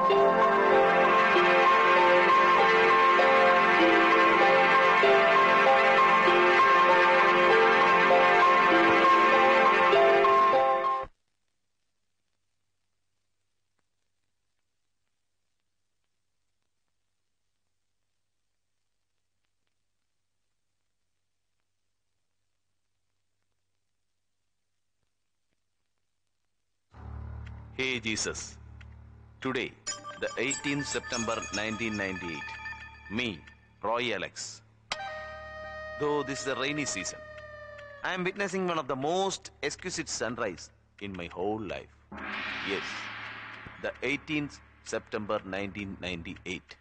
Hey Jesus, today, the 18th September 1998, me, Roy Alex. Though this is a rainy season, I am witnessing one of the most exquisite sunrise in my whole life. Yes, the 18th September 1998.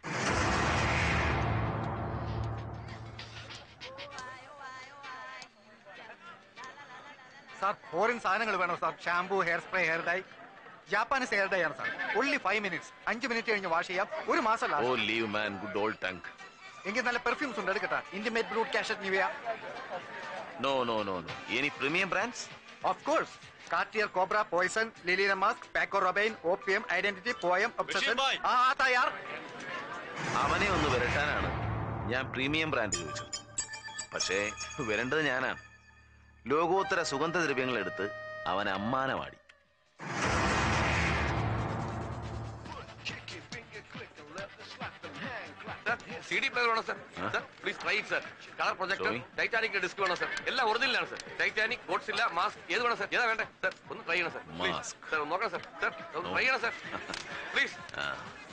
Sir foreign സാധനങ്ങൾ വേണോ sir shampoo hair spray hair dye Japanese hair dye ആണ് sir only five minutes അഞ്ച് മിനിറ്റ് കഴിഞ്ഞ് wash ചെയ്യാം ഒരു മാസം Oh, last leave man, good old tongue. എങ്കിൽ നല്ല പെർഫ്യൂംസ് ഉണ്ട് എടുക്കട്ടെ Intimate Brut Cachet Nivea No, no, no, no. Any premium brands? Of course Cartier Cobra Poison Lilina musk Paco Rabanne OPM Identity Poem Obsession boy. ആ ആ, തയ്യാർ അവനെ ഒന്ന് വരട്ടാനാണ് ഞാൻ പ്രീമിയം ബ്രാൻഡ് ചോദിച്ചത് പക്ഷേ വരേണ്ടത് ഞാനാണ് ലോകോത്തര സുഗന്ധദ്രവ്യങ്ങൾ എടുത്ത് അവൻ അമ്മാനമാടി സി ഡി പ്ലെയർ വേണം സർ ആ? Sir please try sir colour projector Sorry. Titanic disc വേണം സർ എല്ലാം ഒറിജിനലാണ് സർ ടൈറ്റാനിക് ഗോഡ്സില്ല മാസ്ക് ഏത് വേണം സർ ഏതാ വേണ്ടേ സർ ഒന്ന് ട്രൈ ചെയ്യണം സർ Mask. സർ ഒന്ന് നോക്കണം സർ സർ ഒന്ന് ട്രൈ ചെയ്യണം സർ പ്ലീസ് ആ.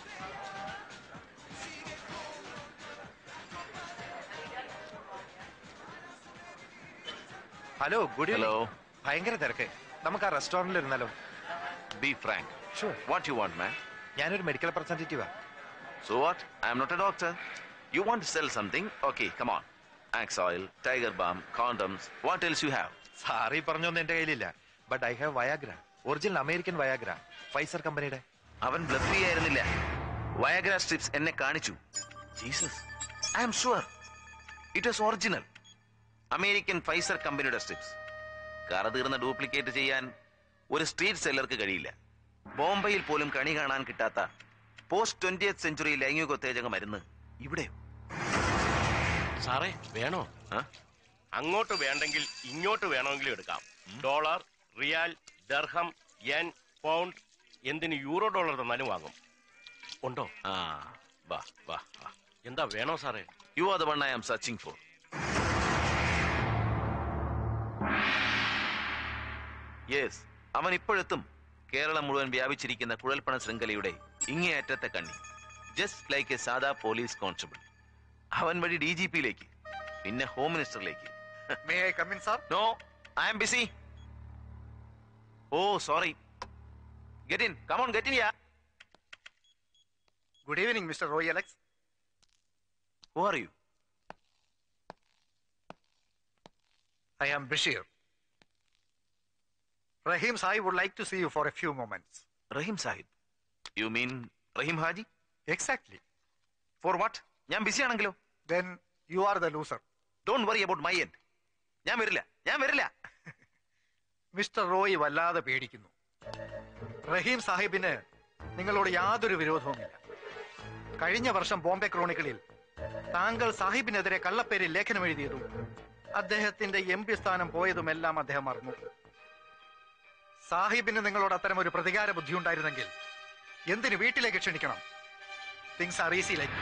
Hello good Hello. ഭയങ്കര തിരക്ക് നമുക്ക് ആ റെസ്റ്റോറന്റിൽ ഇരുന്നാലോ Be frank. Sure. What you want, man? ഞാനൊരു മെഡിക്കൽ റെപ്രസെന്റേറ്റീവാ So what? I am not a doctor. You want to sell something? Okay, come on. Axe oil, tiger balm, condoms. What else you have? സാറി പറഞ്ഞൊന്നും എന്റെ കയ്യിലില്ല but I have Viagra original American Viagra Pfizer കമ്പനിയുടെ അവൻ bluff ആയിരുന്നില്ല Viagra strips എന്നെ കാണിച്ചു Jesus I am sure it was original American Pfizer കമ്പനിയുടെ സ്ട്രിപ്സ് കറ തീർന്ന ഡ്യൂപ്ലിക്കേറ്റ് ചെയ്യാൻ ഒരു സ്ട്രീറ്റ് സെല്ലർക്ക് കഴിയില്ല ബോംബെയിൽ പോലും കണി കാണാൻ കിട്ടാത്ത പോസ്റ്റ് ട്വന്റിയത്ത് സെഞ്ചുറി ലൈംഗികോത്തേജക മരുന്ന് ഇവിടെ സാറേ വേണോ അങ്ങോട്ട് വേണ്ടെങ്കിൽ ഇങ്ങോട്ട് വേണമെങ്കിലും എടുക്കാം dollar riyal dirham yen pound എന്തിന് യൂറോ ഡോളർ തന്നാലും വാങ്ങും ഉണ്ടോ ആ വാ വാ വാ എന്താ വേണോ സാറേ you are the one I am searching for yes അവൻ ഇപ്പോഴെത്തും കേരളം മുഴുവൻ വ്യാപിച്ചിരിക്കുന്ന കുഴൽപ്പണ ശൃംഖലയുടെ ഇങ്ങേയറ്റത്തെ കണ്ണി ജസ്റ്റ് ലൈക്ക് എ സാദാ പോലീസ് കോൺസ്റ്റബിൾ അവൻ വഴി ഡി ജി പിയിലേക്ക് പിന്നെ ഹോം മിനിസ്റ്ററിലേക്ക് may I come in sir no I am busy oh sorry get in come on get in yeah good evening mister Roy Alex who are you I am Bashir. Rahim Sai would like to see you for a few moments. Rahim Sahib you mean Rahim Haji Exactly. For what ഞാൻ busy ആണെങ്കിലോ Then you are the loser. Don't worry about my end ഞാൻ വരില്ല ഞാൻ വരില്ല mister Roy വല്ലാതെ പേടിക്കുന്നു റഹീം സാഹിബിന് നിങ്ങളോട് യാതൊരു വിരോധവുമില്ല കഴിഞ്ഞ വർഷം ബോംബെ ക്രോണിക്കിളിൽ താങ്കൾ സാഹിബിനെതിരെ കള്ളപ്പേരിൽ ലേഖനം എഴുതിയതും അദ്ദേഹത്തിന്റെ എം പി സ്ഥാനം പോയതുമെല്ലാം അദ്ദേഹം മറന്നു സാഹിബിന് നിങ്ങളോട് അത്തരം ഒരു പ്രതികാര ബുദ്ധി ഉണ്ടായിരുന്നെങ്കിൽ എന്തിന് വീട്ടിലേക്ക് ക്ഷണിക്കണം things are easy like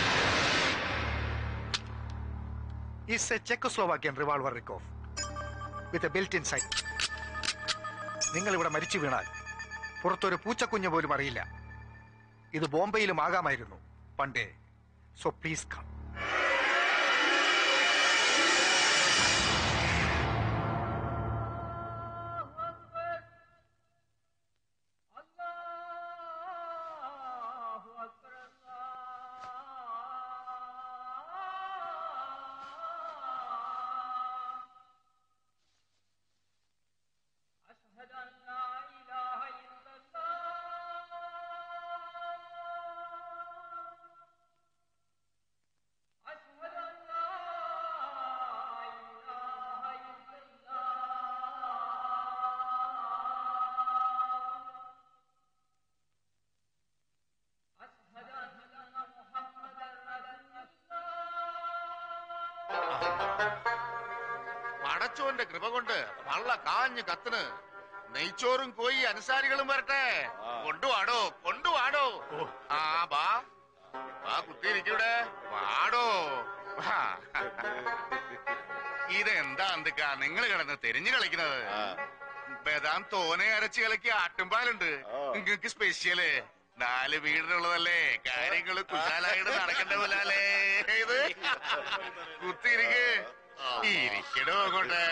it's a Czechoslovakian revolver Rikoff with a built in sight നിങ്ങൾ ഇവിടെ മരിച്ചു വീണാൽ പുറത്തൊരു പൂച്ചക്കുഞ്ഞ് പോലും അറിയില്ല ഇത് ബോംബെയിലും ആകാമായിരുന്നു പണ്ടേ സോ പ്ലീസ് കം أشهد أن لا പടച്ചോന്റെ കൃപ കൊണ്ട് വള്ള കാഞ്ഞ് കത്തിന് നെയ്ച്ചോറും കോയി അനുസാരികളും വരട്ടെ കൊണ്ടുവാടോ കൊണ്ടുവാടോ ആ ബാ ആ കുത്തിയിരിക്കൂടെ വാടോ വാ. ഇതെന്താ എന്തൊക്കാ നിങ്ങൾ കിടന്ന് തെരിഞ്ഞു കളിക്കുന്നത് ബദാം തോനെ അരച്ച് കലക്കി ആട്ടുംപാലുണ്ട് നിങ്ങക്ക് സ്പെഷ്യല് നാല് വീടിനുള്ളതല്ലേ കാര്യങ്ങള് കുശാലായിട്ട് നടക്കണ്ട പോലല്ലേ ഇത് കുത്തിയിരിക്ക് ഇരിക്കടോ അങ്ങോട്ട്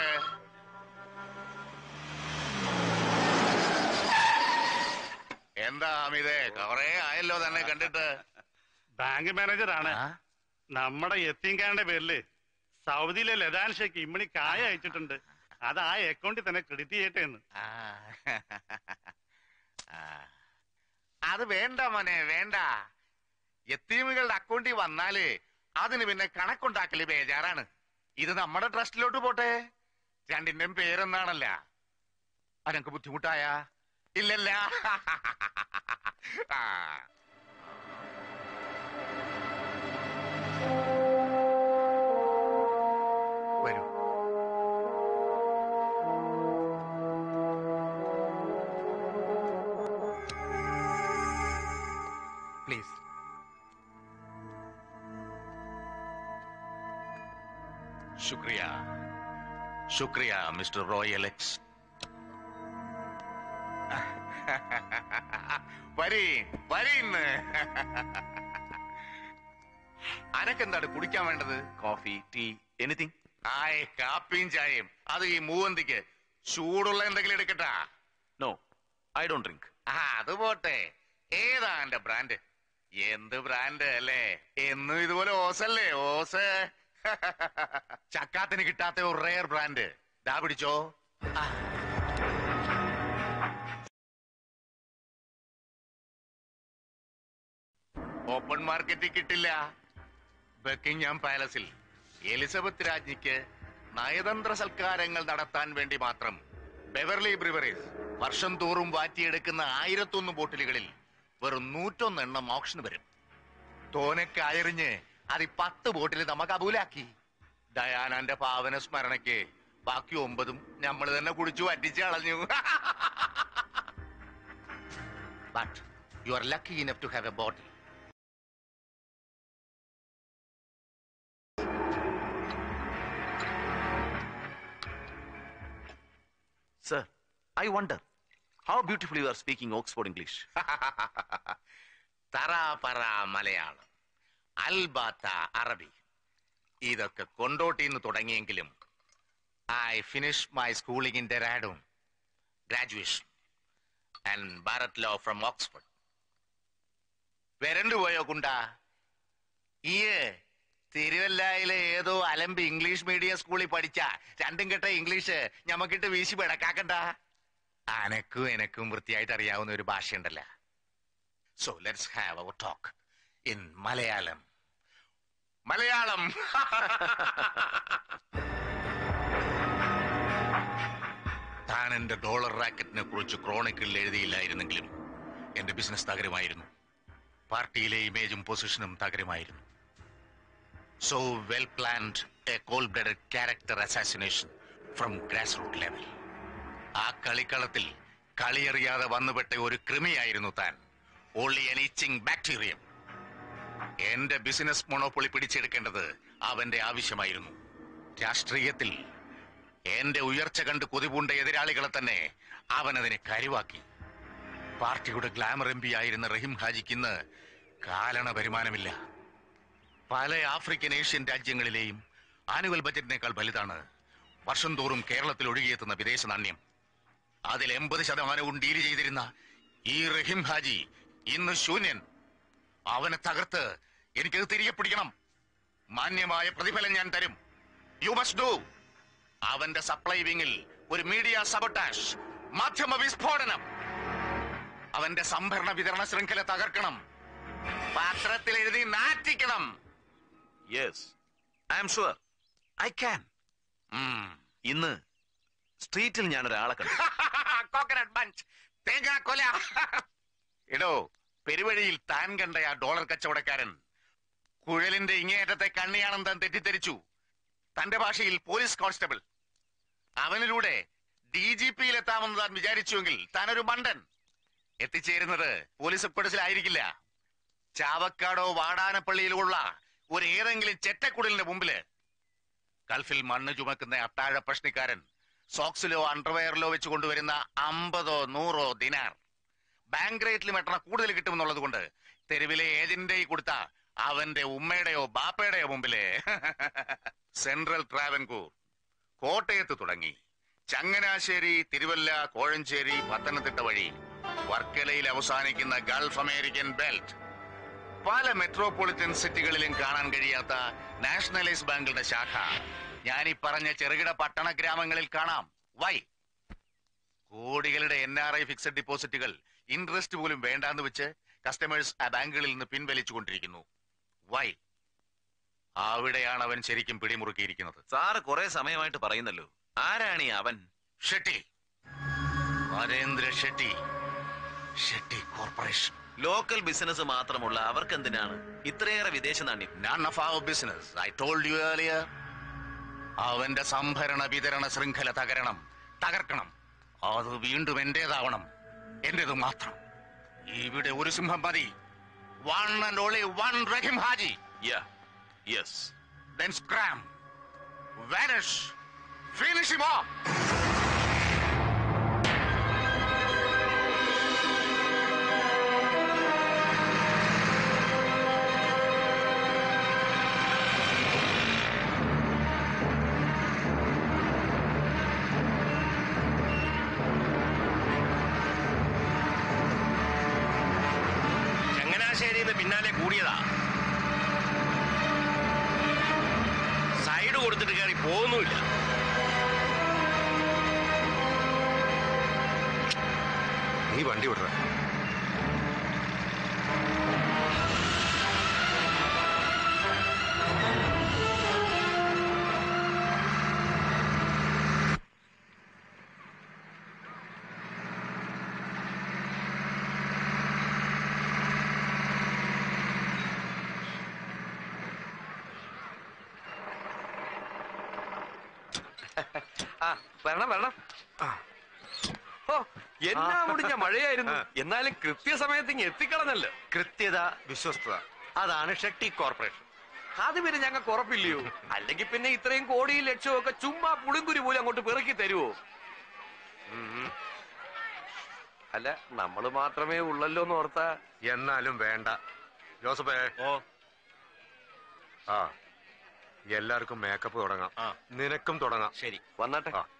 എന്താ അമിതേ കൊറേ ആയല്ലോ തന്നെ കണ്ടിട്ട് ബാങ്ക് മാനേജറാണ് ആ? നമ്മുടെ എത്തിങ്കാരന്റെ പേരില് സൗദിയിലെ ലതാൻ ഷേക്ക് ഇമ്മണി കായ അയച്ചിട്ടുണ്ട് അത് ആ അക്കൗണ്ടിൽ തന്നെ ക്രെഡിറ്റ് ചെയ്യട്ടെ എന്ന് ആ. ആ. അത് വേണ്ട മോനെ വേണ്ട എത്തീമുകളുടെ അക്കൗണ്ടിൽ വന്നാല് അതിന് പിന്നെ കണക്കുണ്ടാക്കല് ബേജാറാണ് ഇത് നമ്മുടെ ട്രസ്റ്റിലോട്ട് പോട്ടെ രണ്ടിന്റെയും പേരൊന്നാണല്ല അനക്ക് ബുദ്ധിമുട്ടായ ഇല്ലല്ല ആ. വരൂ പ്ലീസ് ശുക്രിയ ശുക്രിയ മിസ്റ്റർ റോയ് അലക്സ് വരീ വരീന്ന് അനക്കെന്താണ് കുടിക്കാൻ വേണ്ടത് കോഫി ടീ എനിത്തിങ് ആയ് കാപ്പിയും ചായയും അത് ഈ മൂവന്തിക്ക് ചൂടുള്ള എന്തെങ്കിലും എടുക്കട്ടാ നോ ഐ ഡോണ്ട് ഡ്രിങ്ക് ആ അത് പോട്ടെ ഏതാ എന്റെ ബ്രാൻഡ് എന്ത് ബ്രാൻഡ് അല്ലേ എന്നും ഇതുപോലെ ഓസല്ലേ ഓസ് ചക്കാത്തിന് കിട്ടാത്ത ഒരു റെയർ ബ്രാൻഡ് ദാ പിടിച്ചോ ആ. ഓപ്പൺ മാർക്കറ്റിൽ കിട്ടില്ല ബക്കിംഗ്ഹാം പാലസിൽ എലിസബത്ത് രാജ്ഞിക്ക് നയതന്ത്ര സൽക്കാരങ്ങൾ നടത്താൻ വേണ്ടി മാത്രം ബെവർലി ബ്രിവറീസ് വർഷം തോറും വാറ്റിയെടുക്കുന്ന ആയിരത്തൊന്ന് ബോട്ടിലുകളിൽ വെറും നൂറ്റൊന്നെണ്ണം ഓപ്ഷന് വരും തോനക്ക് അയറിഞ്ഞ് അത് ഈ പത്ത് ബോട്ടിൽ നമ്മ കബൂലാക്കി ഡയാനാന്റെ പാവന സ്മരണയ്ക്ക് ബാക്കി ഒമ്പതും നമ്മൾ തന്നെ കുടിച്ചു വറ്റിച്ച് കളഞ്ഞു but you are lucky enough to have a bottle sir I wonder how beautiful you are speaking Oxford English തറ പറ മലയാളം അൽബാത്ത അറബി ഇതൊക്കെ കൊണ്ടോട്ടിന്ന് തുടങ്ങിയെങ്കിലും I finish my schooling in Dehradun graduation and bar at law from Oxford വരണ്ടു പോയോ കുണ്ട ഈ തിരുവല്ലായിലെ ഏതോ അലമ്പ് ഇംഗ്ലീഷ് മീഡിയം സ്കൂളിൽ പഠിച്ച രണ്ടും കെട്ട ഇംഗ്ലീഷ് ഞമ്മക്കിട്ട് വീശി പിടക്കാക്കണ്ട അനക്കും എനക്കും വൃത്തിയായിട്ട് അറിയാവുന്ന ഒരു ഭാഷയുണ്ടല്ലോ So let's have our talk in Malayalam. Malayalam താൻ എന്റെ ഡോളർ റാക്കറ്റിനെ കുറിച്ച് ക്രോണിക്കിളിൽ എഴുതിയില്ലായിരുന്നെങ്കിലും എന്റെ ബിസിനസ് തകരുമായിരുന്നു പാർട്ടിയിലെ ഇമേജും പൊസിഷനും തകരുമായിരുന്നു so well planned a cold blooded character assassination from grass root level ആ കളിക്കളത്തിൽ കളിയറിയാതെ വന്നുപെട്ട ഒരു കൃമിയായിരുന്നു താൻ ഓൺലി എൻ ഈച്ചിങ് ബാക്ടീരിയം എന്റെ ബിസിനസ് മൊണോപ്പൊളി പിടിച്ചെടുക്കേണ്ടത് അവന്റെ ആവശ്യമായിരുന്നു രാഷ്ട്രീയത്തിൽ എന്റെ ഉയർച്ച കണ്ട് കൊതിപൂണ്ട എതിരാളികളെ തന്നെ അവൻ അതിനെ കരുവാക്കി പാർട്ടിയുടെ ഗ്ലാമർ എം പി ആയിരുന്ന റഹീം ഹാജിക്ക് ഇന്ന് കാലണ വരുമാനമില്ല പല ആഫ്രിക്കൻ ഏഷ്യൻ രാജ്യങ്ങളിലെയും ആനുവൽ ബജറ്റിനേക്കാൾ വലുതാണ് വർഷം തോറും കേരളത്തിൽ ഒഴുകിയെത്തുന്ന വിദേശ നാണ്യം അതിൽ എൺപത് ശതമാനവും ഡീൽ ചെയ്തിരുന്ന ഈ റഹീം ഹാജി ഇന്ന് ശൂന്യൻ അവനെ തകർത്ത് എനിക്കത് തിരികെ പിടിക്കണം മാന്യമായ പ്രതിഫലം ഞാൻ തരും യു മസ്റ്റ് ഡു അവന്റെ സപ്ലൈ വിങ്ങിൽ ഒരു മീഡിയ സബട്ടാഷ് മാധ്യമ വിസ്ഫോടനം അവന്റെ സംഭരണ വിതരണ ശൃംഖല തകർക്കണം പാത്രത്തിൽ എഴുതി നാറ്റിക്കണം yes I am sure I can ഉം. ഇന്ന് സ്ട്രീറ്റിൽ ഞാൻ ഒരാളെ കണ്ടു കോക്കനട്ട് ബഞ്ച് തേങ്ങാ കൊല എടോ പെരുവഴിയിൽ താൻ കണ്ട ആ ഡോളർ കച്ചവടക്കാരൻ കുഴലിന്റെ ഇങ്ങേയറ്റത്തെ കണ്ണിയാണെന്ന് താൻ തെറ്റിദ്ധരിച്ചു തന്റെ ഭാഷയിൽ പോലീസ് കോൺസ്റ്റബിൾ അവനിലൂടെ ഡി ജി പിയിൽ എത്താമെന്ന് താൻ വിചാരിച്ചുവെങ്കിൽ താനൊരു മണ്ടൻ എത്തിച്ചേരുന്നത് പോലീസ് ഹെഡ്ക്വാർട്ടേഴ്സിലായിരിക്കില്ല ചാവക്കാടോ വാടാനപ്പള്ളിയിലോ ഉള്ള ഒരു ഏതെങ്കിലും ചെറ്റക്കുടലിന്റെ മുമ്പില് ഗൾഫിൽ മണ്ണ് ചുമക്കുന്ന അത്താഴ പ്രശ്നക്കാരൻ സോക്സിലോ അണ്ടർവെയറിലോ വെച്ച് കൊണ്ടുവരുന്ന അമ്പതോ നൂറോ ദിനാർ ബാങ്ക് റേറ്റിലും എട്ടണ കൂടുതൽ കിട്ടുമെന്നുള്ളത് കൊണ്ട് തെരുവിലെ ഏജന്റിന്റെ കയ്യിൽ കൊടുത്ത അവന്റെ ഉമ്മയുടെയോ ബാപ്പയുടെയോ മുമ്പില് സെൻട്രൽ ട്രാവൻകൂർ കോട്ടയത്ത് തുടങ്ങി ചങ്ങനാശ്ശേരി തിരുവല്ല കോഴഞ്ചേരി പത്തനംതിട്ട വഴി വർക്കലയിൽ അവസാനിക്കുന്ന ഗൾഫ് അമേരിക്കൻ ബെൽറ്റ് പല മെട്രോപൊളിറ്റൻ സിറ്റികളിലും കാണാൻ കഴിയാത്ത നാഷണലൈസ് ബാങ്കുകളുടെ ശാഖ ഞാൻ ഈ പറഞ്ഞ ചെറുകിട പട്ടണ ഗ്രാമങ്ങളിൽ കാണാം വൈ കോടികളുടെ എൻ ആർ ഐ ഫിക്സഡ് ഡിപ്പോസിറ്റുകൾ ഇൻട്രസ്റ്റ് പോലും വേണ്ടാന്ന് വെച്ച് കസ്റ്റമേഴ്സ് ആ ബാങ്കുകളിൽ നിന്ന് പിൻവലിച്ചു കൊണ്ടിരിക്കുന്നു വൈ അവിടെയാണ് അവൻ ശരിക്കും പിടിമുറുക്കിയിരിക്കുന്നത് സാറ് കുറെ സമയമായിട്ട് പറയുന്നല്ലോ ആരാണ് ഈ അവൻ Shetty Narendra Shetty Shetty corporation local business മാത്രമുള്ള അവർക്കെന്തിനാണ് ഇത്രയേറെ വിദേശ നാണ്യം none of our business. I told you earlier. അവന്റെ സംഭരണ വിതരണ ശൃംഖല തകരണം തകർക്കണം അത് വീണ്ടും എന്റേതാവണം എന്റേത് മാത്രം ഇവിടെ ഒരു സിംഹം മതി one and only one Rahim Haji yeah yes then scram vanish finish him off ചങ്ങനാശ്ശേരിന്ന് പിന്നാലെ കൂടിയതാ സൈഡ് കൊടുത്തിട്ട് കയറി പോകുന്നുമില്ല നീ വണ്ടി വിടറ ആ വരണം വരണം ഓ എന്നാ മുടിഞ്ഞ മഴയായിരുന്നു എന്നാലും കൃത്യസമയത്ത് ഇങ്ങ് എത്തിക്കളഞ്ഞല്ലോ കൃത്യത വിശ്വസ്തത അതാണ് ഷെട്ടി കോർപ്പറേഷൻ അത് പിന്നെ ഞങ്ങൾക്ക് ഉറപ്പില്ലയോ അല്ലെങ്കിൽ പിന്നെ ഇത്രയും കോടിയും ലക്ഷവും ഒക്കെ ചുമ്മാ പുളിങ്കുരു പോലും അങ്ങോട്ട് പെറുക്കി തരുവോ ഉം. അല്ല നമ്മള് മാത്രമേ ഉള്ളല്ലോ എന്ന് ഓർത്താ എന്നാലും വേണ്ട ജോസഫേ ഓ ആ എല്ലാവർക്കും മേക്കപ്പ് തുടങ്ങാം ആ. നിനക്കും തുടങ്ങാം ശരി വന്നാട്ടെ ആ.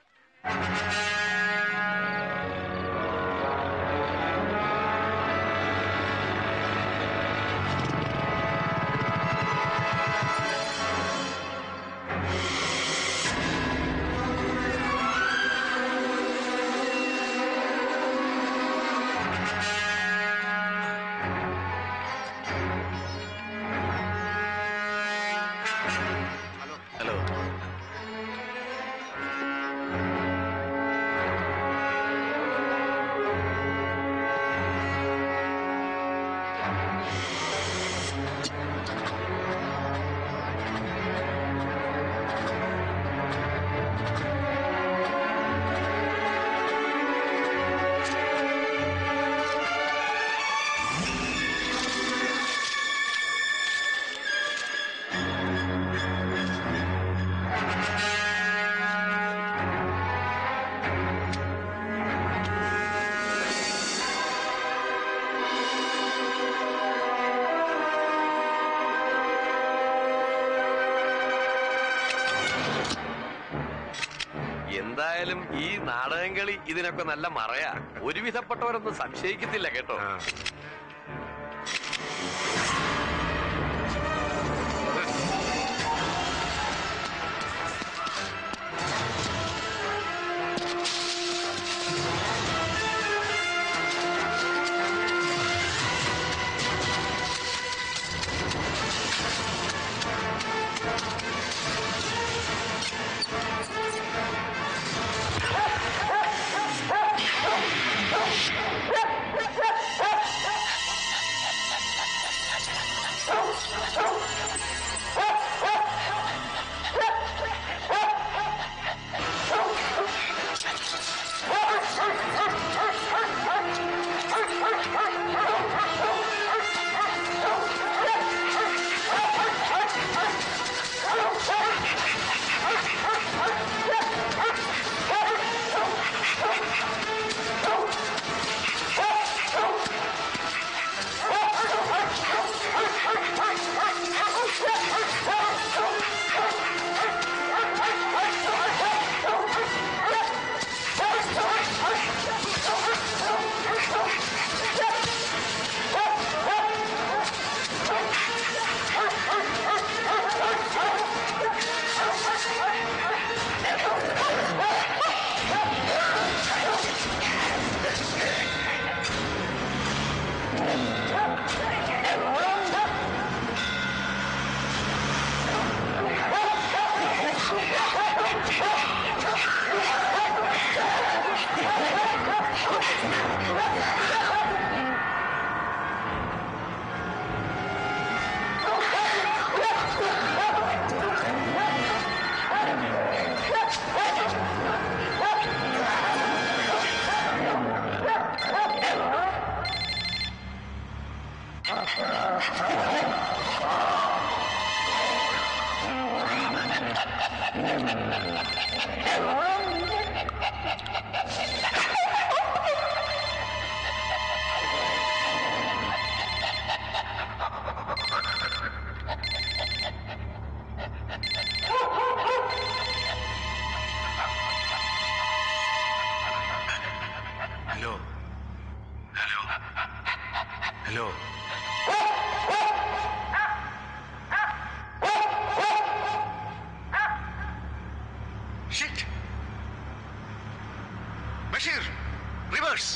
ഹലോ എന്തായാലും ഈ നാടകം കളി ഇതിനൊക്കെ നല്ല മറയാ ഒരുവിധപ്പെട്ടവരൊന്നും സംശയിക്കത്തില്ല കേട്ടോ ആ. Ha hello hello hello Shit! Basheer reverse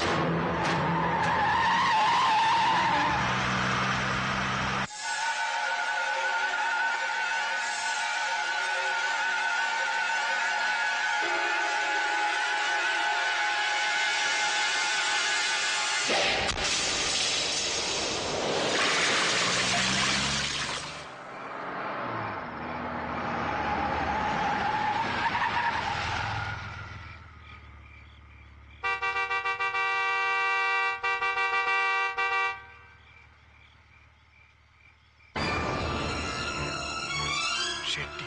Shetty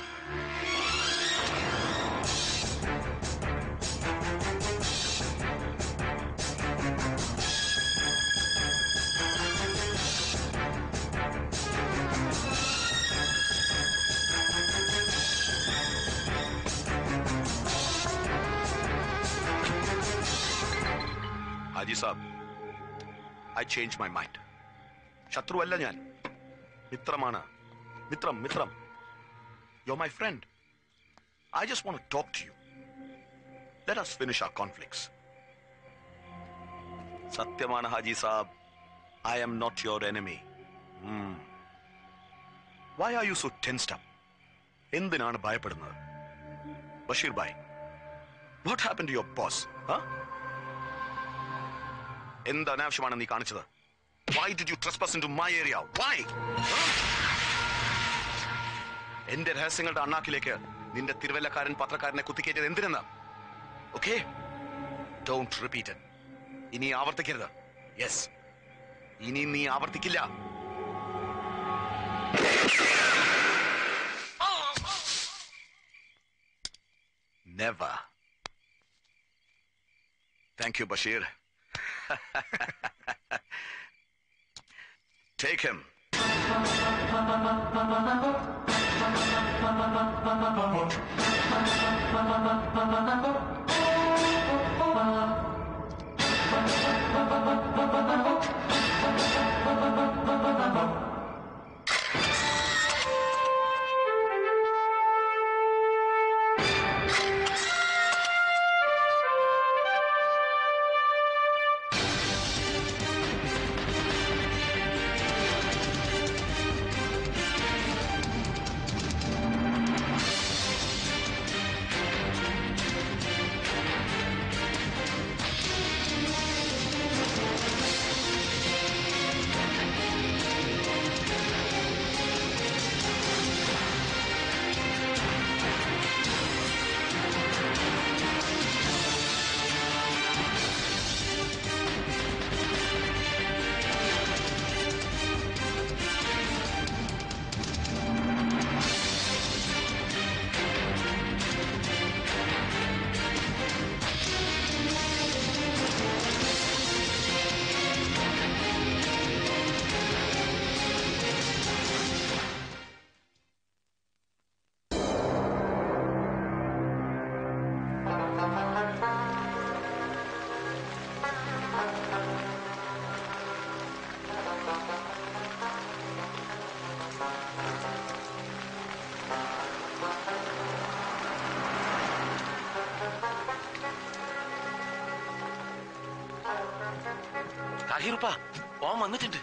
Haji Saab I change my mind ശത്രുവല്ല ഞാൻ മിത്രമാണ് മിത്രം മിത്രം yo my friend I just want talk to you let us finish our conflicts സത്യമാണ് Haji Saab I am not your enemy why are you so tensed up എന്തിനാണ് ഭയപ്പെടുന്നത് Basheer bhai what happen to your boss എന്ത് അനാവശ്യമാണ് നീ കാണിച്ചത് why did you trespass into my area why എന്റെ രഹസ്യങ്ങളുടെ അണ്ണാക്കിലേക്ക് നിന്റെ തിരുവല്ലക്കാരൻ പത്രക്കാരനെ കുത്തിക്കേറ്റത് എന്തിനെന്ന് ഓക്കെ ഡോണ്ട് റിപ്പീറ്റ് ഇനി ആവർത്തിക്കരുത് യെസ് ഇനി നീ ആവർത്തിക്കില്ല never thank you Basheer Take him. താഹിറുപ്പ ഓൻ വന്നിട്ടുണ്ട്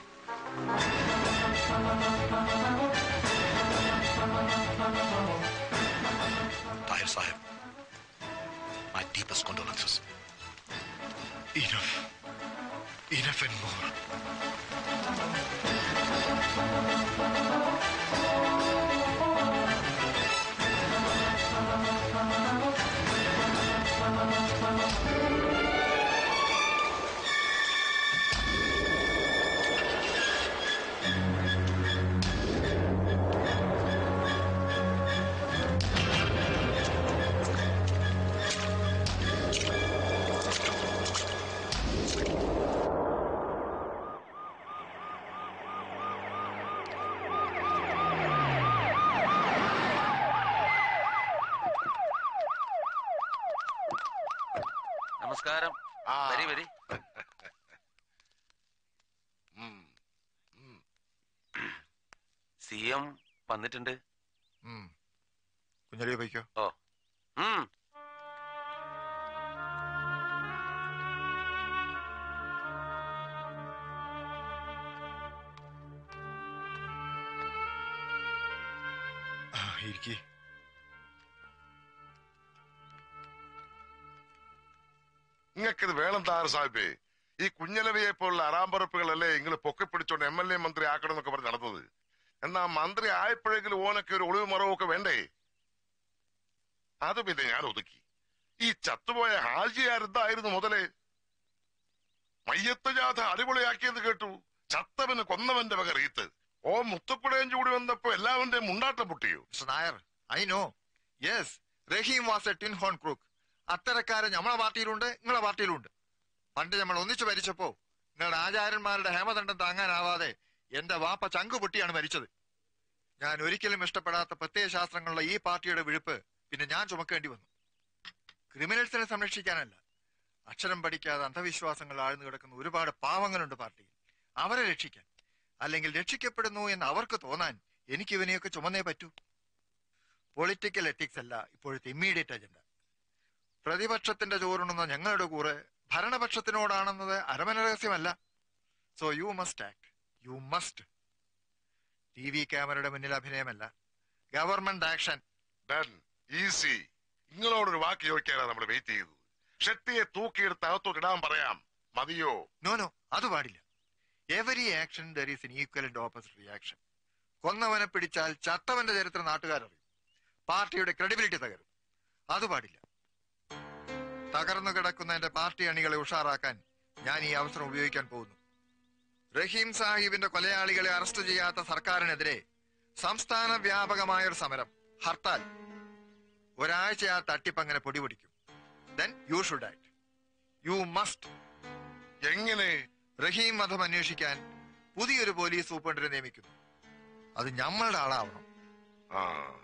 Tahir Sahib, my deepest condolences. Enough. Enough and more. നമസ്കാരം ആ. വരി വരി ഉം. സി എം വന്നിട്ടുണ്ട് കുഞ്ഞലി പോയിക്കോ ഓ ഉം ഇരിക്കേ നിങ്ങൾക്കിത് വേണം താറ് സാഹിബേ ഈ കുഞ്ഞലവിയെ പോലുള്ള അറാമ്പറപ്പുകളല്ലേ നിങ്ങൾ പൊക്കിപ്പിടിച്ചോണ്ട് എം എൽ എ മന്ത്രി ആക്കണം എന്നൊക്കെ പറഞ്ഞ് നടന്നത് എന്നാ മന്ത്രി ആയപ്പോഴെങ്കിലും ഓനൊക്കെ ഒരു ഒളിവ് മറവൊക്കെ വേണ്ടേ അത് പിന്നെ ഞാൻ ഒതുക്കി ഈ ചത്തുപോയ ഹാജിയാരെന്തായിരുന്നു മുതലേ മയ്യത്ത് ജാഥ അടിപൊളിയാക്കിയത് കേട്ടു ചത്തവന് കൊന്നവന്റെ വക റീത്ത് ഓ മുത്തുക്കുടയും ചൂടി വന്നപ്പോ എല്ലാവന്റെയും മുണ്ടാട്ടം പൊട്ടിയോ mister Nair I know yes Rahim was a tin horn crook അത്തരക്കാരെ നമ്മളെ പാർട്ടിയിലുണ്ട് നിങ്ങളെ പാർട്ടിയിലുണ്ട് പണ്ട് നമ്മൾ ഒന്നിച്ചു മരിച്ചപ്പോ നിങ്ങളുടെ ആചാര്യന്മാരുടെ ഹേമദണ്ഡം താങ്ങാനാവാതെ എന്റെ വാപ്പ ചങ്കു പൊട്ടിയാണ് മരിച്ചത് ഞാൻ ഒരിക്കലും ഇഷ്ടപ്പെടാത്ത പ്രത്യയ ശാസ്ത്രങ്ങളുടെ ഈ പാർട്ടിയുടെ വിഴുപ്പ് പിന്നെ ഞാൻ ചുമക്കേണ്ടി വന്നു ക്രിമിനൽസിനെ സംരക്ഷിക്കാനല്ല അക്ഷരം പഠിക്കാതെ അന്ധവിശ്വാസങ്ങൾ ആഴ്ന്നു കിടക്കുന്ന ഒരുപാട് പാവങ്ങളുണ്ട് പാർട്ടിയിൽ അവരെ രക്ഷിക്കാൻ അല്ലെങ്കിൽ രക്ഷിക്കപ്പെടുന്നു എന്ന് അവർക്ക് തോന്നാൻ എനിക്ക് ഇവനെയൊക്കെ ചുമന്നേ പറ്റൂ പൊളിറ്റിക്കൽ എത്തിക്സ് അല്ല ഇപ്പോഴത്തെ ഇമ്മീഡിയറ്റ് അജണ്ട പ്രതിപക്ഷത്തിന്റെ ചോറുണ്ണുന്ന ഞങ്ങളുടെ കൂറ് ഭരണപക്ഷത്തിനോടാണെന്നത് അരമന രഹസ്യമല്ല so you must act you must T V ക്യാമറയുടെ മുന്നിൽ അഭിനയമല്ല ഗവൺമെന്റ് ആക്ഷൻ ഡൺ ഈസി നിങ്ങളോടൊരു വാക്ക് ചോദിക്കാനാണ് നമ്മൾ വെയിറ്റ് ചെയ്തത് ഷെട്ടിയെ തൂക്കിയെടുത്ത് അകത്തോട്ട് ഇടാൻ പറയാം മതിയോ നോ നോ അത് പാടില്ല every action there is an equal and opposite reaction കൊന്നവനെ പിടിച്ചാൽ ചത്തവന്റെ ചരിത്രം നാട്ടുകാരറിയും പാർട്ടിയുടെ ക്രെഡിബിലിറ്റി തകരും അത് പാടില്ല തകർന്നു കിടക്കുന്ന എന്റെ പാർട്ടി അണികളെ ഉഷാറാക്കാൻ ഞാൻ ഈ അവസരം ഉപയോഗിക്കാൻ പോകുന്നു റഹീം സാഹിബിന്റെ കൊലയാളികളെ അറസ്റ്റ് ചെയ്യാത്ത സർക്കാരിനെതിരെ സംസ്ഥാന വ്യാപകമായ ഒരു സമരം ഹർത്താൽ ഒരാഴ്ച ആ തട്ടിപ്പ് അങ്ങനെ പൊടിപിടിക്കും then you should act you must എങ്ങനെ റഹീം വധം അന്വേഷിക്കാൻ പുതിയൊരു പോലീസ് സൂപ്രണ്ടിനെ നിയമിക്കുന്നു അത് ഞമ്മളുടെ ആളാവണം ആ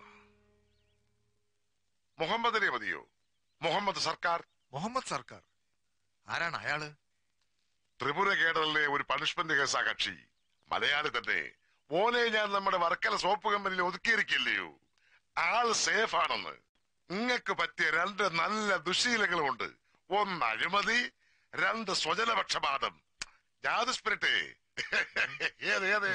മുഹമ്മദ് അലി മതിയോ മുഹമ്മദ് സർക്കാർ മുഹമ്മദ് സർക്കാർ ആരാണ് അയാള് ത്രിപുര കേഡറിലെ ഒരു പണിഷ്മെന്റ് കേസാ കക്ഷി മലയാളി തന്നെ ഓനെ ഞാൻ നമ്മുടെ വർക്കല സോപ്പ് കമ്പനിയിൽ ഒതുക്കിയിരിക്കില്ലയോ ആൾ സേഫ് ആണെന്ന് നിങ്ങൾക്ക് പറ്റിയ രണ്ട് നല്ല ദുശീലങ്ങളുമുണ്ട് ഒന്ന് അഴിമതി രണ്ട് സ്വജനപക്ഷപാതം ജാതി സ്പിരിറ്റേ ഏത് ഏത്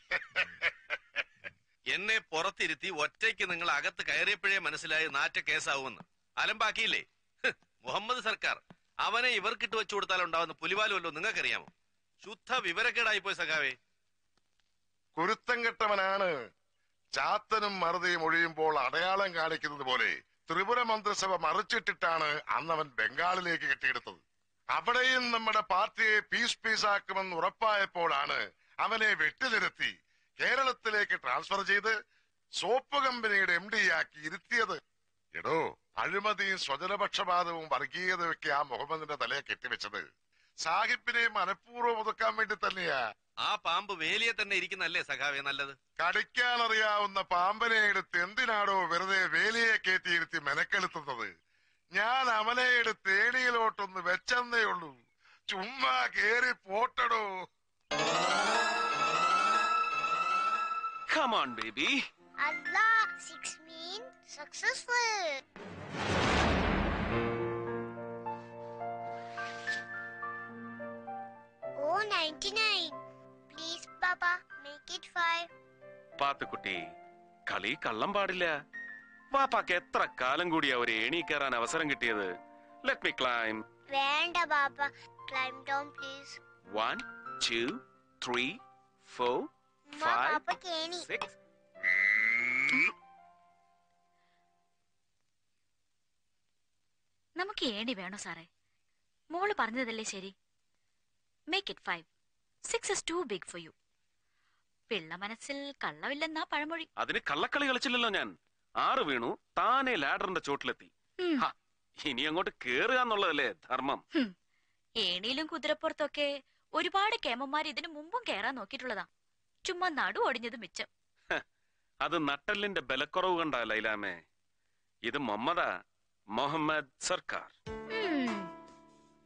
എന്നെ പുറത്തിരുത്തി ഒറ്റയ്ക്ക് നിങ്ങൾ അകത്ത് കയറിയപ്പോഴേ മനസ്സിലായി നാറ്റ കേസാവുമെന്ന് അലമ്പാക്കിയില്ലേ ഹ്, മുഹമ്മദ് സർക്കാർ അവനെ ഇവർക്കിട്ട് വെച്ചു കൊടുത്താൽ ഉണ്ടാവുന്ന പുലിവാലുമല്ലോ നിങ്ങൾക്കറിയാമോ ശുദ്ധ വിവരക്കേടായി പോയി സഖാവേ കുരുത്തം കെട്ടവനാണ് ചാത്തനും മറുതയും ഒഴിയുമ്പോൾ അടയാളം കാണിക്കുന്നത് പോലെ ത്രിപുര മന്ത്രിസഭ മറിച്ചിട്ടിട്ടാണ് അന്നവൻ ബംഗാളിലേക്ക് കെട്ടിയെടുത്തത് അവിടെയും നമ്മുടെ പാർട്ടിയെ പീസ് പീസാക്കുമെന്ന് ഉറപ്പായപ്പോഴാണ് അവനെ വെട്ടിനിരത്തി കേരളത്തിലേക്ക് ട്രാൻസ്ഫർ ചെയ്ത് സോപ്പ് കമ്പനിയുടെ എം ഡി ആക്കി ഇരുത്തിയത് എടോ അഴിമതിയും സ്വജനപക്ഷപാതവും വർഗീയതയൊക്കെ ആ മുഹമ്മദിന്റെ തലയെ കെട്ടിവെച്ചത് സാഹിബിനെ മനഃപൂർവ്വം ഒതുക്കാൻ വേണ്ടി തന്നെയാ ആ പാമ്പ് വേലിയെ തന്നെ ഇരിക്കുന്നല്ലേ സഖാവേ നല്ലത് കടിക്കാനറിയാവുന്ന പാമ്പനെ എടുത്ത് എന്തിനാടോ വെറുതെ വേലിയെ കയറ്റിയിരുത്തി മെനക്കെടുത്തുന്നത് ഞാൻ അവനെ എടുത്ത് ഏണിയിലോട്ടൊന്ന് വെച്ചെന്നേ ഉള്ളൂ ചുമ്മാ കേറി പോട്ടടോ Come on, baby. Allah, six mean successful. Oh, 99. Please, Papa, make it five. Pathukutty കളി കള്ളം പാടില്ല വാപ്പാക്ക് എത്ര കാലം കൂടിയാ ഒരു ഏണി കയറാൻ അവസരം കിട്ടിയത് let me climb Vanda, Papa. Climb down, please. One two three four Ma, five Papa, Kenny. Six നമുക്ക് ഏണി വേണോ സാറേ മോള് പറഞ്ഞതല്ലേ ശരി make it five six is too big for you പിള്ള മനസ്സിൽ കള്ളമില്ലെന്നാ പഴമൊഴി അതിന് കള്ളക്കളി കളിച്ചില്ലല്ലോ ഞാൻ ആറ് വീണു താനെ ലാഡറിന്റെ ചോട്ടിലെത്തി ഉം. ഹ, ഇനി അങ്ങോട്ട് കേറുക എന്നുള്ളതല്ലേ ധർമ്മം ഹും. ഏണിയിലും കുതിരപ്പുറത്തൊക്കെ ഒരുപാട് കേമന്മാർ ഇതിനു മുമ്പും കേറാൻ നോക്കിയിട്ടുള്ളതാ ചുമ്മാ നടു ഒടിഞ്ഞത് മിച്ചം അത് നട്ടലിന്റെ ബലക്കുറവ് കണ്ടാ ലൈലാമേ ഇത് മൊഹമ്മദാ മുഹമ്മദ് സർക്കാർ ഉം.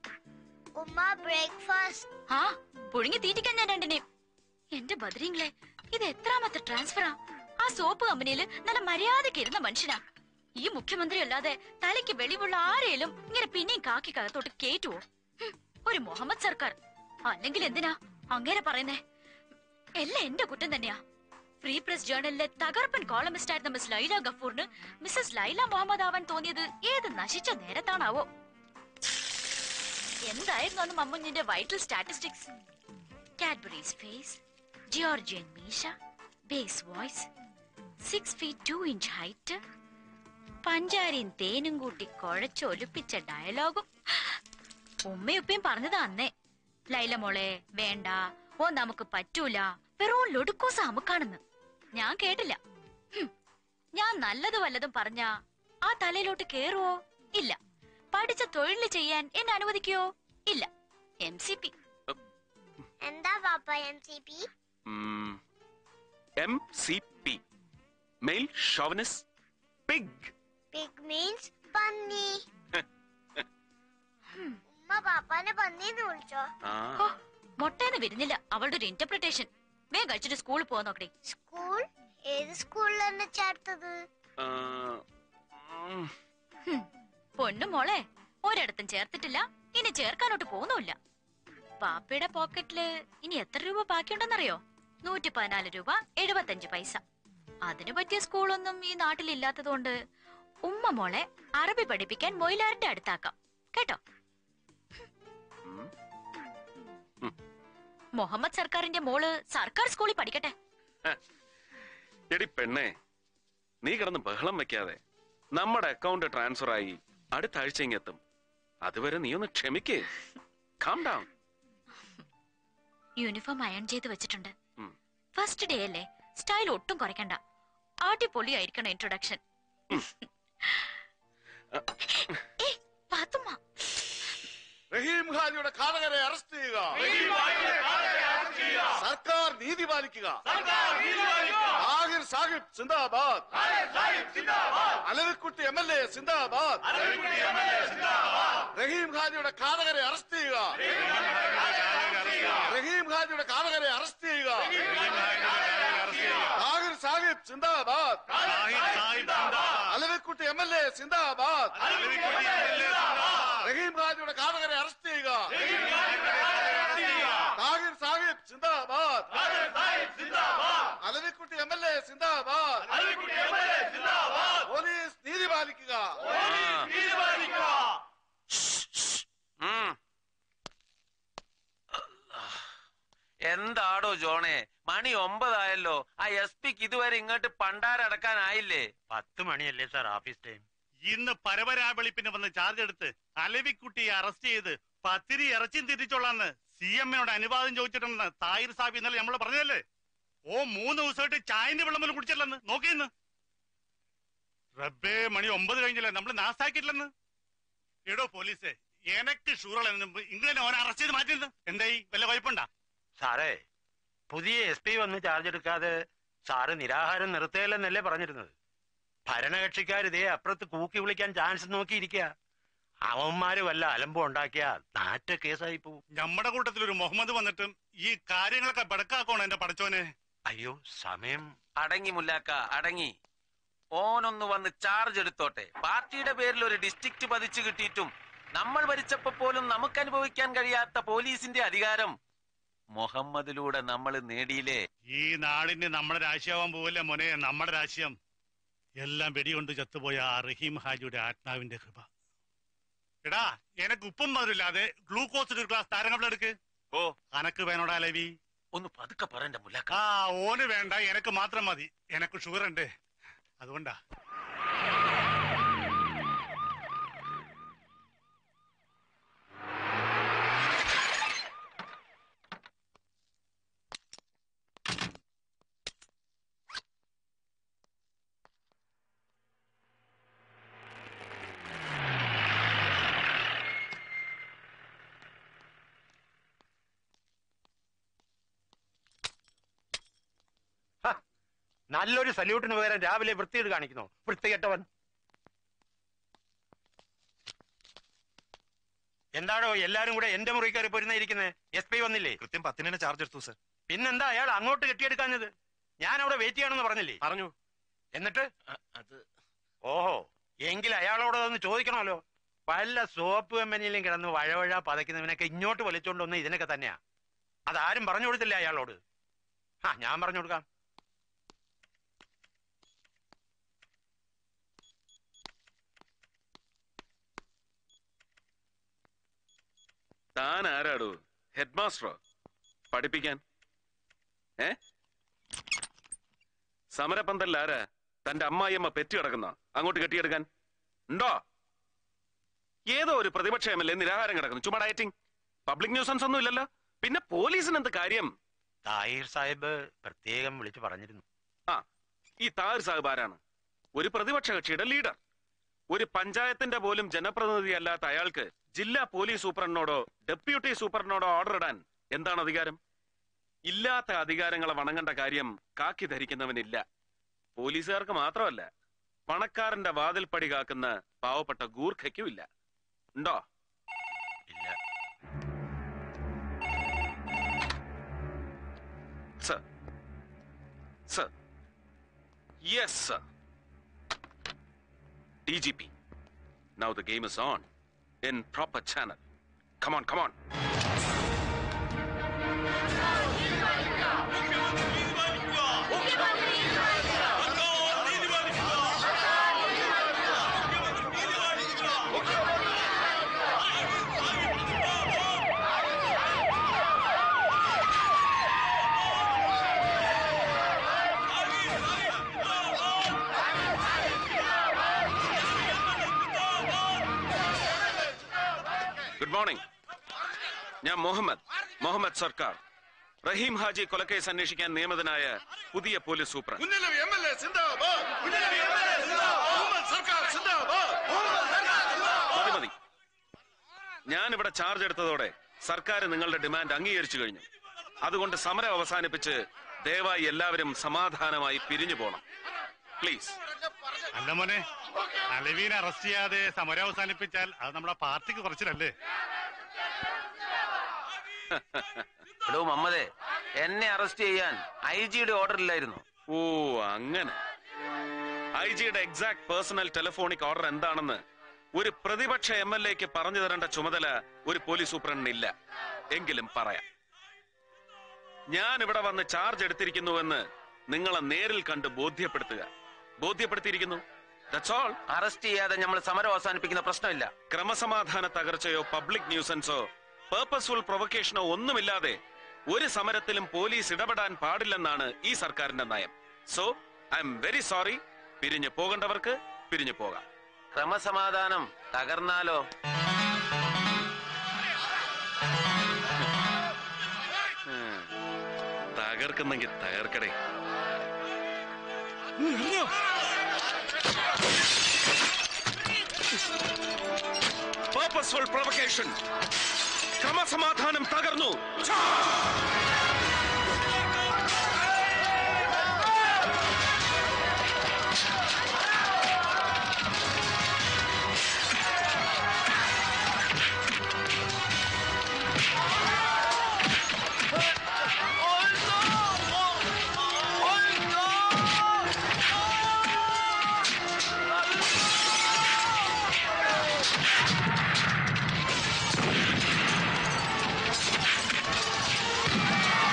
ഉമ്മ ബ്രേക്ക്ഫാസ്റ്റ് ആ പുഴുങ്ങി തീറ്റിക്കാൻ ഞാൻ രണ്ടിനെയും എന്റെ ബദ്രീങ്ങളെ ഇത് എത്രാമത്തെ ട്രാൻസ്ഫറാ ആ സോപ്പ് കമ്പനിയിൽ നല്ല മര്യാദക്ക് ഇരുന്ന മനുഷ്യനാ ഈ മുഖ്യമന്ത്രി അല്ലാതെ തലയ്ക്ക് വെളിവുള്ള ആരെയും ഇങ്ങനെ പിന്നെയും കാക്കി കകത്തോട്ട് കേറ്റുവോ ഹും, ഒരു മുഹമ്മദ് സർക്കാർ അല്ലെങ്കിൽ എന്തിനാ അങ്ങനെ പറയുന്നേ എല്ലാം എന്റെ കുറ്റം തന്നെയാ ഫ്രീ പ്രസ് ജേർണലിലെ തകർപ്പൻ കോളമിസ്റ്റ് ആയിരുന്ന മിസ് ലൈല ഗഫൂറിന് മിസ്സസ് ലൈല മുഹമ്മദ് ആവാൻ തോന്നിയത് ഏത് നശിച്ച നേരത്താണാവോ എന്തായിരുന്നു അന്ന് മമ്മുഞ്ഞിന്റെ vital statistics Cadbury's face Georgian മീശ base voice six feet two inch height പഞ്ചാരിയും തേനും കൂട്ടി കുഴച്ചൊലിപ്പിച്ച ഡയലോഗും ഉമ്മയുപ്പയും പറഞ്ഞതാ അന്നേ ലൈല മോളെ വേണ്ട ഓ നമുക്ക് പറ്റൂല വെറും ലൊടുക്കോസ അമുക്കാണെന്ന് ഞാൻ കേട്ടില്ല ഹും, ഞാൻ നല്ലത് വല്ലതും പറഞ്ഞ ആ തലയിലോട്ട് കേറുവോ ഇല്ല പഠിച്ച തൊഴിൽ ചെയ്യാൻ എന്നെ അനുവദിക്കുവോ ഇല്ല എം സി പി എന്താ പാപ്പ M C P M C P male chauvinist pig pig means പന്നി ഉമ്മ പാപ്പാനെ പന്നിന്ന് വിളിച്ചോ ഹോ, മൊട്ടേന്ന് വരുന്നില്ല അവളുടെ ഒരു ഇന്റർപ്രിട്ടേഷൻ വേഗം കഴിച്ചിട്ട് സ്കൂളിൽ പോവാൻ നോക്കണേ സ്കൂൾ ഏത് സ്കൂളിലാണ് ചേർത്തത് ഹും, പൊന്നു മോളെ ഒരിടത്തും ചേർത്തിട്ടില്ല ഇനി ചേർക്കാനോട്ട് പോകുന്നുമില്ല പാപ്പയുടെ പോക്കറ്റില് ഇനി എത്ര രൂപ ബാക്കിയുണ്ടെന്നറിയോ നൂറ്റി പതിനാല് രൂപ എഴുപത്തഞ്ച് പൈസ അതിനു പറ്റിയ സ്കൂളൊന്നും ഈ നാട്ടിലില്ലാത്തതുകൊണ്ട് ഉമ്മ മോളെ അറബി പഠിപ്പിക്കാൻ മൊയിലാറിന്റെ അടുത്താക്കാം കേട്ടോ മുഹമ്മദ് സർക്കാരിന്റെ മോള് സർക്കാർ സ്കൂളിൽ പഠിക്കട്ടെ എടി പെണ്ണേ നീ കിടന്ന് ബഹളം വെക്കാതെ നമ്മുടെ അക്കൗണ്ട് ട്രാൻസ്ഫർ ആയി അടുത്ത ആഴ്ച ഇങ്ങെത്തും അതുവരെ നീ ഒന്ന് ക്ഷമിക്കേ കാം ഡൗൺ യൂണിഫോം അയൺ ചെയ്ത് വെച്ചിട്ടുണ്ട് ഉം. ഫസ്റ്റ് ഡേ അല്ലേ സ്റ്റൈൽ ഒട്ടും കുറയ്ക്കണ്ട അടിപൊളിയായിരിക്കണം ഇൻട്രൊഡക്ഷൻ ഏയ്, പാത്തുമ്മ റഹീം ഖാനിയുടെ ഘാതകരെ അറസ്റ്റ് ചെയ്യുക സർക്കാർ നീതി പാലിക്കുക Ahir Sahib zindabad Alavikutty M L A zindabad Rahim ഖാനിയുടെ ഘാതകരെ അറസ്റ്റ് ചെയ്യുക റഹീം ഖാനിയുടെ ഘാതകരെ അറസ്റ്റ് ചെയ്യുക Ahir Sahib zindabad Alavikutty M L A zindabad Rahim ഖാനിയുടെ ഘാതകരെ അറസ്റ്റ് ചെയ്യുക Tahir Sahib zindabad Alavikutty M L A zindabad police നീതി പാലിക്കുക ഉം. എന്താടോ ജോണേ മണി ഒമ്പതായല്ലോ ആ എസ് പിക്ക് ഇതുവരെ ഇങ്ങോട്ട് പണ്ടാരടക്കാനായില്ലേ പത്ത് മണിയല്ലേ സാർ ഓഫീസ് ടൈം ഇന്ന് പരപരാവെളിപ്പിന് വന്ന് ചാർജ് എടുത്ത് അലവിക്കുട്ടിയെ അറസ്റ്റ് ചെയ്ത് പത്തിരി ഇറച്ചിയും തിരിച്ചോളാന്ന് സി എമ്മിനോട് അനുവാദം ചോദിച്ചിട്ടുണ്ടെന്ന് താഹിർ സാബ് ഇന്നലെ നമ്മൾ പറഞ്ഞതല്ലേ ഓ മൂന്ന് ദിവസമായിട്ട് ചായന്റെ വെള്ളം പോലും കുടിച്ചില്ലെന്ന് നോക്കിയെന്ന് റബ്ബേ മണി ഒമ്പത് കഴിഞ്ഞില്ല നമ്മൾ നാസാക്കിയിട്ടില്ലെന്ന് എടോ പോലീസേ എനക്ക് ഷൂറുള്ള ഇങ്ങനെ ഓനെ അറസ്റ്റ് ചെയ്ത് മാറ്റിയെന്ന് എന്തായി വല്ല കുഴപ്പമുണ്ടാ സാറേ പുതിയ എസ് പി വന്ന് ചാർജ് എടുക്കാതെ സാറ് നിരാഹാരം നിർത്തുകയല്ലെന്നല്ലേ പറഞ്ഞിരുന്നത് ഭരണകക്ഷിക്കാർ ഇതേ അപ്പുറത്ത് കൂക്കി വിളിക്കാൻ ചാൻസ് നോക്കിയിരിക്കുക അവന്മാര് വല്ല അലമ്പം ഉണ്ടാക്കിയ നാറ്റ കേസായി പോവും നമ്മുടെ കൂട്ടത്തിൽ ഒരു മുഹമ്മദ് വന്നിട്ടും ഈ കാര്യങ്ങളൊക്കെ ബടക്കാക്കോണം എന്റെ പടച്ചോനെ അയ്യോ സമയം അടങ്ങി മുല്ലാക്ക അടങ്ങി ഓനൊന്ന് വന്ന് ചാർജ് എടുത്തോട്ടെ പാർട്ടിയുടെ പേരിൽ ഒരു ഡിസ്ട്രിക്ട് പതിച്ചു കിട്ടിയിട്ടും നമ്മൾ ഭരിച്ചപ്പോ പോലും നമുക്ക് അനുഭവിക്കാൻ കഴിയാത്ത പോലീസിന്റെ അധികാരം മുഹമ്മദിലൂടെ നമ്മൾ നേടിയില്ലേ ഈ നാടിന് നമ്മുടെ രാശിയാവാൻ പോവില്ല മോനെ നമ്മുടെ രാശിയം എല്ലാം വെടികൊണ്ട് ചത്തുപോയ ആ റഹീം ഹാജിയുടെ ആത്മാവിന്റെ കൃപ എടാ എനക്ക് ഉപ്പും മധുരില്ലാതെ ഗ്ലൂക്കോസ് ഒരു ഗ്ലാസ് താരങ്ങളെടുക്ക് ഓ അനക്ക് വേണോടാ ലവി ഒന്ന് പതുക്കെ പറയണ്ട മുല്ലാക്ക ആ ഓന് വേണ്ട എനക്ക് മാത്രം മതി എനക്ക് ഷുഗർ ഉണ്ട് അതുകൊണ്ടാ നല്ലൊരു സല്യൂട്ടിന് പകരം രാവിലെ വൃത്തിയിട്ട് കാണിക്കുന്നു വൃത്തികെട്ടവൻ എന്താണോ എല്ലാരും കൂടെ എന്റെ മുറി കയറി പോരുന്നിരിക്കുന്നത് എസ് പി വന്നില്ലേ കൃത്യം പത്തിന് ചാർജ് എടുത്തു സർ പിന്നെന്താ അയാൾ അങ്ങോട്ട് കെട്ടിയെടുക്കാഞ്ഞത് ഞാൻ അവിടെ വെയിറ്റ് ചെയ്യണമെന്ന് പറഞ്ഞില്ലേ പറഞ്ഞു എന്നിട്ട് അത് ഓഹോ എങ്കിൽ അയാളോട് അതൊന്ന് ചോദിക്കണമല്ലോ പല സോപ്പ് കമ്പനിയിലും കിടന്ന് വഴവഴ പതയ്ക്കുന്നവനൊക്കെ ഇങ്ങോട്ട് വലിച്ചോണ്ട് വന്ന് ഇതിനൊക്കെ തന്നെയാ അതാരും പറഞ്ഞു കൊടുത്തില്ല അയാളോട് ആ ഞാൻ പറഞ്ഞു കൊടുക്കാം താൻ ആരാടോ ഹെഡ് മാസ്റ്ററോ പഠിപ്പിക്കാൻ ഏ സമരപന്തലിൽ ആരാ തന്റെ അമ്മായിയമ്മ പെറ്റി കിടക്കുന്ന അങ്ങോട്ട് കെട്ടിയെടുക്കാൻ ഉണ്ടോ ഏതോ ഒരു പ്രതിപക്ഷ എം എൽ എ നിരാഹാരം കിടക്കുന്നു ചുമ്മാ ഡയറ്റിംഗ് പബ്ലിക് ന്യൂസൻസ് ഒന്നും ഇല്ലല്ലോ പിന്നെ പോലീസിന് എന്ത് കാര്യം താഹിർ സാഹിബ് പ്രത്യേകം വിളിച്ചു പറഞ്ഞിരുന്നു ആ ഈ താർ സാഹിബ് ആരാണ് ഒരു പ്രതിപക്ഷ കക്ഷിയുടെ ലീഡർ ഒരു പഞ്ചായത്തിന്റെ പോലും ജനപ്രതിനിധി അല്ലാത്ത അയാൾക്ക് ജില്ലാ പോലീസ് സൂപ്രണ്ടിനോടോ ഡെപ്യൂട്ടി സൂപ്രണ്ടിനോടോ ഓർഡർ ഇടാൻ എന്താണ് അധികാരം ഇല്ലാത്ത അധികാരങ്ങളെ വണങ്ങേണ്ട കാര്യം കാക്കി ധരിക്കുന്നവനില്ല പോലീസുകാർക്ക് മാത്രമല്ല പണക്കാരന്റെ വാതിൽപ്പടി കാക്കുന്ന പാവപ്പെട്ട ഗൂർഖയ്ക്കും ഇല്ല ഉണ്ടോ ഇല്ല sir sir yes sir DGP. Now the game is on in proper channel. Come on, come on. Good morning ഞാൻ മുഹമ്മദ് മുഹമ്മദ് സർക്കാർ റഹീം ഹാജി കൊലക്കേസ് അന്വേഷിക്കാൻ നിയമിതനായ പുതിയ പോലീസ് സൂപ്രണ്ട് മുന്നിലും എം എൽ എ സിന്ദാബാദ് മുന്നിലും M L A zindabad Muhammad Sarkar zindabad Muhammad Sarkar സിന്ദാബാദ് മതി മതി ഞാൻ ഇവിടെ ചാർജ് എടുത്തതോടെ സർക്കാർ നിങ്ങളുടെ ഡിമാൻഡ് അംഗീകരിച്ചു കഴിഞ്ഞു അതുകൊണ്ട് സമരം അവസാനിപ്പിച്ച് ദയവായി എല്ലാവരും സമാധാനമായി പിരിഞ്ഞു പോണം പ്ലീസ് അല്ല മോനെ അലവീനെ അറസ്റ്റ് ചെയ്യാതെ സമരം അവസാനിപ്പിച്ചാൽ അത് നമ്മുടെ പാർട്ടിക്ക് കുറച്ചിലല്ലേ എടോ മമ്മദേ എന്നെ അറസ്റ്റ് ചെയ്യാൻ ഐ ജിയുടെ ഓർഡർ ഇല്ലായിരുന്നു ഓ അങ്ങനെ ഐ ജിയുടെ എക്സാക്ട് പേഴ്സണൽ ടെലിഫോണിക് ഓർഡർ എന്താണെന്ന് ഒരു പ്രതിപക്ഷ എം എൽ എക്ക് പറഞ്ഞു തരേണ്ട ചുമതല ഒരു പോലീസ് സൂപ്രണ്ടിനില്ല എങ്കിലും പറയാം ഞാൻ ഇവിടെ വന്ന് ചാർജ് എടുത്തിരിക്കുന്നുവെന്ന് നിങ്ങളെ നേരിൽ കണ്ട് ബോധ്യപ്പെടുത്തുക ബോധ്യപ്പെടുത്തിയിരിക്കുന്നു ദാറ്റ്സ് ഓൾ അറസ്റ്റ് ചെയ്യാതെ നമ്മൾ സമരം അവസാനിപ്പിക്കുന്ന പ്രശ്നമില്ല ക്രമസമാധാന തകർച്ചയോ പബ്ലിക് ന്യൂസൻസോ പേർപ്പസ്ഫുൾ പ്രൊവക്കേഷനോ ഒന്നുമില്ലാതെ ഒരു സമരത്തിലും പോലീസ് ഇടപെടാൻ പാടില്ലെന്നാണ് ഈ സർക്കാരിന്റെ നയം so I'm very sorry പിരിഞ്ഞു പോകേണ്ടവർക്ക് പിരിഞ്ഞു പോകാം ക്രമസമാധാനം തകർന്നാലോ ഉം. തകർക്കുന്നെങ്കിൽ തകർക്കടേ പേർപ്പസ്ഫുൾ പ്രൊവക്കേഷൻ ക്രമസമാധാനം തകർന്നു Oh,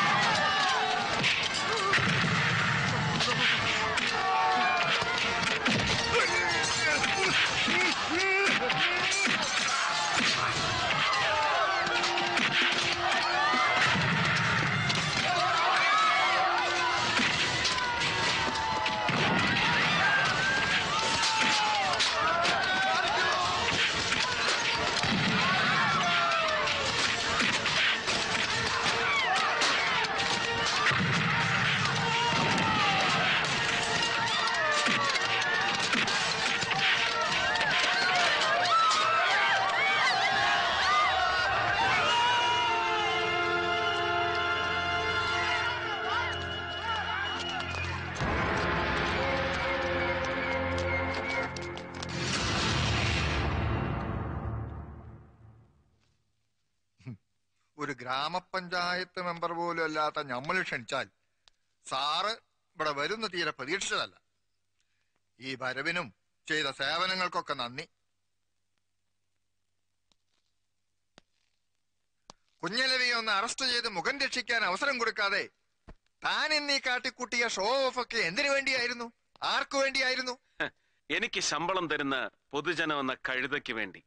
ഒരു ഗ്രാമപഞ്ചായത്ത് മെമ്പർ പോലും അല്ലാത്ത നമ്മൾ ക്ഷണിച്ചാൽ സാറ് ഇവിടെ വരുന്ന തീരെ പ്രതീക്ഷിച്ചതല്ല ഈ വരവിനും ചെയ്ത സേവനങ്ങൾക്കൊക്കെ നന്ദി കുഞ്ഞലവിയെ ഒന്ന് അറസ്റ്റ് ചെയ്ത് മുഖം രക്ഷിക്കാൻ അവസരം കൊടുക്കാതെ താൻ എന്നീ കാട്ടിക്കൂട്ടിയ ഷോ ഓഫ് ഒക്കെ എന്തിനു വേണ്ടിയായിരുന്നു ആർക്കു വേണ്ടിയായിരുന്നു എനിക്ക് ശമ്പളം തരുന്ന പൊതുജനം എന്ന കഴുതയ്ക്ക് വേണ്ടി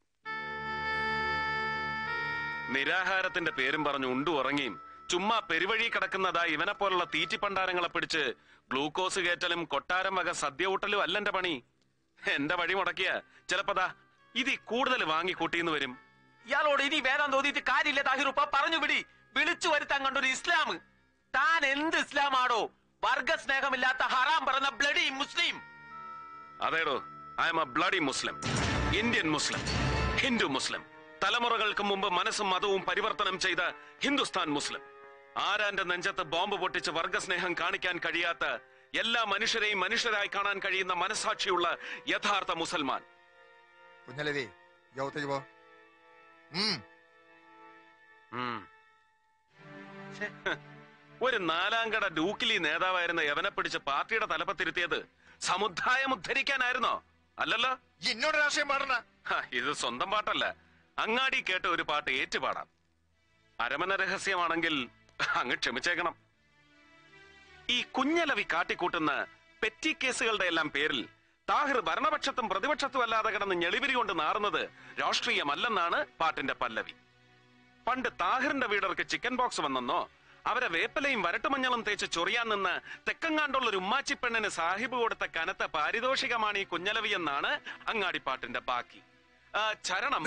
നിരാഹാരത്തിന്റെ പേരും പറഞ്ഞു ഉണ്ടു ഉറങ്ങിയും ചുമ്മാ പെരുവഴി കിടക്കുന്നതാ ഇവനെ പോലുള്ള തീറ്റിപ്പണ്ടാരങ്ങളെ പിടിച്ച് ഗ്ലൂക്കോസ് കയറ്റലും കൊട്ടാരം വക സദ്യ ഊട്ടലും അല്ല എന്റെ പണി എന്റെ വഴി മുടക്കിയ ചിലപ്പതാ ഇതി കൂടുതൽ വാങ്ങിക്കൂട്ടിന്ന് വരും ഇയാളോട് ഇനി വേദം തോന്നിയിട്ട് കാര്യമില്ല താഹിറുപ്പ പറഞ്ഞു വിടി വിളിച്ചു വരുത്താൻ കണ്ടൊരു ഇസ്ലാം താൻ എന്ത് ഇസ്ലാമാടോ വർഗസ്നേഹമില്ലാത്ത ഹറാം പറഞ്ഞ ബ്ലഡി മുസ്ലിം അതേടോ I'm a bloody Muslim Indian Muslim Hindu Muslim തലമുറകൾക്ക് മുമ്പ് മനസ്സും മതവും പരിവർത്തനം ചെയ്ത ഹിന്ദുസ്ഥാൻ മുസ്ലിം ആരാന്റെ നെഞ്ചത്ത് ബോംബ് പൊട്ടിച്ച് വർഗസ്നേഹം കാണിക്കാൻ കഴിയാത്ത എല്ലാ മനുഷ്യരെയും മനുഷ്യരായി കാണാൻ കഴിയുന്ന മനസാക്ഷിയുള്ള യഥാർത്ഥ മുസൽമാൻ കുഞ്ഞലവി യൗത്തേക്ക് പോ ഉം ഉം. ഛെ, ഹ്. ഒരു നാലാംകട ഡൂക്കിലി നേതാവായിരുന്ന യവനെ പിടിച്ച് പാർട്ടിയുടെ തലപ്പത്തിരുത്തിയത് സമുദായം ഉദ്ധരിക്കാനായിരുന്നോ അല്ലല്ലോ എന്നോട് രാഷ്ട്രീയം പാടണ ഹ, ഇത് സ്വന്തം പാട്ടല്ല അങ്ങാടി കേട്ട ഒരു പാട്ട് ഏറ്റുപാടാം അരമന രഹസ്യമാണെങ്കിൽ അങ്ങ് ക്ഷമിച്ചേക്കണം ഈ കുഞ്ഞലവി കാട്ടിക്കൂട്ടുന്ന പെറ്റി കേസുകളുടെ എല്ലാം പേരിൽ താഹിർ ഭരണപക്ഷത്തും പ്രതിപക്ഷത്തും അല്ലാതെ കിടന്ന് ഞെളിവിരി കൊണ്ട് നാറുന്നത് രാഷ്ട്രീയമല്ലെന്നാണ് പാട്ടിന്റെ പല്ലവി പണ്ട് താഹിറിന്റെ വീടർക്ക് ചിക്കൻ ബോക്സ് വന്നെന്നോ അവരെ വേപ്പലയും വരട്ടുമഞ്ഞളും തേച്ച് ചൊറിയാൻ നിന്ന് തെക്കങ്ങാണ്ടുള്ള ഒരു ഉമ്മാച്ചി പെണ്ണിന് സാഹിബ് കൊടുത്ത കനത്ത പാരിതോഷികമാണ് ഈ കുഞ്ഞലവി എന്നാണ് അങ്ങാടിപ്പാട്ടിന്റെ ബാക്കി ആ, ചരണം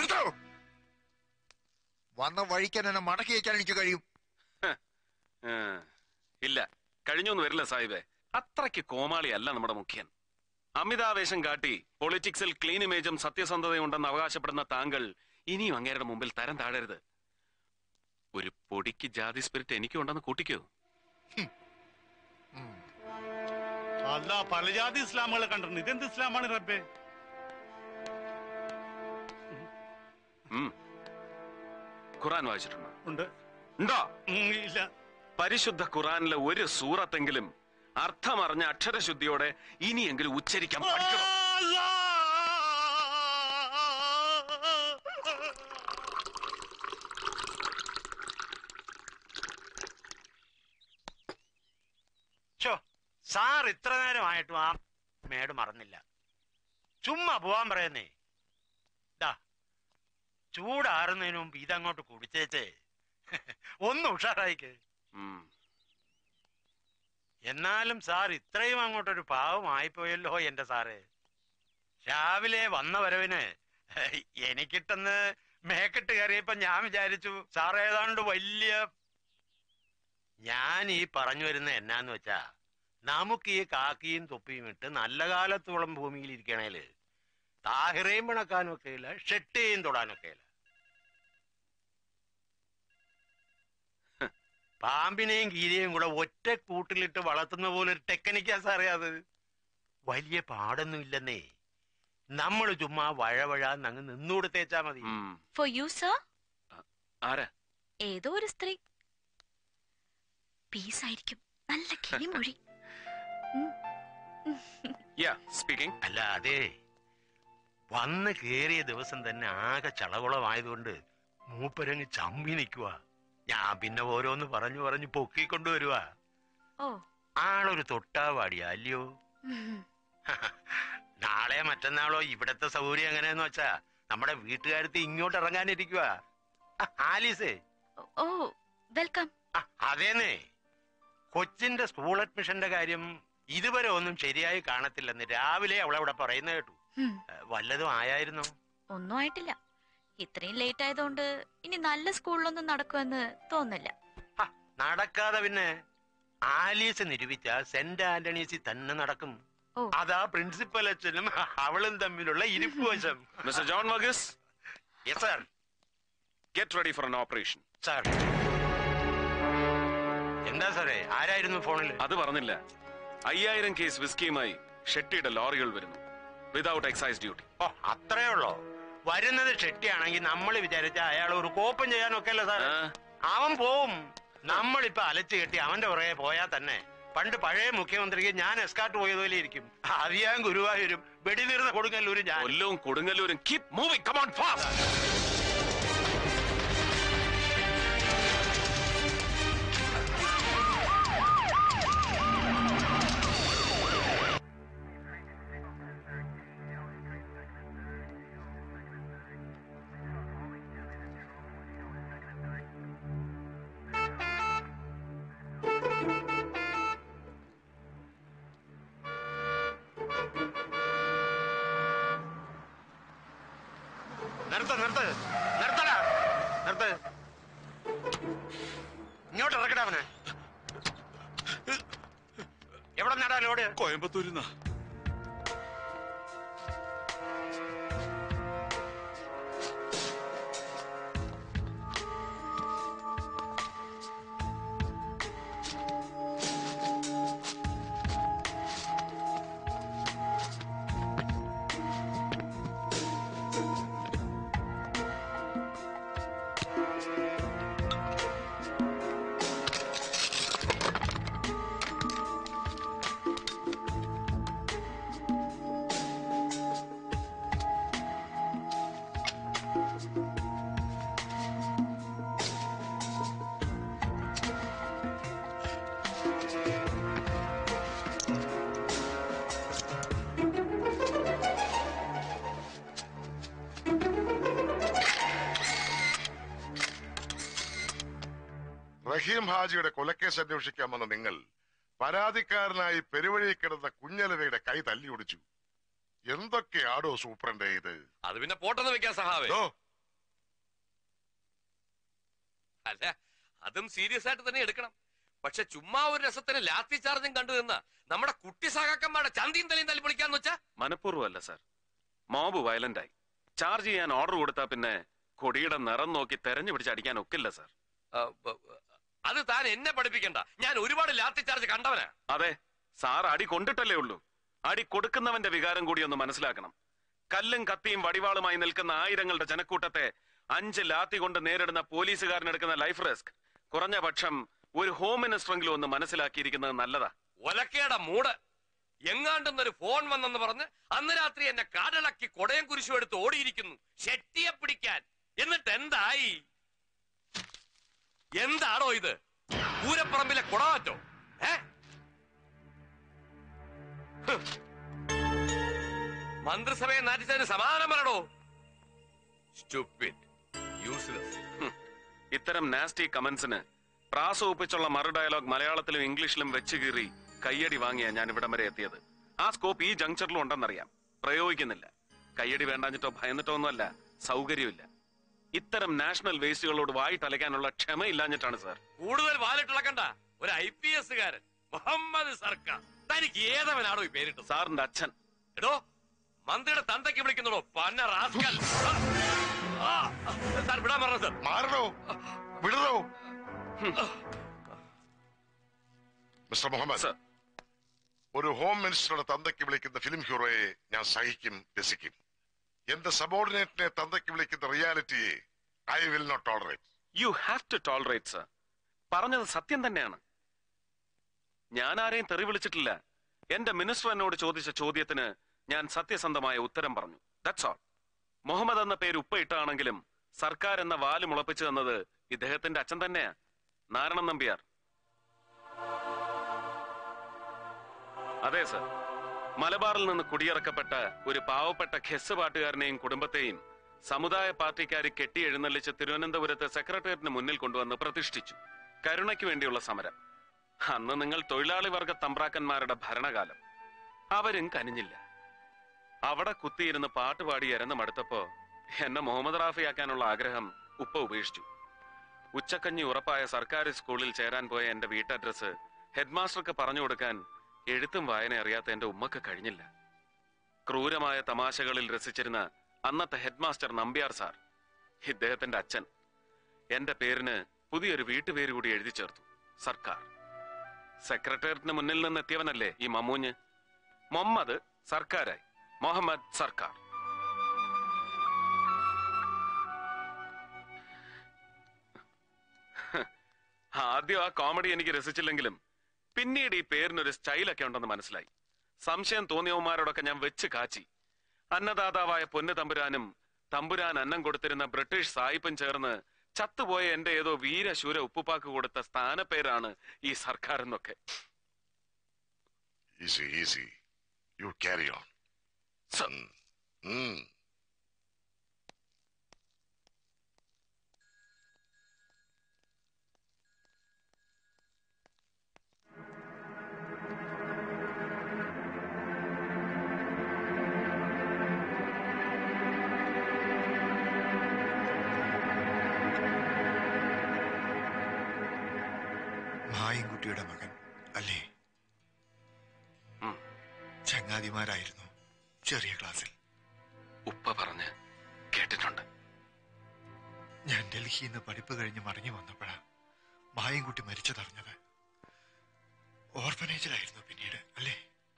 വന്ന വഴിക്കാൻ എന്നെ മടക്കി വയ്ക്കാൻ എനിക്ക് കഴിയും ആ, ഇല്ല കഴിഞ്ഞൊന്നും വരില്ല സാഹിബേ അത്രയ്ക്ക് കോമാളി അല്ല നമ്മുടെ മുഖ്യൻ അമിതാവേശം കാട്ടി പൊളിറ്റിക്സിൽ ക്ലീൻ ഇമേജും സത്യസന്ധതയും ഉണ്ടെന്ന് അവകാശപ്പെടുന്ന താങ്കൾ ഇനിയും അങ്ങേരുടെ മുമ്പിൽ തരം താഴരുത് ഒരു പൊടിക്ക് ജാതി സ്പിരിറ്റ് എനിക്കും ഉണ്ടെന്ന് കൂട്ടിക്കോ അല്ല പല ജാതി ഇസ്ലാമുകളെ കണ്ടിട്ടുണ്ട് ഇതെന്ത് ഇസ്ലാമാണ് റബ്ബേ ഉം. ഖുറാൻ വായിച്ചിട്ടുണ്ടോ ഉണ്ട് ഉണ്ടോ ഇല്ല പരിശുദ്ധ ഖുറാനിലെ ഒരു സൂറത്തെങ്കിലും അർത്ഥമറിഞ്ഞ അക്ഷരശുദ്ധിയോടെ ഇനിയെങ്കിലും ഉച്ചരിക്കാൻ പഠിക്കണം ഷോ സാർ ഇത്ര നേരമായിട്ടും ആ മേട് മറന്നില്ല ചുമ്മാ പോവാൻ പറയുന്നേ ദാ ചൂടാറുന്നതിന് മുമ്പ് ഇതങ്ങോട്ട് കുടിച്ചേച്ചേ ഒന്ന് ഉഷാറായിക്ക് ഉം. എന്നാലും സാർ ഇത്രയും അങ്ങോട്ടൊരു പാവമായിപ്പോയല്ലോ എന്റെ സാറ് രാവിലെ വന്ന വരവിന് എനിക്കിട്ടെന്ന് മേക്കിട്ട് കയറിയപ്പോ ഞാൻ വിചാരിച്ചു സാർ ഏതാണ്ട് വലിയ ഞാൻ ഈ പറഞ്ഞു വരുന്ന എന്നാന്ന് വെച്ചാ നമുക്ക് ഈ കാക്കിയും തൊപ്പിയും ഇട്ട് നല്ല കാലത്തോളം ഭൂമിയിൽ ഇരിക്കണേല് താഹിറയും പിണക്കാനും ഒക്കെ ഇല്ല ഷെട്ടിയും തൊടാനൊക്കെ ഇല്ല പാമ്പിനെയും കീരിയെയും കൂടെ ഒറ്റ കൂട്ടിലിട്ട് വളർത്തുന്ന പോലെ ഒരു ടെക്നിക്കാ സാറേ അത് വലിയ പാടൊന്നും ഇല്ലെന്നേ നമ്മൾ ചുമ്മാ വഴവഴ അങ്ങ് നിന്നുകൊടുത്തേച്ചാ മതി ഫോർ യു സർ ആരാ ഏതോ ഒരു സ്ത്രീ പീസ് ആയിരിക്കും നല്ല കിളിമൊഴി യാ സ്പീക്കിംഗ് അല്ല അതെ വന്ന് കേറിയ ദിവസം തന്നെ ആകെ ചളകുളമായതുകൊണ്ട് മൂപ്പരങ്ങ് ചമ്മി നിൽക്കുക ഞാൻ പിന്നെ ഓരോന്ന് പറഞ്ഞു പറഞ്ഞു പൊക്കിക്കൊണ്ടുവരുക ഓ ആളൊരു തൊട്ടാവാടിയാ അല്ലയോ നാളെ മറ്റന്നാളോ ഇവിടത്തെ സൗകര്യം എങ്ങനെയാന്ന് വെച്ചാ നമ്മുടെ വീട്ടുകാരത്ത് ഇങ്ങോട്ട് ഇറങ്ങാനിരിക്കുക ആലീസേ ഓ വെൽക്കം അതേന്നേ കൊച്ചിന്റെ സ്കൂൾ അഡ്മിഷന്റെ കാര്യം ഇതുവരെ ഒന്നും ശരിയായി കാണത്തില്ലെന്ന് രാവിലെ അവളവിടെ പറയുന്ന കേട്ടു ഉം. ഏ, വല്ലതും ആയായിരുന്നോ ഒന്നും ആയിട്ടില്ല ഇത്രയും ലേറ്റ് ആയതുകൊണ്ട് ഇനി നല്ല സ്കൂളിലൊന്നും നടക്കുമെന്ന് തോന്നില്ല നടക്കാതെ പിന്നെ ആലീസ് നിരൂപിച്ച സെന്റ് ആന്റണീസിൽ തന്നെ നടക്കും ഓ. അതാ പ്രിൻസിപ്പൽ അച്ഛനും അവളും തമ്മിലുള്ള ഇരിപ്പ് വശം mister John Varghese yes sir get ready for an operation sir എന്താ സാറേ ആരായിരുന്നു ഫോണിൽ അത് പറഞ്ഞില്ല അയ്യായിരം കേസ് വിസ്കിയുമായി ഷെട്ടിയുടെ ലോറികൾ വരുന്നു വിതൗട്ട് എക്സൈസ് ഡ്യൂട്ടി ഓ അത്രേ ഉള്ളോ വരുന്നത് ഷെട്ടിയാണെങ്കിൽ നമ്മൾ വിചാരിച്ച അയാൾ ഒരു കോപ്പം ചെയ്യാനൊക്കെ അല്ലേ സാർ അവൻ പോവും നമ്മളിപ്പോ അലച്ചു കെട്ടി അവന്റെ പുറകെ പോയാൽ തന്നെ പണ്ട് പഴയ മുഖ്യമന്ത്രിക്ക് ഞാൻ എസ്കാട്ട് പോയതുപോലെ ഇരിക്കും അറിയാൻ ഗുരുവായൂരും വെടിനീർന്ന കൊടുങ്ങല്ലൂരും ഞാൻ കൊല്ലവും കൊടുങ്ങല്ലൂരും കീപ് മൂവിംഗ് കമോൺ ഫാസ്റ്റ് നിർത്ത് നിർത്ത് നിർത്തടാ നിർത്ത് ഇങ്ങോട്ട് ഇറക്കടാ അവനെ എവിടെ നടാ ലോഡ് കോയമ്പത്തൂരിൽ റഹീം ഹാജിയുടെ കൊലക്കേസ് അന്വേഷിക്കാൻ വന്ന നിങ്ങൾ പരാതിക്കാരനായി പെരുവഴി കിടന്ന കുഞ്ഞലവയുടെ കൈ തല്ലിയൊടിച്ചു എന്തൊക്കെയാടോ സൂപ്രണ്ടേ ഇത് അത് പിന്നെ പോട്ടെന്ന് വെക്കാൻ സഹാവേ ദോ, അല്ല അതും സീരിയസ് ആയിട്ട് തന്നെ എടുക്കണം പക്ഷെ ചുമ്മാ ഒരു രസത്തിന് ലാത്തി ചാർജും കണ്ടു നിന്ന നമ്മുടെ കുട്ടി സഹാക്കന്മാരുടെ ചന്തിയും തലയും തല്ലി പൊളിക്കാന്ന് വെച്ചാ മനഃപൂർവ്വമല്ല സർ മോബ് വയലന്റ് ആയി ചാർജ് ചെയ്യാൻ ഓർഡർ കൊടുത്താൽ പിന്നെ കൊടിയുടെ നിറം നോക്കി തെരഞ്ഞു പിടിച്ച് അടിക്കാൻ ഒക്കില്ല സർ അത് താൻ എന്നെ പഠിപ്പിക്കണ്ട ഞാൻ ഒരുപാട് ലാത്തി ചാർജ് കണ്ടവനാ അതെ സാർ അടി കൊണ്ടിട്ടല്ലേ ഉള്ളൂ അടി കൊടുക്കുന്നവന്റെ വികാരം കൂടി ഒന്ന് മനസ്സിലാക്കണം കല്ലും കത്തിയും വടിവാളുമായി നിൽക്കുന്ന ആയിരങ്ങളുടെ ജനക്കൂട്ടത്തെ അഞ്ച് ലാത്തി കൊണ്ട് നേരിടുന്ന പോലീസുകാരനെടുക്കുന്ന ലൈഫ് റിസ്ക് കുറഞ്ഞ പക്ഷം ഒരു ഹോം മിനിസ്റ്ററെങ്കിലും ഒന്ന് മനസ്സിലാക്കിയിരിക്കുന്നത് നല്ലതാ ഒലക്കേടെ മൂട് എങ്ങാണ്ടെന്നൊരു ഫോൺ വന്നെന്ന് പറഞ്ഞ് അന്ന് രാത്രി എന്നെ കാടിളക്കി കൊടയം കുരിശും എടുത്ത് ഓടിയിരിക്കുന്നു ഷെട്ടിയെ പിടിക്കാൻ എന്നിട്ട് എന്തായി എന്താണോ ഇത് പൂരപ്പറമ്പിലെ കുടമാറ്റോ ഏ ഹ്. മന്ത്രിസഭയെ നാറ്റിച്ചതിന് സമാധാനം പറയണോ സ്റ്റുപ്പിഡ് യൂസ്ലെസ് ഹും. ഇത്തരം നാസ്റ്റി കമന്റ്സിന് പ്രാസ ഒപ്പിച്ചുള്ള മറു ഡയലോഗ് മലയാളത്തിലും ഇംഗ്ലീഷിലും വെച്ച് കീറി കയ്യടി വാങ്ങിയ ഞാൻ ഇവിടം വരെ എത്തിയത് ആ സ്കോപ്പ് ഈ ജംഗ്ഷനിലും ഉണ്ടെന്നറിയാം പ്രയോഗിക്കുന്നില്ല കയ്യടി വേണ്ടാഞ്ഞിട്ടോ ഭയന്നിട്ടോ ഒന്നുമല്ല സൗകര്യമില്ല ഇത്തരം നാഷണൽ വേസ്റ്റുകളോട് വായിട്ടലയ്ക്കാനുള്ള ക്ഷമയില്ലാഞ്ഞിട്ടാണ് സാർ കൂടുതൽ വാലിട്ടിളക്കണ്ട ഒരു ഐ പി എസ് കാരൻ മുഹമ്മദ് സർക്കാർ തനിക്ക് ഏതവനാണോ ഈ പേരിട്ടത് സാറിന്റെ അച്ഛൻ എടോ മന്ത്രിയുടെ തന്തയ്ക്ക് വിളിക്കുന്നുടോ പന്ന റാസ്കൽ ആ, ആ, സാർ വിടാൻ പറഞ്ഞു സാർ മാറണോ വിടണോ മിസ്റ്റർ മുഹമ്മദ് ഒരു ഹോം മിനിസ്റ്ററുടെ തന്തയ്ക്ക് വിളിക്കുന്ന ഫിലിം ഹീറോയെ ഞാൻ സഹിക്കും രസിക്കും എന്റെ സബോർഡിനേറ്റിനെ തന്തയ്ക്ക് വിളിക്കുന്ന റിയാലിറ്റിയെ I will not tolerate you have to tolerate sir പറഞ്ഞത് സത്യം തന്നെയാണ് ഞാൻ ആരെയും തെറി വിളിച്ചിട്ടില്ല എന്റെ മിനിസ്റ്റർ എന്നോട് ചോദിച്ച ചോദ്യത്തിന് ഞാൻ സത്യസന്ധമായ ഉത്തരം പറഞ്ഞു ദാറ്റ്സ് ഓൾ മുഹമ്മദ് എന്ന പേര് ഉപ്പയിട്ടാണെങ്കിലും സർക്കാർ എന്ന വാല് മുളപ്പിച്ചു തന്നത് ഇദ്ദേഹത്തിന്റെ അച്ഛൻ തന്നെയാ നാരായണൻ നമ്പ്യാർ അതെ സർ മലബാറിൽ നിന്ന് കുടിയിറക്കപ്പെട്ട ഒരു പാവപ്പെട്ട ഖെസ് പാട്ടുകാരനെയും കുടുംബത്തെയും സമുദായ പാർട്ടിക്കാർ കെട്ടി എഴുന്നള്ളിച്ച് തിരുവനന്തപുരത്ത് സെക്രട്ടേറിയറ്റിന് മുന്നിൽ കൊണ്ടുവന്ന് പ്രതിഷ്ഠിച്ചു കരുണയ്ക്ക് വേണ്ടിയുള്ള സമരം അന്ന് നിങ്ങൾ തൊഴിലാളി വർഗ തമ്പ്രാക്കന്മാരുടെ ഭരണകാലം അവരും കനിഞ്ഞില്ല അവിടെ കുത്തിയിരുന്ന് പാട്ടുപാടി എരന്ന് മടുത്തപ്പോ എന്നെ മുഹമ്മദ് റാഫിയാക്കാനുള്ള ആഗ്രഹം ഉപ്പ ഉപേക്ഷിച്ചു ഉച്ചക്കഞ്ഞി ഉറപ്പായ സർക്കാർ സ്കൂളിൽ ചേരാൻ പോയ എന്റെ വീട്ടഡ്രസ് ഹെഡ്മാസ്റ്റർക്ക് പറഞ്ഞു കൊടുക്കാൻ എഴുത്തും വായന അറിയാത്ത എന്റെ ഉമ്മക്ക് കഴിഞ്ഞില്ല ക്രൂരമായ തമാശകളിൽ രസിച്ചിരുന്ന അന്നത്തെ ഹെഡ്മാസ്റ്റർ നമ്പ്യാർ സാർ ഇദ്ദേഹത്തിന്റെ അച്ഛൻ എന്റെ പേരിന് പുതിയൊരു വീട്ടുപേര് കൂടി എഴുതി ചേർത്തു സർക്കാർ സെക്രട്ടേറിയറ്റിന് മുന്നിൽ നിന്ന് എത്തിയവനല്ലേ ഈ മമ്മൂഞ്ഞ് മുഹമ്മദ് സർക്കാരായി മുഹമ്മദ് സർക്കാർ ഹ്. ആദ്യം ആ കോമഡി എനിക്ക് രസിച്ചില്ലെങ്കിലും പിന്നീട് ഈ പേരിനൊരു സ്റ്റൈലൊക്കെ ഉണ്ടെന്ന് മനസ്സിലായി സംശയം തോന്നിയവന്മാരോടൊക്കെ ഞാൻ വെച്ച് കാച്ചി അന്നദാതാവായ പൊന്നു തമ്പുരാനും തമ്പുരാൻ അന്നം കൊടുത്തിരുന്ന ബ്രിട്ടീഷ് സായിപ്പും ചേർന്ന് ചത്തുപോയ എന്റെ ഏതോ വീരശൂര ഉപ്പുപ്പാക്ക് കൊടുത്ത സ്ഥാനപ്പേരാണ് ഈ സർക്കാർ എന്നൊക്കെ easy easy you carry on മായൻകുട്ടിയുടെ മകൻ അല്ലേ ചങ്ങാതിമാരായിരുന്നു ചെറിയ ക്ലാസ്സിൽ ഉപ്പ പറഞ്ഞ് കേട്ടിട്ടുണ്ട് ഞാൻ ഡൽഹിയിൽ നിന്ന് പഠിപ്പ് കഴിഞ്ഞ് മടങ്ങി വന്നപ്പോഴാ മായൻകുട്ടി മരിച്ചതറിഞ്ഞത് ഓർഫനേജിലായിരുന്നു പിന്നീട് അല്ലേ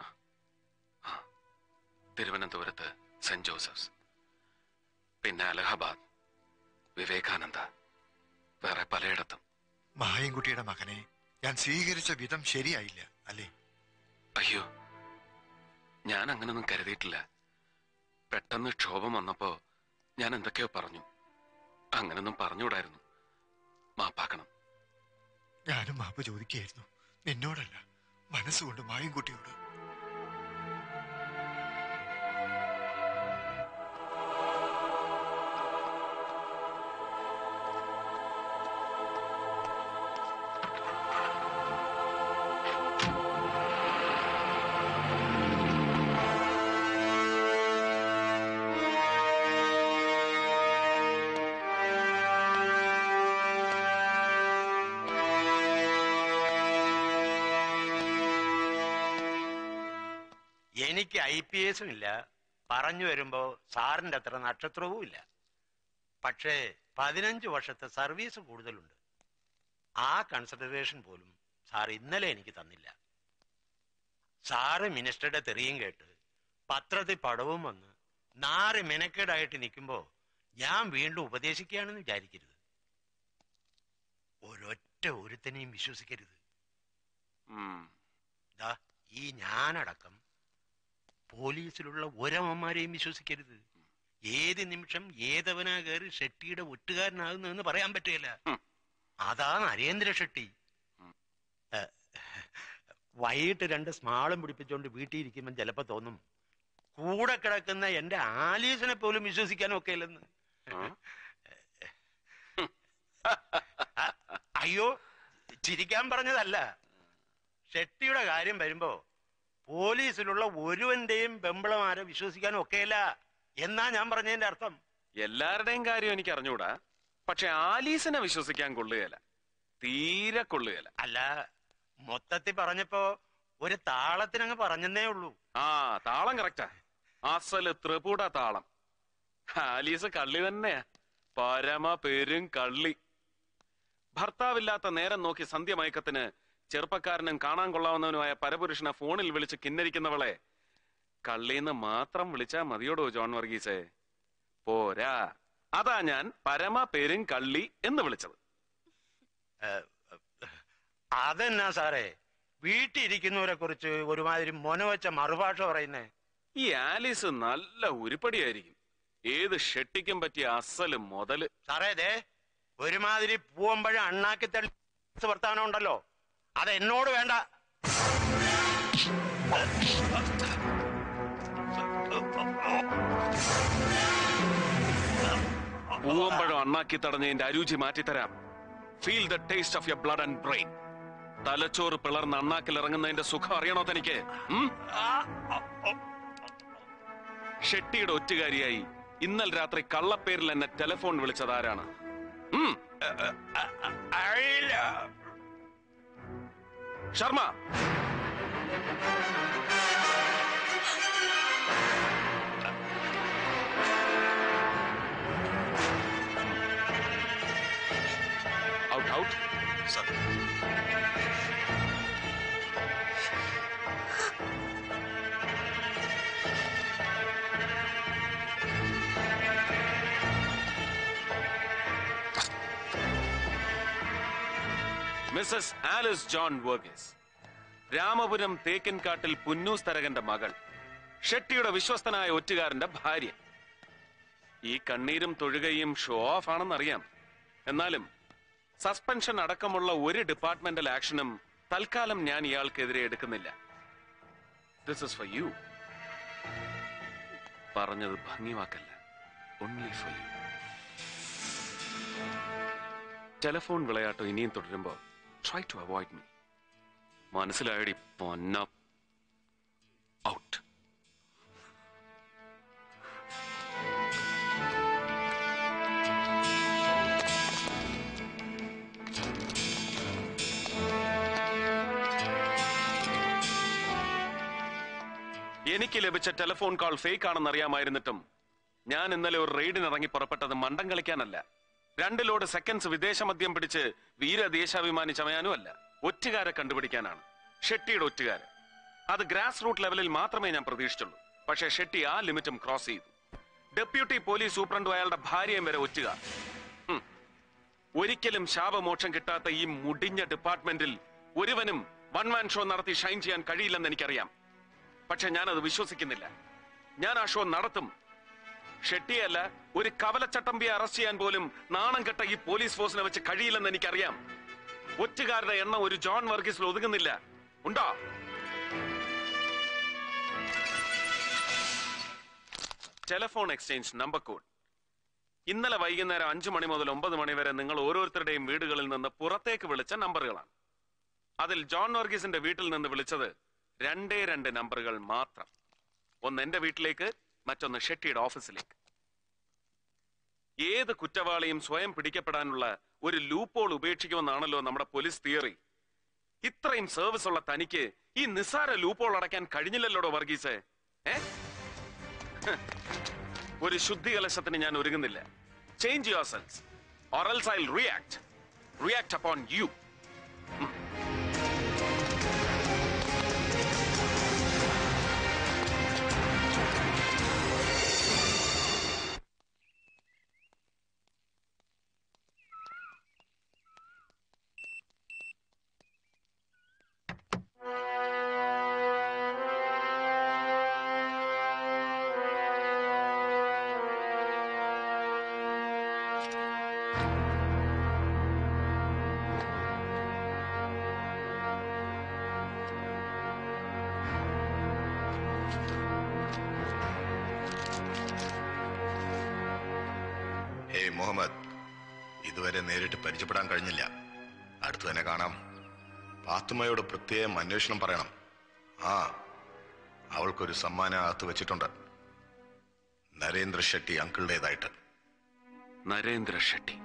തിരുവനന്തപുരത്ത് സെന്റ് ജോസഫ്സ് പിന്നെ അലഹബാദ് വിവേകാനന്ദ വേറെ പലയിടത്തും മായൻകുട്ടിയുടെ മകനെ ഞാൻ സ്വീകരിച്ച വിധം ശരിയായില്ല അല്ലേ അയ്യോ ഞാൻ അങ്ങനൊന്നും കരുതിയിട്ടില്ല പെട്ടെന്ന് ക്ഷോഭം വന്നപ്പോ ഞാൻ എന്തൊക്കെയോ പറഞ്ഞു അങ്ങനൊന്നും പറഞ്ഞുകൂടായിരുന്നു മാപ്പാക്കണം ഞാനും മാപ്പ് ചോദിക്കുകയായിരുന്നു നിന്നോടല്ല മനസ്സുകൊണ്ട് മായൻകുട്ടിയോട് എനിക്ക് ഐ പി എസും ഇല്ല പറഞ്ഞു വരുമ്പോ സാറിന്റെ അത്ര നക്ഷത്രവും ഇല്ല പക്ഷേ പതിനഞ്ച് വർഷത്തെ സർവീസ് കൂടുതലുണ്ട് ആ കൺസിഡറേഷൻ പോലും സാർ ഇന്നലെ എനിക്ക് തന്നില്ല സാറ് മിനിസ്റ്ററുടെ തെറിയും കേട്ട് പത്രത്തിൽ പടവും വന്ന് നാറ് മെനക്കേടായിട്ട് നിൽക്കുമ്പോ ഞാൻ വീണ്ടും ഉപദേശിക്കുകയാണെന്ന് വിചാരിക്കരുത് ഒരൊറ്റ ഒരുത്തനെയും വിശ്വസിക്കരുത് ദാ ഈ ഞാനടക്കം പോലീസിലുള്ള ഒരമ്മമാരെയും വിശ്വസിക്കരുത് ഏത് നിമിഷം ഏതവനാ കയറി ഷെട്ടിയുടെ ഒറ്റുകാരനാകുന്നതെന്ന് പറയാൻ പറ്റുകയില്ല അതാ നരേന്ദ്ര ഷെട്ടി ഏ, വൈകിട്ട് രണ്ട് സ്മാളും പിടിപ്പിച്ചുകൊണ്ട് വീട്ടിൽ ഇരിക്കുമ്പോൾ ചിലപ്പോ തോന്നും കൂടെ കിടക്കുന്ന എന്റെ ആലീസിനെ പോലും വിശ്വസിക്കാനും ഒക്കെ ഇല്ലെന്ന് അയ്യോ ചിരിക്കാൻ പറഞ്ഞതല്ല ഷെട്ടിയുടെ കാര്യം വരുമ്പോ പോലീസിലുള്ള ഒരുവന്റെയും പെമ്പിളമാരെ വിശ്വസിക്കാനും ഒക്കെയല്ല എന്നാ ഞാൻ പറഞ്ഞതിന്റെ അർത്ഥം എല്ലാവരുടെയും കാര്യം എനിക്ക് അറിഞ്ഞൂടാ പക്ഷെ ആലീസിനെ വിശ്വസിക്കാൻ കൊള്ളുകയില്ല തീരെ കൊള്ളുകയില്ല അല്ല മൊത്തത്തിൽ പറഞ്ഞപ്പോ ഒരു താളത്തിനങ്ങ് പറഞ്ഞെന്നേ ഉള്ളൂ ആ താളം കറക്റ്റാ അസല് ത്രിപുട താളം ആലീസ് കള്ളി തന്നെയാ പരമ പെരും കള്ളി ഭർത്താവില്ലാത്ത നേരം നോക്കി സന്ധ്യമയക്കത്തിന് ചെറുപ്പക്കാരനും കാണാൻ കൊള്ളാവുന്നവനുമായ പരപുരുഷനെ ഫോണിൽ വിളിച്ച് കിന്നരിക്കുന്നവളെ കള്ളീന്ന് മാത്രം വിളിച്ചാ മതിയോടോ ജോൺ വർഗീസേ പോരാ അതാ ഞാൻ പരമ പെരും കള്ളി എന്ന് വിളിച്ചത് അതെന്നാ സാറേ വീട്ടിലിരിക്കുന്നവരെ കുറിച്ച് ഒരുമാതിരി മൊനവച്ച മറുഭാഷ പറയുന്നേ ഈ ആലീസ് നല്ല ഉരുപ്പടിയായിരിക്കും ഏത് ഷെട്ടിക്കും പറ്റിയ അസല് മുതല് സാറേ ദേ ഒരുമാതിരി പൂവമ്പഴ അണ്ണാക്കി തള്ളി വർത്താനം ഉണ്ടല്ലോ അത് എന്നോട് വേണ്ട പൂവമ്പഴം അണ്ണാക്കി തടഞ്ഞതിന്റെ അരുചി മാറ്റിത്തരാം feel the taste of your blood and brain തലച്ചോറ് പിളർന്ന് അണ്ണാക്കിൽ ഇറങ്ങുന്നതിന്റെ സുഖം അറിയണോ തനിക്ക് ഉം? ഷെട്ടിയുടെ ഒറ്റുകാരിയായി ഇന്നൽ രാത്രി കള്ളപ്പേരിൽ എന്നെ ടെലിഫോൺ വിളിച്ചത് ആരാണ് ഉം? Sharma out out sir Mrs Alice John Varghese Ramapuram തേക്കിൻകാട്ടിൽ പുന്നൂസ് തരകന്റെ മകൾ ഷെട്ടിയുടെ വിശ്വസ്തനായ ഒറ്റുകാരന്റെ ഭാര്യ ഈ കണ്ണീരും തൊഴുകയും ഷോ ഓഫ് ആണെന്നറിയാം എന്നാലും സസ്പെൻഷൻ അടക്കമുള്ള ഒരു ഡിപ്പാർട്ട്മെന്റൽ ആക്ഷനും തൽക്കാലം ഞാൻ ഇയാൾക്കെതിരെ എടുക്കുന്നില്ല ദിസ് ഇസ് ഫോർ യു പറഞ്ഞത് ഭംഗിവാക്കല്ല ഓൺലി ഫോർ യു ടെലഫോൺ വിളയാട്ടം ഇനിയും തുടരുമ്പോ ട്രൈ ടു അവോയ്ഡ് മീ മനസ്സിലായടി പൊന്ന ഔട്ട് എനിക്ക് ലഭിച്ച ടെലിഫോൺ കോൾ ഫേക്ക് ആണെന്ന് അറിയാമായിരുന്നിട്ടും ഞാൻ ഇന്നലെ ഒരു റെയ്ഡിന് ഇറങ്ങി പുറപ്പെട്ടത് മണ്ടം കളിക്കാനല്ല രണ്ട് ലോഡ് സെക്കൻഡ്സ് വിദേശ മദ്യം പിടിച്ച് വീരദേശാഭിമാനി ചമയാനും അല്ല ഒറ്റുകാരെ കണ്ടുപിടിക്കാനാണ് ഷെട്ടിയുടെ ഒറ്റുകാര് അത് ഗ്രാസ് റൂട്ട് ലെവലിൽ മാത്രമേ ഞാൻ പ്രതീക്ഷിച്ചുള്ളൂ പക്ഷേ ഷെട്ടി ആ ലിമിറ്റും ക്രോസ് ചെയ്തു ഡെപ്യൂട്ടി പോലീസ് സൂപ്രണ്ടും അയാളുടെ ഭാര്യയും വരെ ഒറ്റുക ഹും. ഒരിക്കലും ശാപമോക്ഷം കിട്ടാത്ത ഈ മുടിഞ്ഞ ഡിപ്പാർട്ട്മെന്റിൽ ഒരുവനും വൺ മാൻ ഷോ നടത്തി ഷൈൻ ചെയ്യാൻ കഴിയില്ലെന്ന് എനിക്കറിയാം പക്ഷെ ഞാനത് വിശ്വസിക്കുന്നില്ല ഞാൻ ആ ഷോ നടത്തും ഷെട്ടിയല്ല ഒരു കവലച്ചട്ടമ്പിയെ അറസ്റ്റ് ചെയ്യാൻ പോലും നാണം കെട്ട ഈ പോലീസ് ഫോഴ്സിനെ വെച്ച് കഴിയില്ലെന്ന് എനിക്കറിയാം ഒറ്റുകാരുടെ എണ്ണം ഒരു ജോൺ വർഗീസിൽ ഒതുങ്ങുന്നില്ല ഉണ്ടോ ടെലിഫോൺ എക്സ്ചേഞ്ച് നമ്പർ കോഡ് ഇന്നലെ വൈകുന്നേരം അഞ്ചു മണി മുതൽ ഒമ്പത് മണി വരെ നിങ്ങൾ ഓരോരുത്തരുടെയും വീടുകളിൽ നിന്ന് പുറത്തേക്ക് വിളിച്ച നമ്പറുകളാണ് അതിൽ ജോൺ വർഗീസിന്റെ വീട്ടിൽ നിന്ന് വിളിച്ചത് രണ്ടേ രണ്ട് നമ്പറുകൾ മാത്രം ഒന്ന് എന്റെ വീട്ടിലേക്ക് മറ്റൊന്ന് ഷെട്ടിയുടെ ഓഫീസിലേക്ക് ഏത് കുറ്റവാളിയും സ്വയം പിടിക്കപ്പെടാനുള്ള ഒരു ലൂപ്പോൾ ഉപേക്ഷിക്കുമെന്നാണല്ലോ നമ്മുടെ പോലീസ് തിയറി ഇത്രയും സർവീസ് ഉള്ള തനിക്ക് ഈ നിസ്സാര ലൂപ്പോൾ അടയ്ക്കാൻ കഴിഞ്ഞില്ലല്ലോടോ വർഗീസ് ഏ ഹ്. ഒരു ശുദ്ധി കലശത്തിന് ഞാൻ ഒരുങ്ങുന്നില്ല change yourself or else I react react upon you hey Muhammad ഇതുവരെ നേരിട്ട് പരിചയപ്പെടാൻ കഴിഞ്ഞില്ല അടുത്ത് തന്നെ കാണാം പാത്തുമ്മയോട് പ്രത്യേകം അന്വേഷണം പറയണം ആ അവൾക്കൊരു സമ്മാനം അകത്ത് വെച്ചിട്ടുണ്ട് നരേന്ദ്ര ഷെട്ടി അങ്കിളുടേതായിട്ട് നരേന്ദ്ര ഷെട്ടി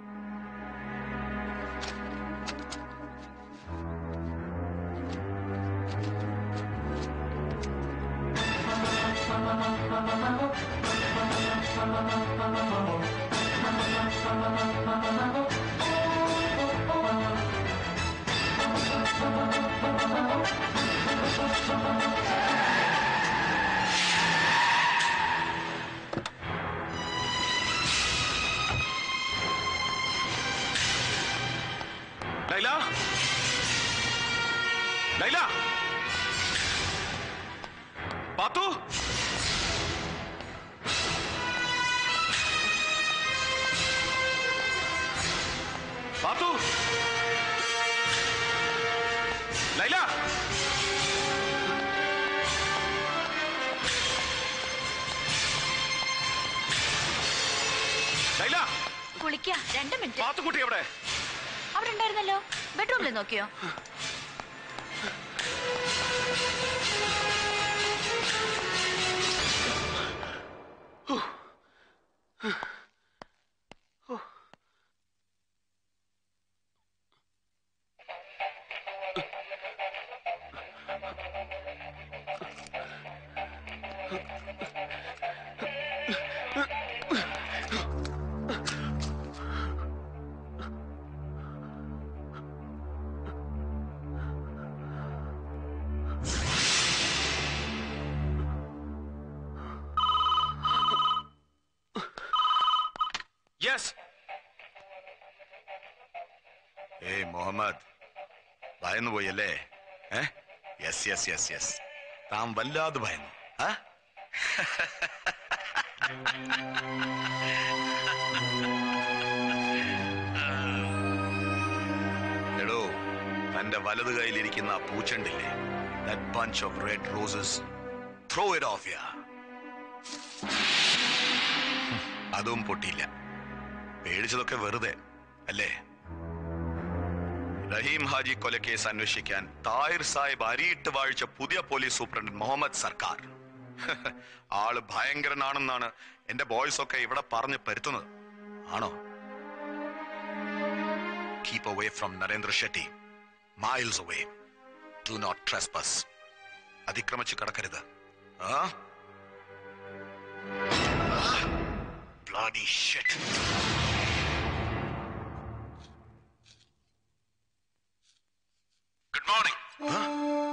ലൈല ലൈല പാത്തു പാത്തു ലൈല ലൈല കുളിക്ക രണ്ട് മിനിറ്റ് പാത്തുക്കുട്ടി എവിടെ അവിടെ ഉണ്ടായിരുന്നല്ലോ ബെഡ്റൂമിൽ നോക്കിയോ യെസ് ഏയ് മുഹമ്മദ് ഭയന്നു പോയല്ലേ ഏ യെസ് യെസ് യെസ് യെസ് താൻ വല്ലാതെ ഭയന്നു ആ എടോ തന്റെ വലത് കയ്യിലിരിക്കുന്ന ആ പൂച്ചണ്ടില്ലേ that bunch of red roses throw it off ya അതും പൊട്ടിയില്ല പേടിച്ചതൊക്കെ വെറുതെ അല്ലേ റഹീം ഹാജി കൊലക്കേസ് അന്വേഷിക്കാൻ താഹിർ സാഹിബ് അരിയിട്ട് വാഴിച്ച പുതിയ പോലീസ് സൂപ്രണ്ട് മുഹമ്മദ് സർക്കാർ ആള് ഭയങ്കരനാണെന്നാണ് എന്റെ ബോയ്സ് ഒക്കെ ഇവിടെ പറഞ്ഞ് പരുത്തുന്നത് ആണോ keep away from Narendra Shetty miles away do not trespass അതിക്രമിച്ച് കടക്കരുത് ആ Bloody shit. Good morning.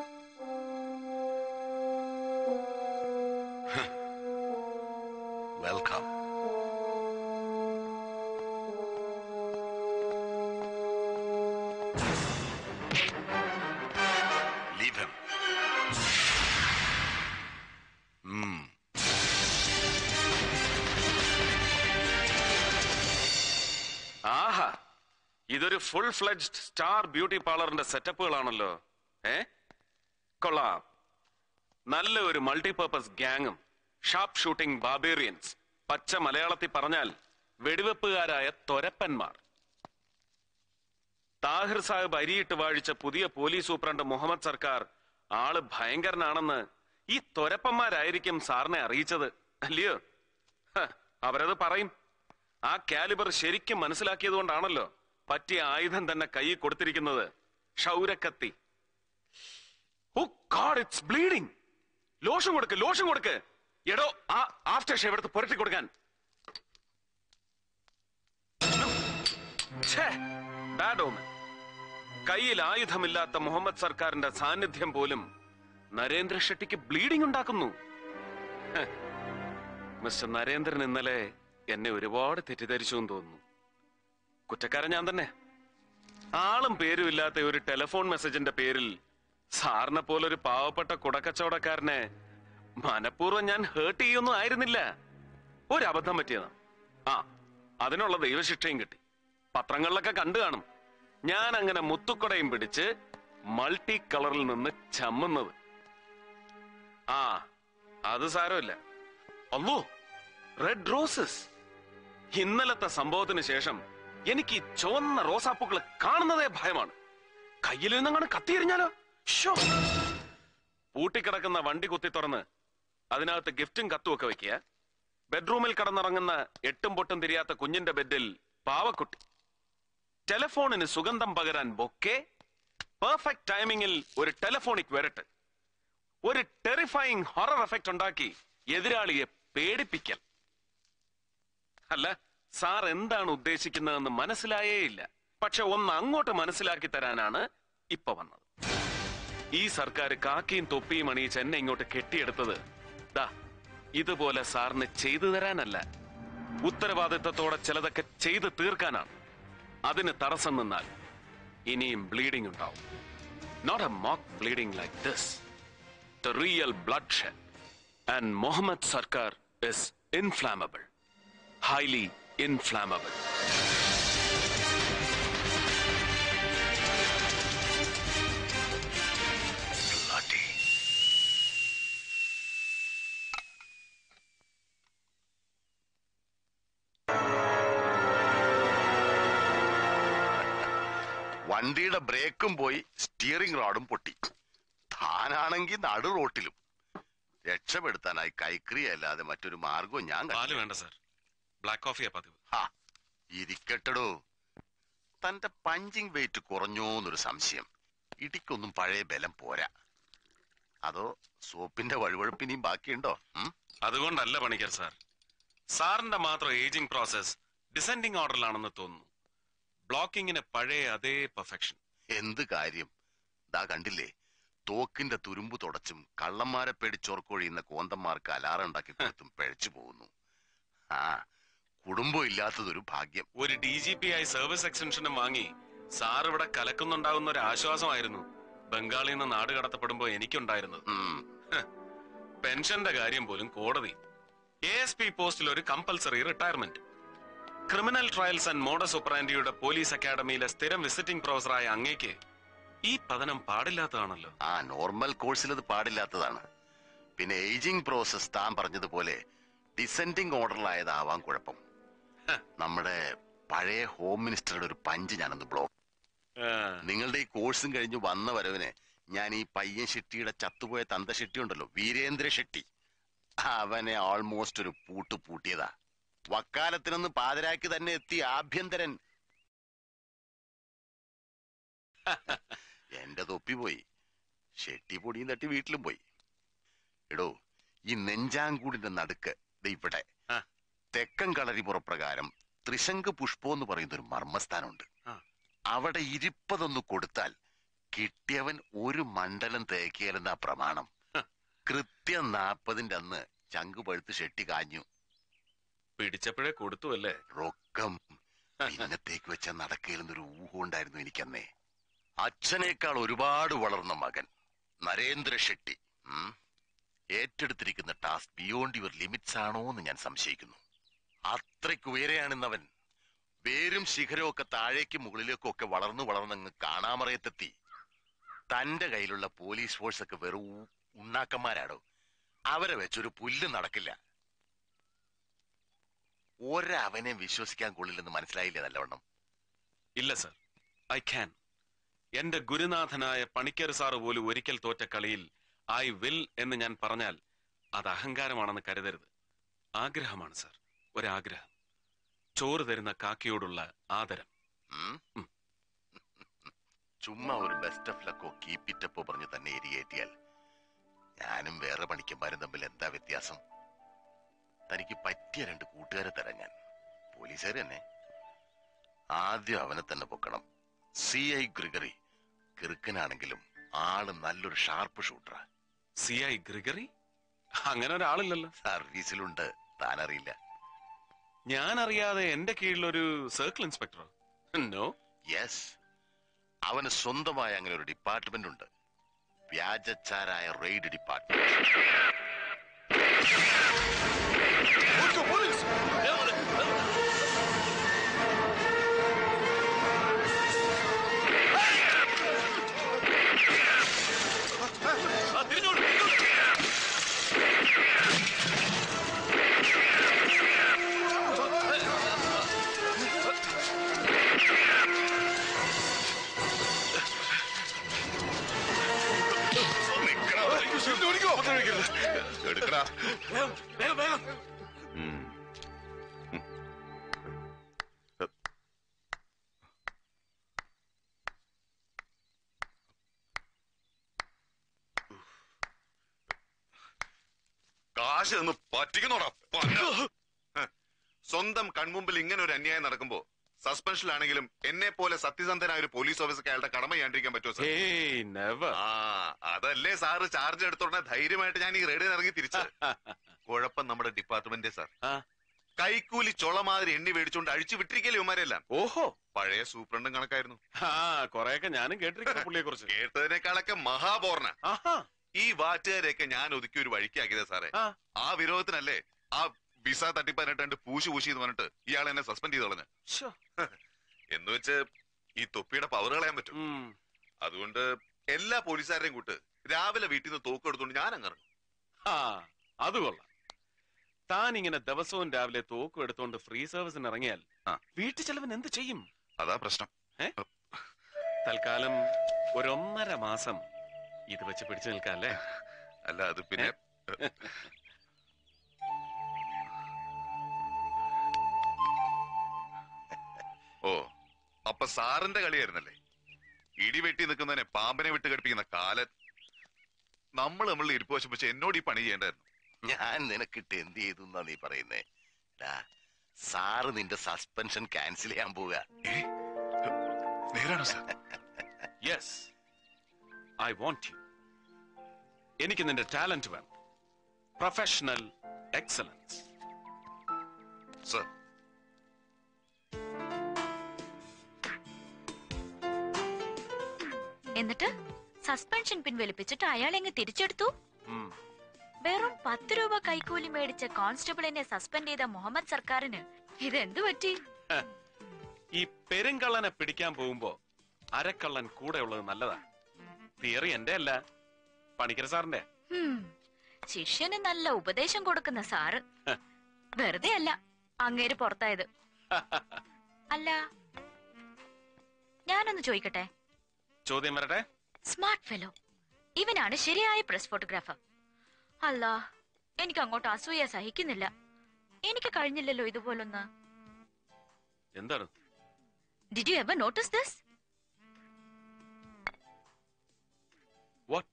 Welcome. Leave him. Hmm. ആഹാ ഇതൊരു ഫുൾ ഫ്ലെഡ്ജ്ഡ് സ്റ്റാർ ബ്യൂട്ടി പാർലറിന്റെ സെറ്റപ്പുകളാണല്ലോ ഏ കൊള്ളാം നല്ല ഒരു മൾട്ടിപർപ്പസ് ഗ്യാങ്ങും ഷാർപ്പ് ഷൂട്ടിംഗ് ബാബേറിയൻസ് പച്ച മലയാളത്തിൽ പറഞ്ഞാൽ വെടിവെപ്പുകാരായ തൊരപ്പന്മാർ താഹിർ സാഹിബ് അരിയിട്ട് വാഴിച്ച പുതിയ പോലീസ് സൂപ്രണ്ട് മുഹമ്മദ് സർക്കാർ ആള് ഭയങ്കരനാണെന്ന് ഈ തൊരപ്പന്മാരായിരിക്കും സാറിനെ അറിയിച്ചത് അല്ലയോ ഹ, അവരത് പറയും ആ കാലിബർ ശരിക്കും മനസ്സിലാക്കിയത് കൊണ്ടാണല്ലോ പറ്റിയ ആയുധം തന്നെ കൈ കൊടുത്തിരിക്കുന്നത് ക്ഷൗരക്കത്തി oh God it's bleeding lotion കൊടുക്ക് ലോഷൻ കൊടുക്ക് എടോ ആ ആഫ്റ്റർ ഷേവ് എടുത്ത് പുരട്ടി കൊടുക്കാൻ ബാഡ് ഓമൻ കയ്യിൽ ആയുധമില്ലാത്ത മുഹമ്മദ് സർക്കാരിന്റെ സാന്നിധ്യം പോലും നരേന്ദ്ര ഷെട്ടിക്ക് ബ്ലീഡിംഗ് ഉണ്ടാക്കുന്നു ഹ്. മിസ്റ്റർ നരേന്ദ്രൻ ഇന്നലെ എന്നെ ഒരുപാട് തെറ്റിദ്ധരിച്ചു എന്ന് തോന്നുന്നു കുറ്റക്കാരൻ ഞാൻ തന്നെ ആളും പേരും ഇല്ലാത്ത ഒരു ടെലിഫോൺ മെസ്സേജിന്റെ പേരിൽ സാറിനെ പോലൊരു പാവപ്പെട്ട കുടക്കച്ചവടക്കാരനെ മനഃപൂർവ്വം ഞാൻ ഹേർട്ട് ചെയ്യൊന്നും ആയിരുന്നില്ല ഒരു അബദ്ധം പറ്റിയതാ ആ അതിനുള്ള ദൈവശിക്ഷയും കിട്ടി പത്രങ്ങളിലൊക്കെ കണ്ടു കാണും ഞാൻ അങ്ങനെ മുത്തുക്കുടയും പിടിച്ച് മൾട്ടി കളറിൽ നിന്ന് ചമ്മുന്നത് ആ അത് സാരമില്ല അല്ലോ റെഡ് റോസസ് ഇന്നലത്തെ സംഭവത്തിന് ശേഷം എനിക്ക് ഈ ചുവന്ന റോസാപ്പൂക്കൾ കാണുന്നതേ ഭയമാണ് കയ്യിൽ നിന്നങ്ങനെ കത്തിയെറിഞ്ഞാലോ ഷോ പൂട്ടിക്കിടക്കുന്ന വണ്ടി കുത്തി തുറന്ന് അതിനകത്ത് ഗിഫ്റ്റും കത്തും ഒക്കെ വെക്കുക ബെഡ്റൂമിൽ കടന്നിറങ്ങുന്ന എട്ടും പൊട്ടും തിരിയാത്ത കുഞ്ഞിന്റെ ബെഡിൽ പാവക്കുട്ടി ടെലിഫോണിന് സുഗന്ധം പകരാൻ ബൊക്കെ പെർഫെക്റ്റ് ടൈമിങ്ങിൽ ഒരു ടെലിഫോണിക് വരട്ട് ഒരു ടെറിഫൈങ് ഹൊറർ എഫക്റ്റ് ഉണ്ടാക്കി എതിരാളിയെ പേടിപ്പിക്കൽ അല്ല സാർ എന്താണ് ഉദ്ദേശിക്കുന്നതെന്ന് മനസ്സിലായേ ഇല്ല പക്ഷെ ഒന്ന് അങ്ങോട്ട് മനസ്സിലാക്കി തരാനാണ് ഇപ്പൊ വന്നത് ഈ സർക്കാർ കാക്കിയും തൊപ്പിയും അണിയിച്ച് എന്നെ ഇങ്ങോട്ട് കെട്ടിയെടുത്തത് ദാ ഇതുപോലെ സാറിന് ചെയ്തു തരാനല്ല ഉത്തരവാദിത്തത്തോടെ ചിലതൊക്കെ ചെയ്തു തീർക്കാനാണ് അതിന് തടസ്സം നിന്നാൽ ഇനിയും ബ്ലീഡിംഗ് ഉണ്ടാവും not a mock bleeding like this the real blood shed and Muhammad Sarkar is inflammable highly inflammable. Bloody. വണ്ടിയുടെ ബ്രേക്കും പോയി സ്റ്റിയറിംഗ് റോഡും പൊട്ടി താനാണെങ്കിൽ നടു റോട്ടിലും രക്ഷപ്പെടുത്താനായി കൈക്രിയ അല്ലാതെ മറ്റൊരു മാർഗവും ഞാൻ പാല് വേണ്ട സാർ ബ്ലാക്ക് കോഫിയാ പതിവ് ഹാ, ഇരിക്കട്ടെടോ തന്റെ പഞ്ചിങ് വെയിറ്റ് കുറഞ്ഞോന്നൊരു സംശയം ഇടിക്കൊന്നും പഴയ ബലം പോരാ അതോ സോപ്പിന്റെ വഴുവഴുപ്പിനിയും ബാക്കിയുണ്ടോ ഉം? അതുകൊണ്ടല്ല പണിക്കർ സാർ സാറിന്റെ മാത്രം ഏജിംഗ് പ്രോസസ് ഡിസെൻഡിങ് ഓർഡറിലാണെന്ന് തോന്നുന്നു ബ്ലോക്കിങ്ങിന് പഴയ അതേ പെർഫെക്ഷൻ എന്ത് കാര്യം ദാ കണ്ടില്ലേ തോക്കിന്റെ തുരുമ്പ് തുടച്ചും കള്ളന്മാരെ പേടിച്ചോർക്കൊഴിയുന്ന കോന്തന്മാർക്ക് അലാറം ഉണ്ടാക്കി കൊടുത്തും പിഴച്ചു പോകുന്നു ആ കുടുംബം ഇല്ലാത്തതൊരു ഭാഗ്യം ഒരു ഡി ജി പി ആയി സർവീസ് എക്സ്റ്റൻഷനും വാങ്ങി സാർ ഇവിടെ കലക്കുന്നുണ്ടാകുന്ന ഒരു ആശ്വാസമായിരുന്നു ബംഗാളിൽ നിന്ന് നാട് കടത്തപ്പെടുമ്പോ എനിക്കുണ്ടായിരുന്നത് ഹ്, പെൻഷന്റെ കാര്യം പോലും കോടതി എ എസ് പി പോസ്റ്റിൽ ഒരു compulsory retirement criminal trials and modus ഒപ്പറാൻഡിയുടെ പോലീസ് അക്കാഡമിയിലെ സ്ഥിരം വിസിറ്റിംഗ് പ്രൊഫസറായ അങ്ങേക്ക് ഈ പതനം പാടില്ലാത്തതാണല്ലോ ആ നോർമൽ കോഴ്സിൽ അത് പാടില്ലാത്തതാണ് പിന്നെ ഏജിംഗ് പ്രോസസ് താൻ പറഞ്ഞതുപോലെ ഡിസെൻഡിങ് ഓർഡറിലായതാവാം കുഴപ്പം നമ്മുടെ പഴയ ഹോം മിനിസ്റ്ററുടെ ഒരു പഞ്ച് ഞാനൊന്ന് ബ്ലോക്ക് നിങ്ങളുടെ ഈ കോഴ്സും കഴിഞ്ഞ് വന്ന വരവിന് ഞാൻ ഈ പയ്യൻ ഷെട്ടിയുടെ ചത്തുപോയ തന്ത ഷെട്ടി ഉണ്ടല്ലോ വീരേന്ദ്ര ഷെട്ടി അവനെ ഓൾമോസ്റ്റ് ഒരു പൂട്ട് പൂട്ടിയതാ വക്കാലത്തിനൊന്ന് പാതിരാക്കി തന്നെ എത്തി ആഭ്യന്തരൻ എന്റെ തൊപ്പി പോയി ഷെട്ടി പൊടിയും തട്ടി വീട്ടിലും പോയി എടോ ഈ നെഞ്ചാങ്കൂടിന്റെ നടുക്ക് ദേ ഇവിടെ തെക്കൻ കളരിപുറപ്രകാരം ത്രിശങ്ക് പുഷ്പം എന്ന് പറയുന്ന ഒരു മർമ്മസ്ഥാനമുണ്ട് അവിടെ ഇരിപ്പതൊന്ന് കൊടുത്താൽ കിട്ടിയവൻ ഒരു മണ്ഡലം തേക്കിയാലെന്നാ പ്രമാണം കൃത്യം നാപ്പതിന്റെ അന്ന് ചങ്ക് പഴുത്ത് ഷെട്ടി കാഞ്ഞു പിടിച്ചപ്പോഴേ കൊടുത്തു അല്ലേ റൊക്കം പിന്നത്തേക്ക് വെച്ച നടക്കയിലെന്നൊരു ഊഹം ഉണ്ടായിരുന്നു എനിക്കന്നേ അച്ഛനേക്കാൾ ഒരുപാട് വളർന്ന മകൻ നരേന്ദ്ര ഷെട്ടി ഉം. ഏറ്റെടുത്തിരിക്കുന്ന ടാസ്ക് ബിയോണ്ട് യുവർ ലിമിറ്റ്സ് ആണോ എന്ന് ഞാൻ സംശയിക്കുന്നു അത്രയ്ക്ക് ഉയരെയാണെന്നവൻ വേരും ശിഖരവും ഒക്കെ താഴേക്കും മുകളിലേക്കും ഒക്കെ വളർന്നു വളർന്നങ്ങ് കാണാമറയത്തെത്തി തന്റെ കയ്യിലുള്ള പോലീസ് ഫോഴ്സ് ഒക്കെ വെറും ഉ- ഉണ്ണാക്കന്മാരാടോ അവരെ വെച്ചൊരു പുല്ല് നടക്കില്ല ഒരവനെ വിശ്വസിക്കാൻ കൊള്ളില്ലെന്ന് മനസ്സിലായില്ലേ നല്ലവണ്ണം ഇല്ല സർ ഐ ക്യാൻ എന്റെ ഗുരുനാഥനായ പണിക്കർ സാറ് പോലും ഒരിക്കൽ തോറ്റ കളിയിൽ ഐ വിൽ എന്ന് ഞാൻ പറഞ്ഞാൽ അത് അഹങ്കാരമാണെന്ന് കരുതരുത് ആഗ്രഹമാണ് സർ ഒരാഗ്രഹം ചോറ് തരുന്ന കാക്കയോടുള്ള ആദരം ഉം? ചുമ്മാ ഒരു ബെസ്റ്റ് ഓഫ് ലക്കോ കീപ്പിറ്റപ്പോ പറഞ്ഞ് തന്നെ എരിയേറ്റിയാൽ ഞാനും വേറെ പണിക്കന്മാരും തമ്മിൽ എന്താ വ്യത്യാസം തനിക്ക് പറ്റിയ രണ്ട് കൂട്ടുകാരെ തരാം ഞാൻ പോലീസുകാർ തന്നെ ആദ്യം അവനെ തന്നെ പൊക്കണം സി ഐ ഗ്രിഗറി കിറുക്കനാണെങ്കിലും ആള് നല്ലൊരു ഷാർപ്പ് ഷൂട്ടറാ സി ഐ ഗ്രിഗറി അങ്ങനെ ഒരാളില്ലല്ലോ സർവീസിലുണ്ട് താനറിയില്ല ഞാൻ അറിയാതെ എന്റെ കീഴിലൊരു സർക്കിൾ ഇൻസ്പെക്ടറോ നോ യെസ് അവന് സ്വന്തമായ അങ്ങനെ ഒരു ഡിപ്പാർട്ട്മെന്റ് ഉണ്ട് വ്യാജച്ചാരായ റെയ്ഡ് ഡിപ്പാർട്ട്മെന്റ് എടുക്കടാ കാശ് നിന്ന് പറ്റിക്കുന്നോടാ പന്ന. ഹ്. സ്വന്തം കൺമുമ്പിൽ ഇങ്ങനെ ഒരു അന്യായം നടക്കുമ്പോ സസ്പെൻഷനിലാണെങ്കിലും എന്നെ പോലെ സത്യസന്ധനായ ഒരു പോലീസ് ഓഫീസർക്ക് അയാളുടെ കടമ ചെയ്യാണ്ടിരിക്കാൻ പറ്റുമോ സാർ ആ അതല്ലേ സാറ് ചാർജ് എടുത്തോടെ ധൈര്യമായിട്ട് ഞാൻ ഈ റെയ്ഡിന് ഇറങ്ങി തിരിച്ചത് കുഴപ്പം നമ്മുടെ ഡിപ്പാർട്ട്മെന്റ് സാർ കൈക്കൂലി ചൊള മാതിരി എണ്ണി മേടിച്ചോണ്ട് അഴിച്ചു വിട്ടിരിക്കല്ലേ ഇവന്മാരെല്ലാം ഓഹോ പഴയ സൂപ്രണ്ടും കണക്കായിരുന്നു ആ കൊറേയൊക്കെ ഞാനും കേട്ടിരിക്കുന്നു പുള്ളിയെ കുറിച്ച് കേട്ടതിനേക്കാളൊക്കെ മഹാപോർണ ഈ വാറ്റുകാരെയൊക്കെ ഞാൻ ഒതുക്കി ഒരു വഴിക്കാക്കിയത് സാറേ ആ വിരോധത്തിനല്ലേ ആ വിസ തട്ടിപ്പതിനെട്ട് പൂശി പൂശി എന്ന് പറഞ്ഞിട്ട് ഇയാൾ എന്നെ സസ്പെൻഡ് ചെയ്ത് കളഞ്ഞ് എന്ന് വെച്ച് ഈ തൊപ്പിയുടെ പവർ കളയാൻ പറ്റും അതുകൊണ്ട് എല്ലാ പോലീസുകാരെയും കൂട്ട് രാവിലെ വീട്ടിൽ നിന്ന് തോക്ക് എടുത്തോണ്ട് ഞാൻ അങ്ങ് ഇറങ്ങും ആ അത് കൊള്ളാം താൻ ഇങ്ങനെ ദിവസവും രാവിലെ തോക്കും എടുത്തോണ്ട് ഫ്രീ സർവീസിന് ഇറങ്ങിയാൽ വീട്ടു ചെലവിന് എന്ത് ചെയ്യും അതാ പ്രശ്നം ഏ? തൽക്കാലം ഒരൊന്നര മാസം ഇത് വെച്ച് പിടിച്ചു നിൽക്കാം അല്ലേ അല്ല അത് പിന്നെ ഓ അപ്പൊ സാറിന്റെ കളിയായിരുന്നല്ലേ ഇടിവെട്ടി നിൽക്കുന്നതിനെ പാമ്പിനെ വിട്ട് കടിപ്പിക്കുന്ന കാലൻ നമ്മൾ നമ്മൾ ഇരിപ്പ് വശപ്പിച്ച് എന്നോട് ഈ പണി ചെയ്യേണ്ടായിരുന്നു ഞാൻ നിനക്കിട്ട് എന്ത് ചെയ്തു എന്നാ നീ പറയുന്നേ ഡാ, സാറ് നിന്റെ സസ്പെൻഷൻ ക്യാൻസൽ ചെയ്യാൻ പോവുക നേരാണോ sir yes I want you എനിക്ക് നിന്റെ ടാലന്റ് വേണം പ്രൊഫഷണൽ എക്സലൻസ് സർ എന്നിട്ട് സസ്പെൻഷൻ പിൻവലിപ്പിച്ചിട്ട് അയാളെ അങ്ങ് തിരിച്ചെടുത്തു ഉം. വെറും പത്ത് രൂപ കൈക്കൂലി മേടിച്ച കോൺസ്റ്റബിളിനെ സസ്പെൻഡ് ചെയ്ത മുഹമ്മദ് സർക്കാരിന് ഇതെന്തു പറ്റി ഹ, ഈ പെരുങ്കള്ളനെ പിടിക്കാൻ പോകുമ്പോ അരക്കള്ളൻ കൂടെ ഉള്ളത് നല്ലതാ തിയറി എന്റെ അല്ല പണിക്കര സാറിന്റെ ഹും, ശിഷ്യന് നല്ല ഉപദേശം കൊടുക്കുന്ന സാറ് ഹ. വെറുതെ അല്ല അങ്ങേര് പുറത്തായത് അല്ല ഞാനൊന്ന് ചോദിക്കട്ടെ ചോദ്യം വരട്ടെ സ്മാർട്ട് ഫെലോ ഇവനാണ് ശരിയായ പ്രസ് ഫോട്ടോഗ്രാഫർ അല്ല എനിക്ക് അങ്ങോട്ട് അസൂയ സഹിക്കുന്നില്ല എനിക്ക് കഴിഞ്ഞില്ലല്ലോ ഇതുപോലൊന്ന് എന്താണ് did you ever notice this what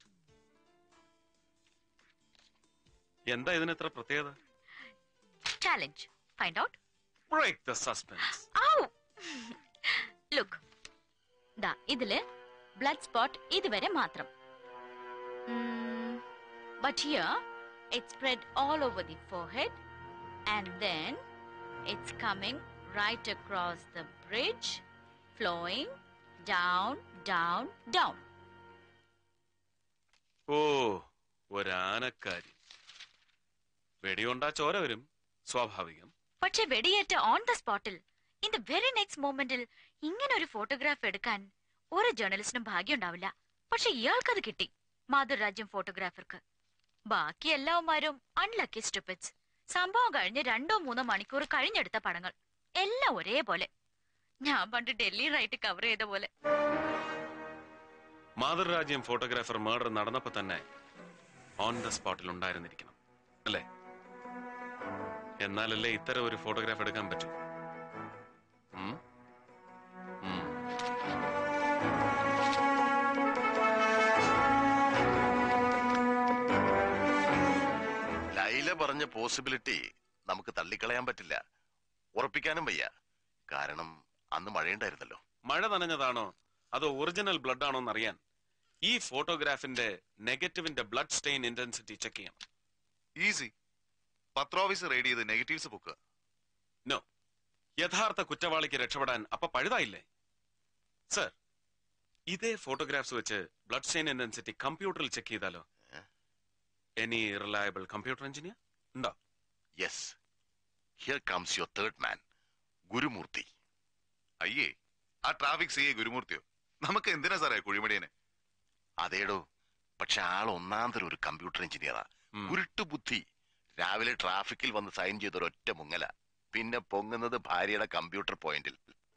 എന്താ ഇതിന് ഇത്ര പ്രത്യേകത challenge find out break the suspense ow look ദാ ഇതില് ബ്ലഡ് സ്പോട്ട് ഇതുവരെ മാത്രം but here it spread all over the forehead and then it's coming right across the bridge flowing down down down ഓ ഒരാനക്കാരി വെടികൊണ്ടാ ചോര വരും സ്വാഭാവികം പക്ഷെ വെടിയേറ്റ ഓൺ ദ സ്പോട്ടിൽ ഇൻ ദ വെരി നെക്സ്റ്റ് മൊമെന്റിൽ ഇങ്ങനെ ഒരു ഫോട്ടോഗ്രാഫ് എടുക്കാൻ ഒരു ജേർണലിസ്റ്റിനും ഭാഗ്യം ഉണ്ടാവില്ല പക്ഷെ ഇയാൾക്കത് കിട്ടി മാതൃരാജ്യം ഫോട്ടോഗ്രാഫർക്ക് ബാക്കി എല്ലാവന്മാരും അൺലക്കി സ്റ്റുപ്പിറ്റ്സ് സംഭവം കഴിഞ്ഞ് രണ്ടോ മൂന്നോ മണിക്കൂർ കഴിഞ്ഞെടുത്ത പടങ്ങൾ എല്ലാം ഒരേപോലെ ഞാൻ പണ്ട് ഡൽഹി റൈറ്റ് കവർ ചെയ്ത പോലെ മാതൃരാജ്യം ഫോട്ടോഗ്രാഫർ മർഡർ നടന്നപ്പോ തന്നെ ഓൺ ദ സ്പോട്ടിൽ ഉണ്ടായിരുന്നിരിക്കണം അല്ലേ എന്നാലല്ലേ ഇത്തരം ഒരു ഫോട്ടോഗ്രാഫ് എടുക്കാൻ പറ്റൂ ഉം? ഉം. ലൈല പറഞ്ഞ പോസിബിലിറ്റി നമുക്ക് തള്ളിക്കളയാൻ പറ്റില്ല ഉറപ്പിക്കാനും വയ്യ കാരണം അന്ന് മഴയുണ്ടായിരുന്നല്ലോ മഴ നനഞ്ഞതാണോ അതോ ഒറിജിനൽ ബ്ലഡ് ആണോ എന്നറിയാൻ ഈ ഫോട്ടോഗ്രാഫിന്റെ നെഗറ്റീവിന്റെ ബ്ലഡ് സ്റ്റെയിൻ ഇന്റൻസിറ്റി ചെക്ക് ചെയ്യണം ഈസി പത്രോഫീസ് റെയ്ഡ് ചെയ്ത് നെഗറ്റീവ്സ് പൊക്കുക നോ യഥാർത്ഥ കുറ്റവാളിക്ക് രക്ഷപ്പെടാൻ അപ്പൊ പഴുതായില്ലേ സർ ഇതേ ഫോട്ടോഗ്രാഫ്സ് വെച്ച് ബ്ലഡ് സ്റ്റെയിൻ ഇന്റൻസിറ്റി കമ്പ്യൂട്ടറിൽ ചെക്ക് ചെയ്താലോ എനി റിലയബിൾ കമ്പ്യൂട്ടർ എഞ്ചിനീയർ ഉണ്ടോ yes here comes your third man Gurumurthy അയ്യേ ആ ട്രാഫിക് സി എ ഗുരുമൂർത്തിയോ നമുക്ക് എന്തിനാ സാറേ കുഴിമടിയനെ അതേടോ പക്ഷെ ആൾ ഒന്നാന്തരം ഒരു കമ്പ്യൂട്ടർ എഞ്ചിനീയറാ ഉരുട്ടു ബുദ്ധി രാവിലെ ട്രാഫിക്കിൽ വന്ന് സൈൻ ചെയ്ത ഒരൊറ്റ മുങ്ങല പിന്നെ പൊങ്ങുന്നത് ഭാര്യയുടെ കമ്പ്യൂട്ടർ പോയിന്റിൽ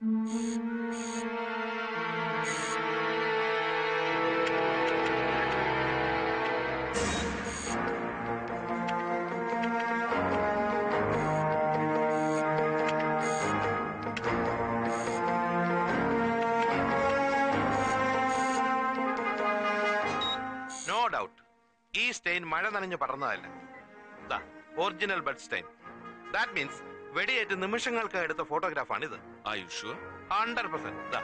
നോ ഡൗട്ട് ഈ സ്റ്റെയിൻ മഴ നനഞ്ഞു പടർന്നതല്ല original blood stain that means വെടിയേറ്റ് നിമിഷങ്ങൾക്ക് എടുത്ത ഫോട്ടോഗ്രാഫാണ് ഇത് ആയുഷ് ഹൺഡ്രഡ് പെർസെന്റ്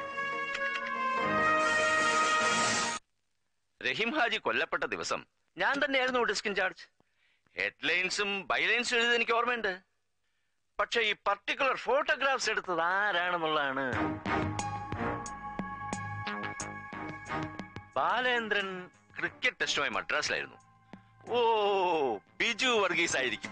റഹീം ഹാജി കൊല്ലപ്പെട്ട ദിവസം ഞാൻ തന്നെയായിരുന്നു ഡിസ്ക് ഇൻചാർജ് ഹെഡ്ലൈൻസും ബൈലൈൻസും എഴുതി എനിക്ക് ഓർമ്മയുണ്ട് പക്ഷെ ഈ പർട്ടിക്കുലർ ഫോട്ടോഗ്രാഫ്സ് എടുത്തത് ആരാണെന്നുള്ളതാണ് ബാലേന്ദ്രൻ ക്രിക്കറ്റ് ടെസ്റ്റുമായി മദ്രാസിലായിരുന്നു ഓ ബിജു വർഗീസ് ആയിരിക്കും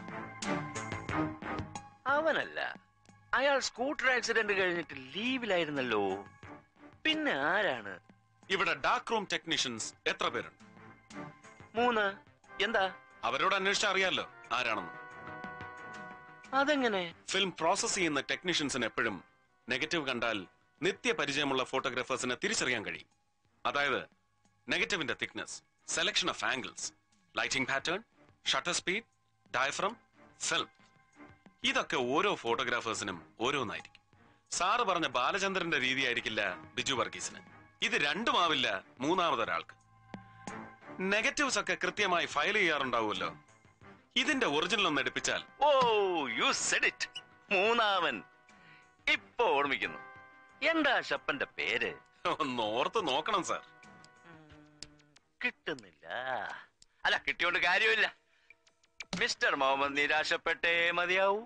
അവനല്ല അയാൾ സ്കൂട്ടർ ആക്സിഡന്റ് കഴിഞ്ഞിട്ട് ലീവിലായിരുന്നല്ലോ പിന്നെ ആരാണ് ഇവിടെ ഡാർക്ക് റൂം ടെക്നീഷ്യൻസ് എത്ര പേരുണ്ട് മൂന്ന് എന്താ അവരോട് അന്വേഷിച്ചാൽ അറിയാലോ ആരാണെന്ന് അതെങ്ങനെ ഫിലിം പ്രോസസ് ചെയ്യുന്ന ടെക്നീഷ്യൻസിന് എപ്പോഴും നെഗറ്റീവ് കണ്ടാൽ നിത്യ പരിചയമുള്ള ഫോട്ടോഗ്രാഫേഴ്സിനെ തിരിച്ചറിയാൻ കഴിയും അതായത് നെഗറ്റീവിന്റെ thickness selection of angles lighting pattern shutter speed diaphragm film ഇതൊക്കെ ഓരോ ഫോട്ടോഗ്രാഫേഴ്സിനും ഓരോന്നായിരിക്കും സാറ് പറഞ്ഞ ബാലചന്ദ്രന്റെ രീതി ആയിരിക്കില്ല ബിജു വർഗീസിന് ഇത് രണ്ടുമാവില്ല മൂന്നാമതൊരാൾക്ക് നെഗറ്റീവ്സ് ഒക്കെ കൃത്യമായി ഫയൽ ചെയ്യാറുണ്ടാവുമല്ലോ ഇതിന്റെ ഒറിജിനൽ ഒന്ന് എടുപ്പിച്ചാൽ ഓ യു സെഡ് ഇറ്റ് മൂന്നാമൻ ഇപ്പൊ ഓർമ്മിക്കുന്നു എന്താ ഷപ്പന്റെ പേര് ഒന്ന് ഓർത്ത് നോക്കണം സാർ കിട്ടുന്നില്ല അല്ല കിട്ടിയോണ്ട് കാര്യമില്ല മിസ്റ്റർ മുഹമ്മദ് നിരാശപ്പെട്ടേ മതിയാവൂ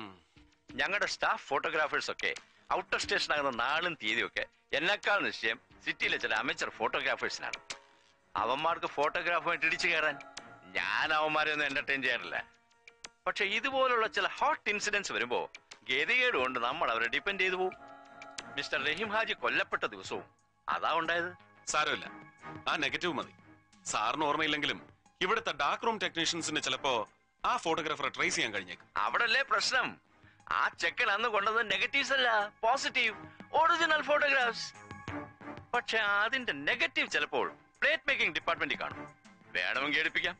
ഞങ്ങളുടെ സ്റ്റാഫ് ഫോട്ടോഗ്രാഫേഴ്സ് ഒക്കെ ഔട്ടർ സ്റ്റേഷൻ ആകുന്ന നാളും തീയതിയും ഒക്കെ എന്നെക്കാൾ നിശ്ചയം സിറ്റിയിലെ ചില അമച്ചർ ഫോട്ടോഗ്രാഫേഴ്സിനാണ് അവന്മാർക്ക് ഫോട്ടോഗ്രാഫുമായിട്ട് ഇടിച്ചു കയറാൻ ഞാൻ അവന്മാരെ ഒന്നും എന്റർടൈൻ ചെയ്യാറില്ല പക്ഷെ ഇതുപോലുള്ള ചില ഹോട്ട് ഇൻസിഡൻസ് വരുമ്പോ ഗതികേട് കൊണ്ട് നമ്മൾ അവരെ ഡിപ്പെൻഡ് ചെയ്തു പോകും മിസ്റ്റർ റഹീം ഹാജി കൊല്ലപ്പെട്ട ദിവസവും അതാ ഉണ്ടായത് സാരമില്ല ആ നെഗറ്റീവ് മതി സാറിന് ഓർമ്മയില്ലെങ്കിലും ഇവിടുത്തെ ഡാർക്ക് റൂം ടെക്നീഷ്യൻസിന് ചിലപ്പോ ആ ഫോട്ടോഗ്രാഫറെ ട്രേസ് ചെയ്യാൻ കഴിഞ്ഞേക്കും അവിടല്ലേ പ്രശ്നം ആ ചെക്കൻ അന്ന് കൊണ്ടത് നെഗറ്റീവ്സ് അല്ല പോസിറ്റീവ് ഒറിജിനൽ ഫോട്ടോഗ്രാഫ്സ് പക്ഷെ അതിന്റെ നെഗറ്റീവ് ചിലപ്പോൾ പ്ലേറ്റ് മേക്കിംഗ് ഡിപ്പാർട്ട്മെന്റിൽ കാണും വേണമെങ്കിൽ എടുപ്പിക്കാം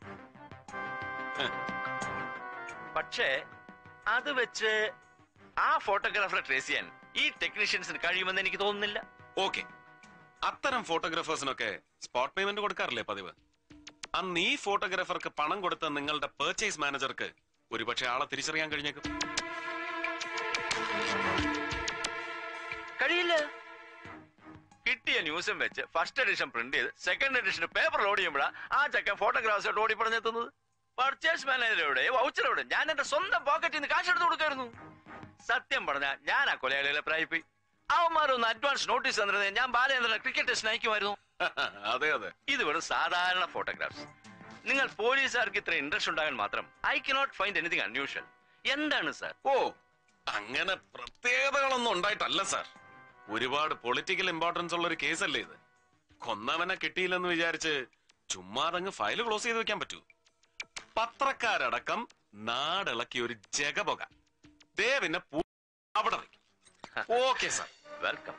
പക്ഷേ അത് വെച്ച് ആ ഫോട്ടോഗ്രാഫറെ ട്രേസ് ചെയ്യാൻ ഈ ടെക്നീഷ്യൻസിന് കഴിയുമെന്ന് എനിക്ക് തോന്നുന്നില്ല ഓക്കെ അത്തരം ഫോട്ടോഗ്രാഫേഴ്സിനൊക്കെ സ്പോട്ട് പേയ്മെന്റ് കൊടുക്കാറില്ലേ പതിവ് അന്ന് ഈ ഫോട്ടോഗ്രാഫർക്ക് പണം കൊടുത്ത നിങ്ങളുടെ പർച്ചേസ് മാനേജർക്ക് ഒരുപക്ഷെ ആളെ തിരിച്ചറിയാൻ കഴിഞ്ഞേക്കും കഴിയില്ല കിട്ടിയ ന്യൂസും വെച്ച് ഫസ്റ്റ് എഡിഷൻ പ്രിന്റ് ചെയ്ത് സെക്കൻഡ് എഡിഷൻ പേപ്പർ ലോഡ് ചെയ്യുമ്പോഴാണ് ആ ചക്കൻ ഫോട്ടോഗ്രാഫ്സ് ഓടി പറഞ്ഞെത്തുന്നത് പർച്ചേസ് മാനേജറുടെ വൗച്ചറോടെ ഞാൻ എന്റെ സ്വന്തം പോക്കറ്റിൽ നിന്ന് കാശ് എടുത്ത് കൊടുക്കായിരുന്നു സത്യം പറഞ്ഞാൽ ഞാൻ ആ കൊലയാളികളെ പ്രായിപ്പോയി അവന്മാരൊന്ന് അഡ്വാൻസ് നോട്ടീസ് തന്നിരുന്നത് ഞാൻ ബാലേന്ദ്രനെ ക്രിക്കറ്റ് ടെസ്റ്റിന് അയക്കുമായിരുന്നു അതെ അതെ ഇത് വെറും സാധാരണ ഫോട്ടോഗ്രാഫ്സ് നിങ്ങൾ പോലീസുകാർക്ക് ഇത്ര ഇൻട്രസ്റ്റ് ഉണ്ടാകാൻ മാത്രം I cannot find anything unusual എന്താണ് സാർ ഓ അങ്ങനെ പ്രത്യേകതകളൊന്നും ഉണ്ടായിട്ടല്ല സാർ ഒരുപാട് പൊളിറ്റിക്കൽ ഇമ്പോർട്ടൻസ് ഉള്ള ഒരു കേസല്ലേ ഇത് കൊന്നവനെ കിട്ടിയില്ലെന്ന് വിചാരിച്ച് ചുമ്മാതങ്ങ് ഫയൽ ക്ലോസ് ചെയ്ത് വെക്കാൻ പറ്റൂ പത്രക്കാരടക്കം നാടിളക്കിയ ഒരു ജഗപൊക ദേ പിന്നെ പൂ- അവിടെ ഓക്കെ സാർ വെൽക്കം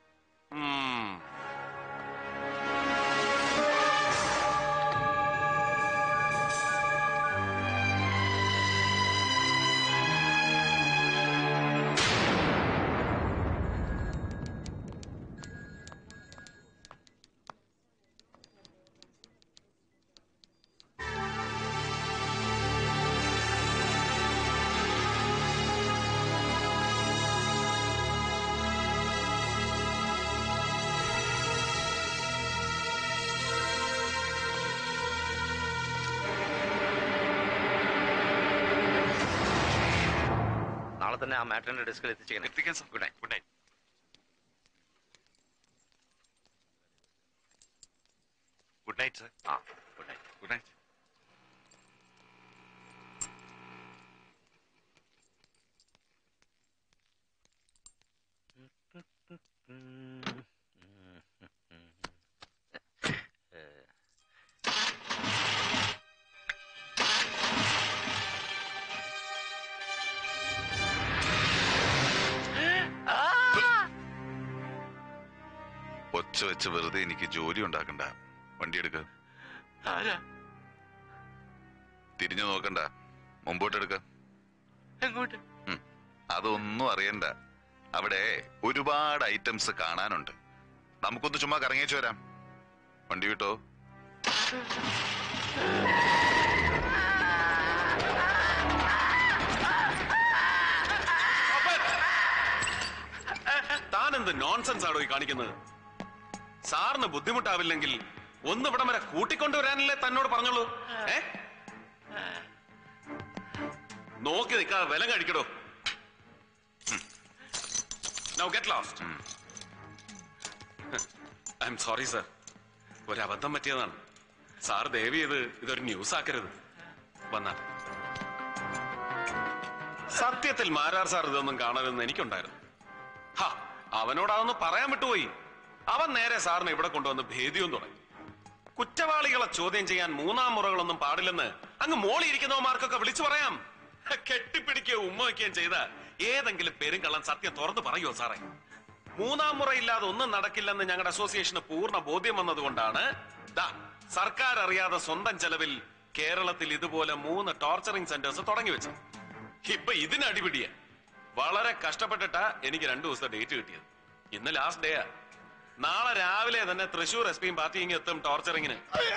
നാളെ തന്നെ ആ മാറ്ററിന്റെ ഡെസ്കിൽ എത്തിച്ചേക്കണം എത്തിക്കാൻ sir good night good night good night sir ആ ഗുഡ് നൈറ്റ് ഗുഡ് നൈറ്റ് ഒച്ച വെച്ച് വെറുതെ എനിക്ക് ജോലി ഉണ്ടാക്കണ്ട വണ്ടി എടുക്ക ആരാ തിരിഞ്ഞു നോക്കണ്ട മുമ്പോട്ട് എടുക്ക എങ്ങോട്ട് അതൊന്നും അറിയണ്ട അവിടെ ഒരുപാട് ഐറ്റംസ് കാണാനുണ്ട് നമുക്കൊന്ന് ചുമ്മാ കറങ്ങിച്ചു വരാം വണ്ടി വിട്ടോ താൻ എന്ത് നോൺസെൻസ് ആണോ ഈ കാണിക്കുന്നത് സാറിന് ബുദ്ധിമുട്ടാവില്ലെങ്കിൽ ഒന്ന് ഇവിടം വരെ കൂട്ടിക്കൊണ്ടുവരാനല്ലേ തന്നോട് പറഞ്ഞോളൂ ഏ നോക്കി നിൽക്കാതെ വില കഴിക്കടോ now get lost I'm sorry sir ഒരു അബദ്ധം പറ്റിയതാണ് സാർ ദയവ് ചെയ്ത് ഇതൊരു ന്യൂസ് ആക്കരുത് വന്നാട്ടെ സത്യത്തിൽ മാരാർ സാർ ഇതൊന്നും കാണരുതെന്ന് എനിക്കുണ്ടായിരുന്നു ഹാ അവനോട് അതൊന്ന് പറയാൻ വിട്ടുപോയി അവൻ നേരെ സാറിനെ ഇവിടെ കൊണ്ടുവന്ന് ഭേദിയും തുടങ്ങി കുറ്റവാളികളെ ചോദ്യം ചെയ്യാൻ മൂന്നാം മുറകളൊന്നും പാടില്ലെന്ന് അങ്ങ് മോളിയിരിക്കുന്നവന്മാർക്കൊക്കെ വിളിച്ചു പറയാം കെട്ടിപ്പിടിക്കുകയോ ഉമ്മ വയ്ക്കുകയും ചെയ്ത ഏതെങ്കിലും പേരും കള്ളൻ സത്യം തുറന്നു പറയുമോ സാറേ മൂന്നാം മുറയില്ലാതെ ഒന്നും നടക്കില്ലെന്ന് ഞങ്ങളുടെ അസോസിയേഷന് പൂർണ്ണ ബോധ്യം വന്നതുകൊണ്ടാണ് ദാ സർക്കാർ അറിയാതെ സ്വന്തം ചെലവിൽ കേരളത്തിൽ ഇതുപോലെ മൂന്ന് ടോർച്ചറിംഗ് സെന്റേഴ്സ് തുടങ്ങി വെച്ചത് ഇപ്പൊ ഇതിന് അടിപിടിയ വളരെ കഷ്ടപ്പെട്ടിട്ടാ എനിക്ക് രണ്ടു ദിവസത്തെ ഡേറ്റ് കിട്ടിയത് ഇന്ന് ലാസ്റ്റ് ഡേയാ നാളെ രാവിലെ തന്നെ തൃശൂർ എസ് പിയും പാർട്ടിയും എത്തും ടോർച്ചറിങ്ങിന്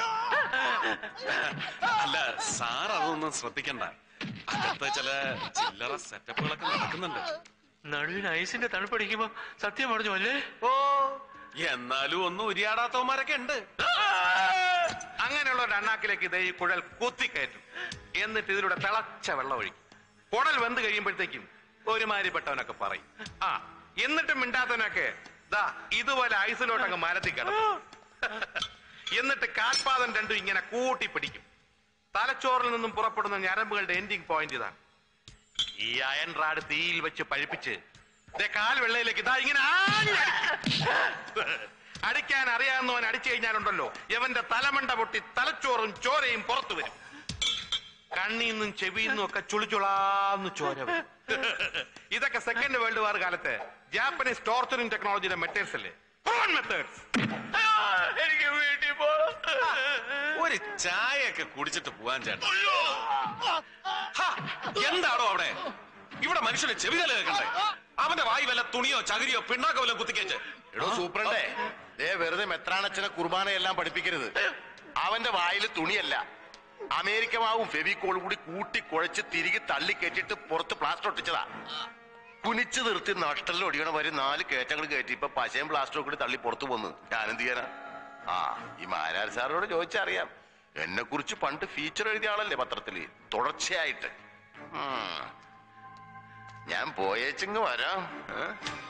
അല്ല സാർ അതൊന്നും ശ്രദ്ധിക്കണ്ട അകത്ത് ചില ചില്ലറ സെറ്റപ്പുകളൊക്കെ നടക്കുന്നുണ്ട് നടുവിന് ഐസിന്റെ തണുപ്പടിക്കുമ്പോ സത്യം പറഞ്ഞു അല്ലേ ഓ എന്നാലും ഒന്നും ഉരിയാടാത്തവന്മാരൊക്കെ ഉണ്ട് അങ്ങനെയുള്ള ഒരു അണ്ണാക്കിലേക്ക് ഇതേ ഈ കുഴൽ കുത്തിക്കയറ്റും എന്നിട്ട് ഇതിലൂടെ തിളച്ച വെള്ളം ഒഴിക്കും കുടൽ വെന്ത് കഴിയുമ്പോഴത്തേക്കും ഒരുമാതിരിപ്പെട്ടവനൊക്കെ പറയും ആ എന്നിട്ട് മിണ്ടാത്തവനൊക്കെ ദാ ഇതുപോലെ ഐസിലോട്ട് അങ്ങ് മരത്തി കിടക്കും എന്നിട്ട് കാൽപാദം രണ്ടും ഇങ്ങനെ കൂട്ടി പിടിക്കും തലച്ചോറിൽ നിന്നും പുറപ്പെടുന്ന ഞരമ്പുകളുടെ എൻഡിങ് പോയിന്റ് ഇതാണ് ഈ അയൺ റാഡ് തീയിൽ വെച്ച് പഴിപ്പിച്ച് ദേ കാൽ വെള്ളയിലേക്ക് ഇതാ ഇങ്ങനെ ആഞ്ഞ് അടിക്കും. അടിക്കാൻ അറിയാവുന്നവൻ അടിച്ചു കഴിഞ്ഞാലുണ്ടല്ലോ യവന്റെ തലമണ്ട പൊട്ടി തലച്ചോറും ചോരയും പുറത്തു വരും കണ്ണീന്നും ചെവിന്നും ഒക്കെ ചുളിച്ചുളാന്ന് ചോര വരും ഇതൊക്കെ സെക്കൻഡ് വേൾഡ് വാർ കാലത്ത് ജാപ്പനീസ് ടോർച്ചറിംഗ് ടെക്നോളജിയുടെ മെത്തേഡ്സ് അല്ലേ മെത്തേഡ്സ് എനിക്ക് വീട്ടിൽ പോണം ഒരു ചായയൊക്കെ കുടിച്ചിട്ട് പോവാൻ ചേട്ടാ ഹാ, എന്താണോ അവിടെ ഇവിടെ മനുഷ്യന് ചെവി തല കേൾക്കണ്ടേ അവന്റെ വായി വല്ല തുണിയോ ചകിരിയോ പിണ്ണാക്കോ വല്ല കുത്തിക്കേച്ച് എടോ സൂപ്രണ്ടേ ദേ വെറുതെ മെത്രാണച്ചനെ കുർബാനയെല്ലാം പഠിപ്പിക്കരുത് അവന്റെ വായിൽ തുണിയല്ല അമേരിക്ക മാവും ഫെവിക്കോളും കൂടി കൂട്ടി കുഴച്ച് തിരികെ തള്ളി കയറ്റിട്ട് പുറത്ത് പ്ലാസ്റ്റർ ഒട്ടിച്ചതാ കുനിച്ചു നിർത്തി നഷ്ടലിൽ ഒടിയണ വരെ നാല് കയറ്റങ്ങൾ കയറ്റി ഇപ്പൊ പശയും പ്ലാസ്റ്ററും കൂടി തള്ളി പുറത്തു പോന്ന് ഞാനെന്ത് ചെയ്യാനാ ആ ഈ മാരാർ സാറിനോട് ചോദിച്ചറിയാം എന്നെ കുറിച്ച് പണ്ട് ഫീച്ചർ എഴുതിയ ആളല്ലേ പത്രത്തില് തുടർച്ചയായിട്ട് ഉം. ഞാൻ പോയേച്ചിങ് വരാം ഏ?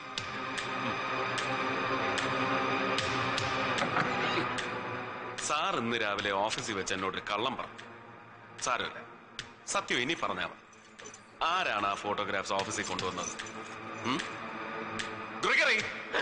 സാർ ഇന്ന് രാവിലെ ഓഫീസിൽ വെച്ച് എന്നോട് ഒരു കള്ളം പറഞ്ഞു സാരമില്ല സത്യം ഇനി പറഞ്ഞാ മതി ആരാണ് ആ ഫോട്ടോഗ്രാഫ്സ് ഓഫീസിൽ കൊണ്ടുവന്നത് ഉം? Gregory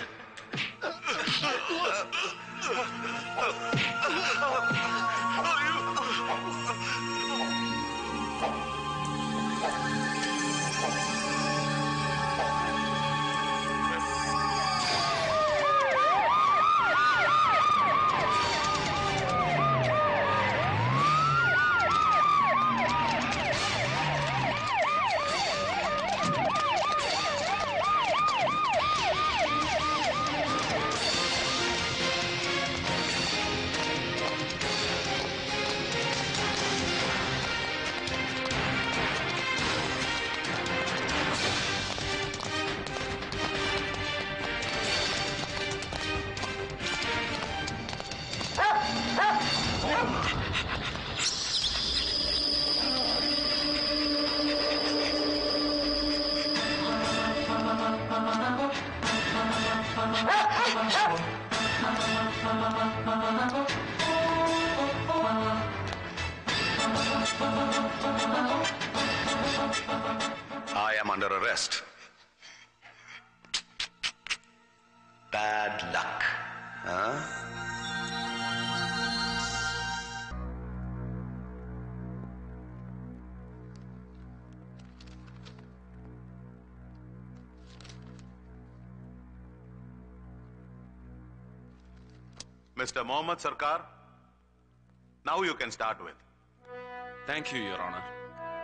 I am under arrest. Bad luck. Huh? Mr. Mohammed Sarkar, now you can start with. Thank you, Your Honor.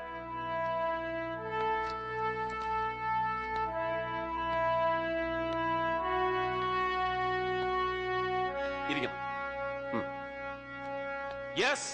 ഇരിക്കണം യെസ്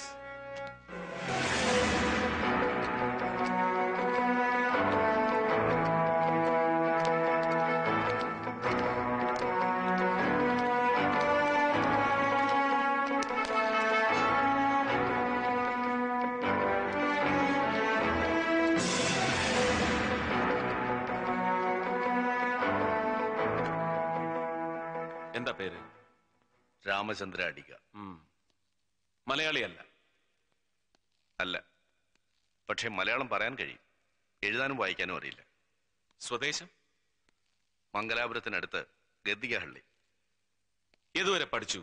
എന്താ പേര് രാമചന്ദ്ര അടിക ഉം. മലയാളിയല്ല അല്ല പക്ഷെ മലയാളം പറയാൻ കഴിയും എഴുതാനും വായിക്കാനും അറിയില്ല സ്വദേശം മംഗലാപുരത്തിനടുത്ത് ഗദ്ദികഹള്ളി ഏതുവരെ പഠിച്ചു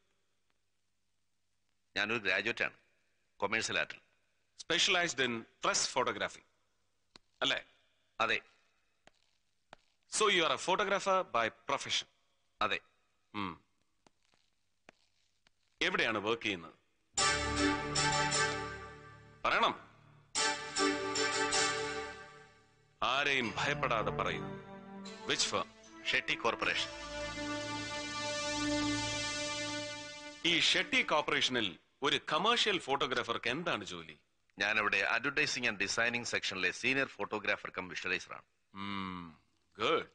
ഞാനൊരു ഗ്രാജുവേറ്റ് ആണ് കൊമേഴ്സ്യൽ ആർട്ടിൽ സ്പെഷ്യലൈസ്ഡ് ഇൻ പ്രസ് ഫോട്ടോഗ്രാഫി അല്ലേ അതെ so you are a photographer by profession അതെ എവിടെയാണ് വർക്ക് ചെയ്യുന്നത് പറയണം ആരെയും ഭയപ്പെടാതെ പറയൂ വിച്ച് ഫേം ഷെട്ടി കോർപ്പറേഷൻ ഈ ഷെട്ടി കോർപ്പറേഷനിൽ ഒരു കമേഴ്ഷ്യൽ ഫോട്ടോഗ്രാഫർക്ക് എന്താണ് ജോലി ഞാനിവിടെ അഡ്വർടൈസിംഗ് ആൻഡ് ഡിസൈനിങ് സെക്ഷനിലെ സീനിയർ ഫോട്ടോഗ്രാഫർ കം വിഷ്വലൈസർ ആണ് ഗുഡ്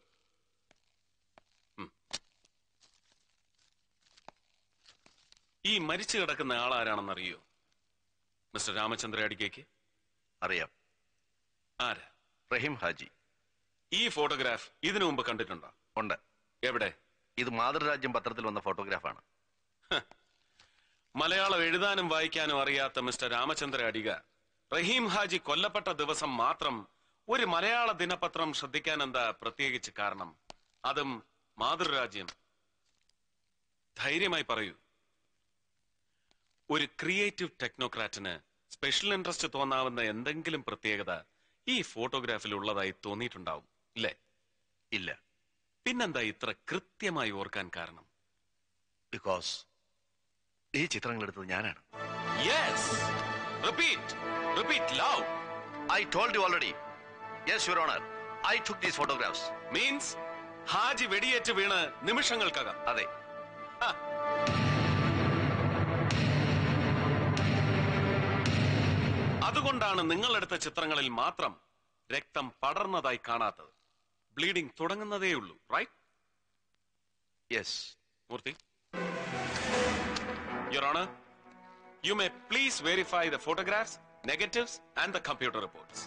ഈ മരിച്ചു കിടക്കുന്ന ആളാരാണെന്ന് അറിയോ മിസ്റ്റർ രാമചന്ദ്ര അടിക്കേക്ക് അറിയാം ആരാ റഹീം ഹാജി ഈ ഫോട്ടോഗ്രാഫ് ഇതിനു മുമ്പ് കണ്ടിട്ടുണ്ടോ ഉണ്ട് എവിടെ ഇത് മാതൃരാജ്യം പത്രത്തിൽ വന്ന ഫോട്ടോഗ്രാഫാണ് മലയാളം എഴുതാനും വായിക്കാനും അറിയാത്ത മിസ്റ്റർ രാമചന്ദ്ര അടിക റഹീം ഹാജി കൊല്ലപ്പെട്ട ദിവസം മാത്രം ഒരു മലയാള ദിനപത്രം ശ്രദ്ധിക്കാൻ എന്താ പ്രത്യേകിച്ച് കാരണം അതും മാതൃരാജ്യം ധൈര്യമായി പറയൂ ഒരു ക്രിയേറ്റീവ് ടെക്നോക്രാറ്റിന് സ്പെഷ്യൽ ഇൻട്രസ്റ്റ് തോന്നാവുന്ന എന്തെങ്കിലും പ്രത്യേകത ഈ ഫോട്ടോഗ്രാഫിൽ ഉള്ളതായി തോന്നിയിട്ടുണ്ടാവും ഇല്ലേ ഇല്ല പിന്നെന്താ ഇത്ര കൃത്യമായി ഓർക്കാൻ കാരണം ബിക്കോസ് ഈ ചിത്രങ്ങൾ എടുത്തത് ഞാനാണ് yes repeat repeat love I told you already yes your honour I took these photographs means Haji വെടിയേറ്റ് വീണ് നിമിഷങ്ങൾക്കകം അതെ അതുകൊണ്ടാണ് നിങ്ങളെടുത്ത ചിത്രങ്ങളിൽ മാത്രം രക്തം പടർന്നതായി കാണാത്തത് ബ്ലീഡിംഗ് തുടങ്ങുന്നതേയുള്ളൂ right yes Murthy your honour you may please verify the photographs negatives and the computer reports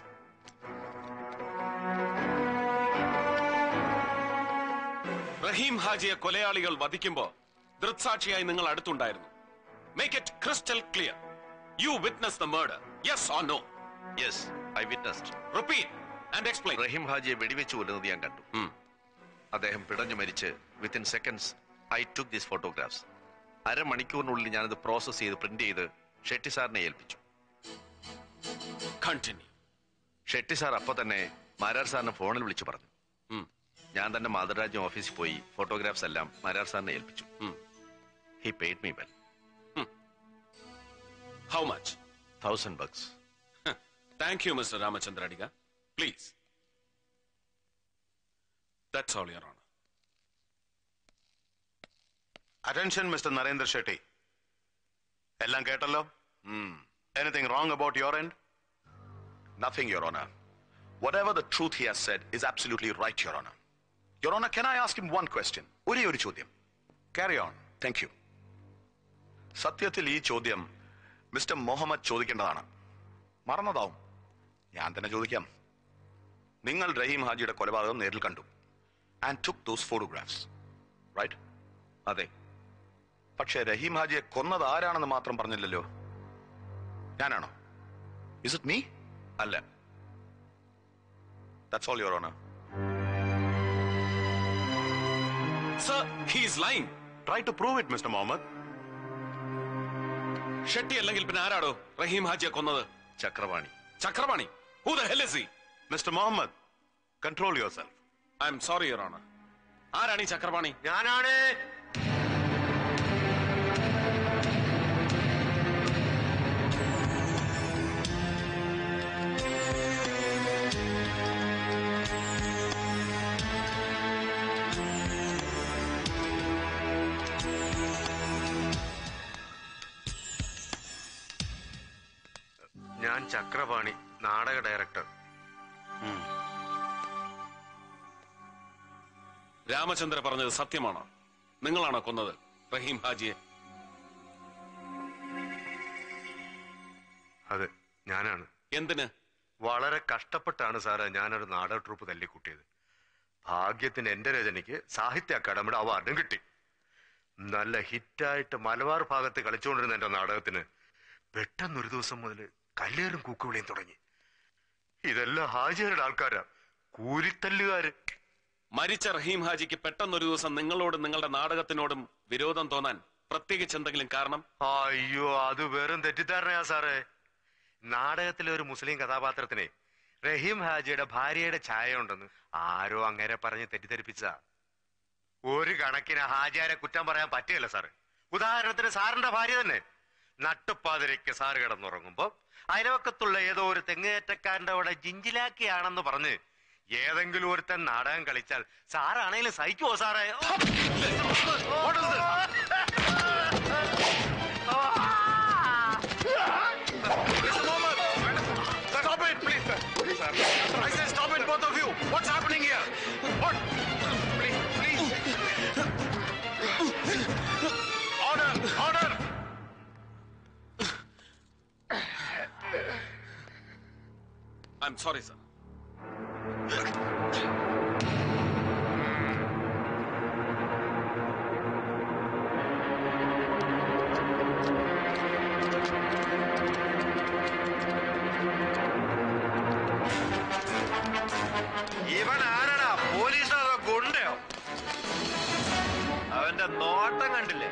Rahim ഹാജിയെ കൊലയാളികൾ വധിക്കുമ്പോ ദൃക്സാക്ഷിയായി നിങ്ങൾ അടുത്തുണ്ടായിരുന്നു make it crystal clear you witness the murder yes or no yes I witnessed repeat and explain Rahim ഹാജിയെ വെടിവെച്ച് കൊല്ലുന്നത് ഞാൻ കണ്ടു അദ്ദേഹം പിടഞ്ഞു മരിച്ച് within seconds I took these photographs അരമണിക്കൂറിനുള്ളിൽ ഞാനത് പ്രോസസ് ചെയ്ത് പ്രിന്റ് ചെയ്ത് ഷെട്ടി സാറിനെ ഏൽപ്പിച്ചു കണ്ടിന്യൂ ഷെട്ടി സാർ അപ്പൊ തന്നെ മാരാർ സാറിനെ ഫോണിൽ വിളിച്ചു പറഞ്ഞു ഞാൻ തന്നെ മാതൃരാജ്യം ഓഫീസിൽ പോയി ഫോട്ടോഗ്രാഫ്സ് എല്ലാം മാരാർ സാറിനെ ഏൽപ്പിച്ചു he paid me well how much thousand bucks thank you mister Ramachandra Adiga please that's all your honour attention mister Narendra Shetty എല്ലാം കേട്ടല്ലോ anything wrong about your end Nothing, Your Honor. Whatever the truth he has said is absolutely right, Your Honor. Your Honor, can I ask him one question? ഒരേ ഒരു ചോദ്യം carry on thank you സത്യത്തിൽ ഈ ചോദ്യം mister Muhammad ചോദിക്കേണ്ടതാണ് മറന്നതാവും ഞാൻ തന്നെ ചോദിക്കാം നിങ്ങൾ റഹീം ഹാജിയുടെ കൊലപാതകം നേരിൽ കണ്ടു and took those photographs right അതെ പക്ഷേ റഹീം ഹാജിയെ കൊന്നത് ആരാണെന്ന് മാത്രം പറഞ്ഞില്ലല്ലോ ഞാനാണോ ഇസ് ഇറ്റ് മീ അല്ല that's all your honour sir he's lying try to prove it mister Muhammad Shetty അല്ലെങ്കിൽ പിന്നെ ആരാടോ റഹീം ഹാജിയെ കൊന്നത് Chakravani Chakravani who the hell is he mister Muhammad control yourself I'm sorry your honour ആരാണ് ഈ ചക്രവാണി ഞാനാണ് ഞാൻ ചക്രപാണി നാടക ഡയറക്ടർ രാമചന്ദ്ര പറഞ്ഞത് സത്യമാണോ നിങ്ങളാണോ കൊന്നത് റഹീം ഹാജിയെ അതെ ഞാനാണ് എന്തിന് വളരെ കഷ്ടപ്പെട്ടാണ് സാറേ ഞാനൊരു നാടക ട്രൂപ്പ് തല്ലിക്കൂട്ടിയത് ഭാഗ്യത്തിന് എന്റെ രചനയ്ക്ക് സാഹിത്യ അക്കാദമിയുടെ അവാർഡും കിട്ടി നല്ല ഹിറ്റായിട്ട് മലബാർ ഭാഗത്ത് കളിച്ചുകൊണ്ടിരുന്ന എന്റെ നാടകത്തിന് പെട്ടെന്നൊരു ദിവസം മുതൽ കല്ലേറും കൂക്കുവിളിയും തുടങ്ങി ഇതെല്ലാം ഹാജിയരുടെ ആൾക്കാരാ കൂലിത്തല്ലുകാര് മരിച്ച റഹീം ഹാജിക്ക് പെട്ടെന്നൊരു ദിവസം നിങ്ങളോടും നിങ്ങളുടെ നാടകത്തിനോടും വിരോധം തോന്നാൻ പ്രത്യേകിച്ച് എന്തെങ്കിലും കാരണം അയ്യോ അത് വെറും തെറ്റിദ്ധാരണയാ സാറേ നാടകത്തിലെ ഒരു മുസ്ലിം കഥാപാത്രത്തിന് റഹീം ഹാജിയുടെ ഭാര്യയുടെ ഛായ ഉണ്ടെന്ന് ആരോ അങ്ങനെ പറഞ്ഞ് തെറ്റിദ്ധരിപ്പിച്ച ഒരു കണക്കിന് ഹാജിയാരെ കുറ്റം പറയാൻ പറ്റുകയല്ല സാറ് ഉദാഹരണത്തിന് സാറിന്റെ ഭാര്യ തന്നെ നട്ടുപ്പാതിരയ്ക്ക് സാറ് കിടന്നുറങ്ങുമ്പോ അയൽവക്കത്തുള്ള ഏതോ ഒരു തെങ്ങേറ്റക്കാരന്റെ അവിടെ ജിഞ്ചിലാക്കിയാണെന്ന് പറഞ്ഞ് ഏതെങ്കിലും ഒരുത്തൻ നാടകം കളിച്ചാൽ സാറാണേലും സഹിക്കുമോ സാറേ What is this? Mr. Mohammed, stop it, please, sir. Please, sir. I say stop it, both of you. What's happening here? What? Please, please. Order, order. I'm sorry sir അവന്റെ നോട്ടം കണ്ടില്ലേ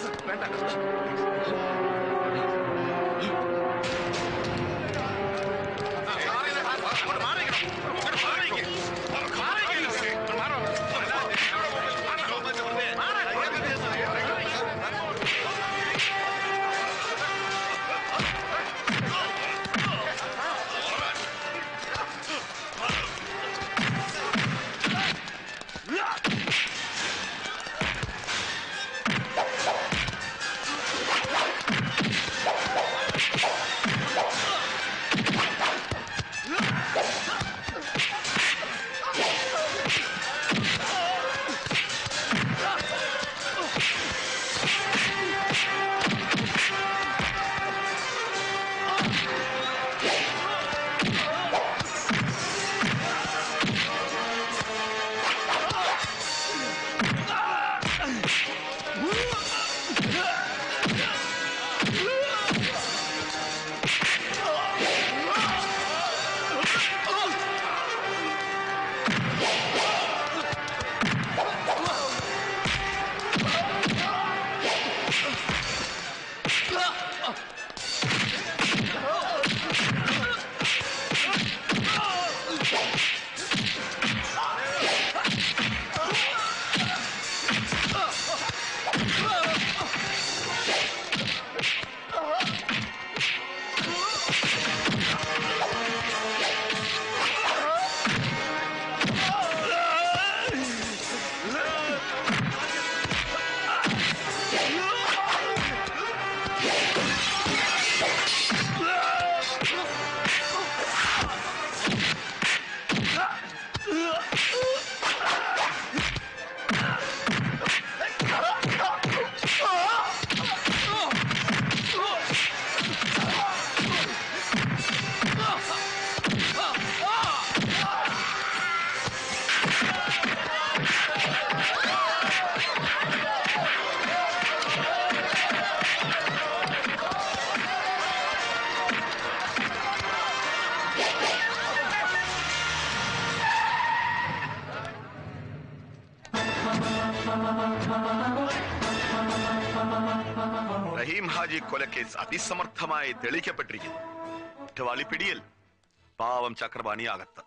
റഹീം ഹാജി കൊലക്കേസ് അതിസമർത്ഥമായി തെളിയിക്കപ്പെട്ടിരിക്കുന്നു കുറ്റവാളി പിടിയിൽ പാവം ചക്രപാണി അകത്ത്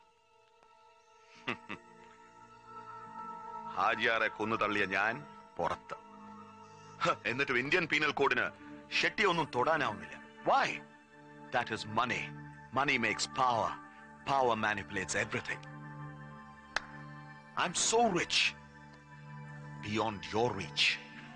ഹാജിയാറെ കൊന്നു തള്ളിയ ഞാൻ പുറത്ത് ഹ, എന്നിട്ടും ഇന്ത്യൻ പീനൽ കോഡിന് ഷെട്ടി ഒന്നും തൊടാനാവുന്നില്ല why that is money money makes power power manipulates everything I'm so rich beyond your reach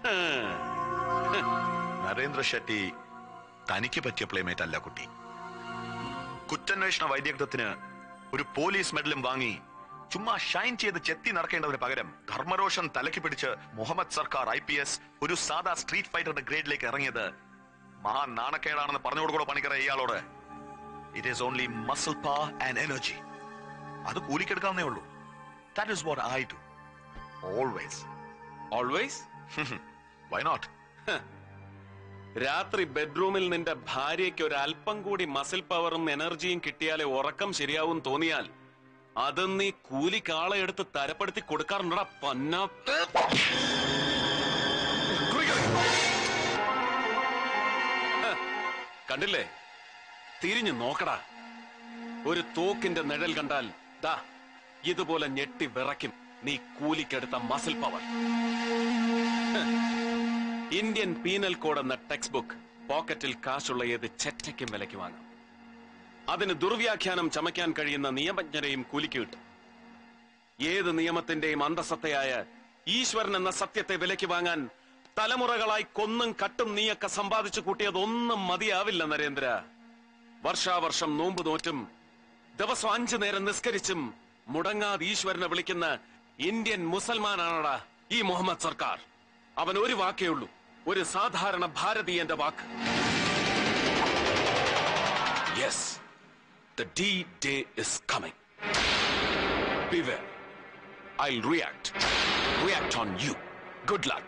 Narendra Shetty തനിക്ക് പറ്റിയ പ്ലേമേറ്റ് അല്ല കുട്ടി കുറ്റാന്വേഷണ വൈദഗ്ധ്യത്തിന് ഒരു പോലീസ് മെഡലും വാങ്ങി ചുമ്മാ ഷൈൻ ചെയ്ത് ചെത്തി നടക്കേണ്ടതിന് പകരം ധർമ്മരോഷൻ തലയ്ക്ക് പിടിച്ച് മുഹമ്മദ് സർക്കാർ ഐ പി എസ് ഒരു സാധാ സ്ട്രീറ്റ് ഫൈറ്ററുടെ ഗ്രേഡിലേക്ക് ഇറങ്ങിയത് മഹാ നാണക്കേടാണെന്ന് പറഞ്ഞു കൊടുക്കണോ പണിക്കറ ഇയാളോട് it is only muscle power and energy അത് കൂലിക്കെടുക്കാവുന്നേ ഉള്ളൂ that is what I do always always why not രാത്രി ബെഡ്റൂമിൽ നിന്റെ ഭാര്യയ്ക്ക് ഒരു അല്പം കൂടി മസിൽ പവറും എനർജിയും കിട്ടിയാലേ ഉറക്കം ശരിയാവും തോന്നിയാൽ അത് നീ കൂലി കാള എടുത്ത് തരപ്പെടുത്തി കൊടുക്കാറുണ്ടടാ പന്നാത്ത് ഹ, കണ്ടില്ലേ തിരിഞ്ഞു നോക്കടാ ഒരു തോക്കിന്റെ നിഴൽ കണ്ടാൽ ദാ ഇതുപോലെ ഞെട്ടി വിറയ്ക്കും നീ കൂലിക്കെടുത്ത മസിൽ പവർ ഹ, ഇന്ത്യൻ പീനൽ കോഡ് എന്ന ടെക്സ്റ്റ് ബുക്ക് പോക്കറ്റിൽ കാശുള്ള ഏത് ചെറ്റയ്ക്കും വിലയ്ക്ക് വാങ്ങാം അതിന് ദുർവ്യാഖ്യാനം ചമയ്ക്കാൻ കഴിയുന്ന നിയമജ്ഞരെയും കൂലിക്ക് കിട്ടും ഏത് നിയമത്തിന്റെയും അന്തസത്തയായ ഈശ്വരൻ എന്ന സത്യത്തെ വിലയ്ക്ക് വാങ്ങാൻ തലമുറകളായി കൊന്നും കട്ടും നീയൊക്കെ സമ്പാദിച്ചു കൂട്ടിയതൊന്നും മതിയാവില്ല നരേന്ദ്ര വർഷാവർഷം നോമ്പ് നോറ്റും ദിവസം അഞ്ചു നേരം നിസ്കരിച്ചും മുടങ്ങാതെ ഈശ്വരനെ വിളിക്കുന്ന ഇന്ത്യൻ മുസൽമാനാണടാ ഈ മുഹമ്മദ് സർക്കാർ അവൻ ഒരു വാക്കേ ഉള്ളൂ ഒരു സാധാരണ ഭാരതീയന്റെ വാക്ക് yes the D day is coming Beware. I'll react. React on you. Good luck.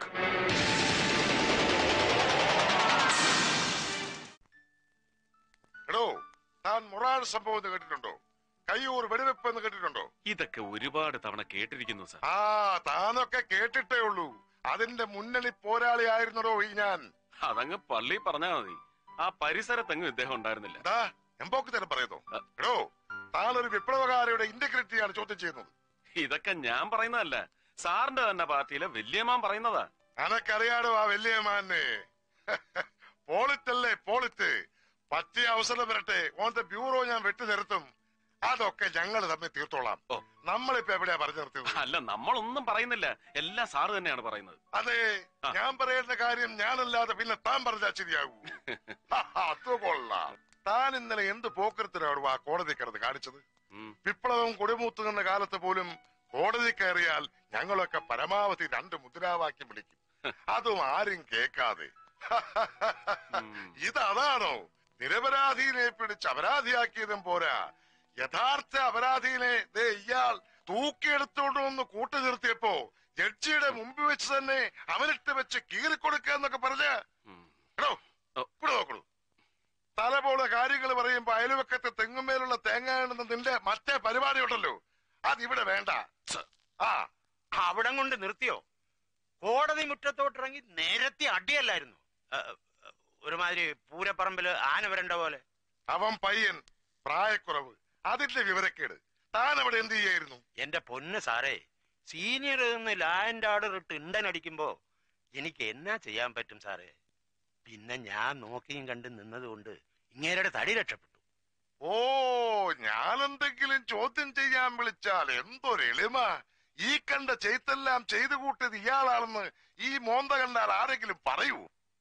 എടോ താൻ മൊറാൾ സംഭവം എന്ന് കേട്ടിട്ടുണ്ടോ കയ്യൂർ വെടിവെപ്പ് എന്ന് കേട്ടിട്ടുണ്ടോ ഇതൊക്കെ ഒരുപാട് തവണ കേട്ടിരിക്കുന്നു സർ ആ താനൊക്കെ കേട്ടിട്ടേ ഉള്ളൂ അതിന്റെ മുന്നണി പോരാളിയായിരുന്നടോ ഈ ഞാൻ അതങ്ങ് പള്ളി പറഞ്ഞാ മതി ആ പരിസരത്തെങ്ങും ഇദ്ദേഹം ഉണ്ടായിരുന്നില്ല ദാ, എമ്പോക്ക് തന്നെ പറയുന്നു എടോ താനൊരു വിപ്ലവകാരിയുടെ ഇന്റഗ്രിറ്റിയാണ് ചോദ്യം ചെയ്യുന്നത് ഇതൊക്കെ ഞാൻ പറയുന്നതല്ല സാറിന്റെ തന്നെ പാർട്ടിയിലെ വല്യമാൻ പറയുന്നതാ അനക്കറിയാടോ ആ വലിയമാനെ പോളിറ്റല്ലേ പോളിറ്റ് പറ്റിയ അവസരം വരട്ടെ ഓന്റെ ബ്യൂറോ ഞാൻ വെട്ടി നിർത്തും അതൊക്കെ ഞങ്ങൾ തമ്മിൽ തീർത്തോളാം നമ്മളിപ്പോ എവിടെയാ പറഞ്ഞു നിർത്തിയത് അല്ല നമ്മളൊന്നും പറയുന്നില്ല എല്ലാം സാറ് തന്നെയാണ് പറയുന്നത് അതെ ഞാൻ പറയേണ്ട കാര്യം ഞാനല്ലാതെ പിന്നെ താൻ പറഞ്ഞാൽ ശരിയാകൂ അത് കൊള്ളാം താൻ ഇന്നലെ എന്ത് പോക്കരത്തിനാണ് ആ കോടതി കിടന്ന് കാണിച്ചത് വിപ്ലവം കൊടിമൂത്തുന്ന കാലത്ത് പോലും കോടതി കയറിയാൽ ഞങ്ങളൊക്കെ പരമാവധി രണ്ട് മുദ്രാവാക്യം വിളിക്കും അതും ആരും കേൾക്കാതെ ഇതതാണോ നിരപരാധിനെ പിടിച്ച് അപരാധിയാക്കിയതും പോരാ യഥാർത്ഥ അപരാധിനെ ദേ ഇയാൾ തൂക്കിയെടുത്തോണ്ട് വന്ന് കൂട്ടു നിർത്തിയപ്പോ ജഡ്ജിയുടെ മുമ്പിൽ വെച്ച് തന്നെ അവനിട്ട് വെച്ച് കീറിക്കൊടുക്കുക എന്നൊക്കെ പറഞ്ഞ എടോ, ഇവിടെ നോക്കണു തല പോലെ കാര്യങ്ങൾ പറയുമ്പോ അയൽവക്കത്തെ തെങ്ങുമേലുള്ള തേങ്ങ എണ്ണുന്ന നിന്റെ മറ്റേ പരിപാടി ഉണ്ടല്ലോ അതിവിടെ വേണ്ട ആ അവിടം കൊണ്ട് നിർത്തിയോ കോടതി മുറ്റത്തോട്ടിറങ്ങി നേരത്തെ അടിയല്ലായിരുന്നു ഏ, ഏ, ഒരുമാതിരി പൂരപ്പറമ്പില് ആന വരണ്ട പോലെ അവൻ പയ്യൻ പ്രായക്കുറവ് അതിന്റെ വിവരക്കേട് താൻ അവിടെ എന്ത് ചെയ്യായിരുന്നു എന്റെ പൊന്ന് സാറേ സീനിയർ നിന്ന് ലാൻഡ് ഓർഡർ ഇട്ട് ഇണ്ടൻ അടിക്കുമ്പോ എനിക്ക് എന്നാ ചെയ്യാൻ പറ്റും സാറേ പിന്നെ ഞാൻ നോക്കിയും കണ്ട് നിന്നതുകൊണ്ട് ഇങ്ങേരുടെ തടി രക്ഷപ്പെട്ടു ഓ ഞാൻ എന്തെങ്കിലും ചോദ്യം ചെയ്യാൻ വിളിച്ചാൽ എന്തൊരു എളിമ ഈ കണ്ട ചെയ്ത്തെല്ലാം ചെയ്തു കൂട്ടിയത് ഇയാളാണെന്ന് ഈ മോന്ത കണ്ടാൽ ആരെങ്കിലും പറയൂ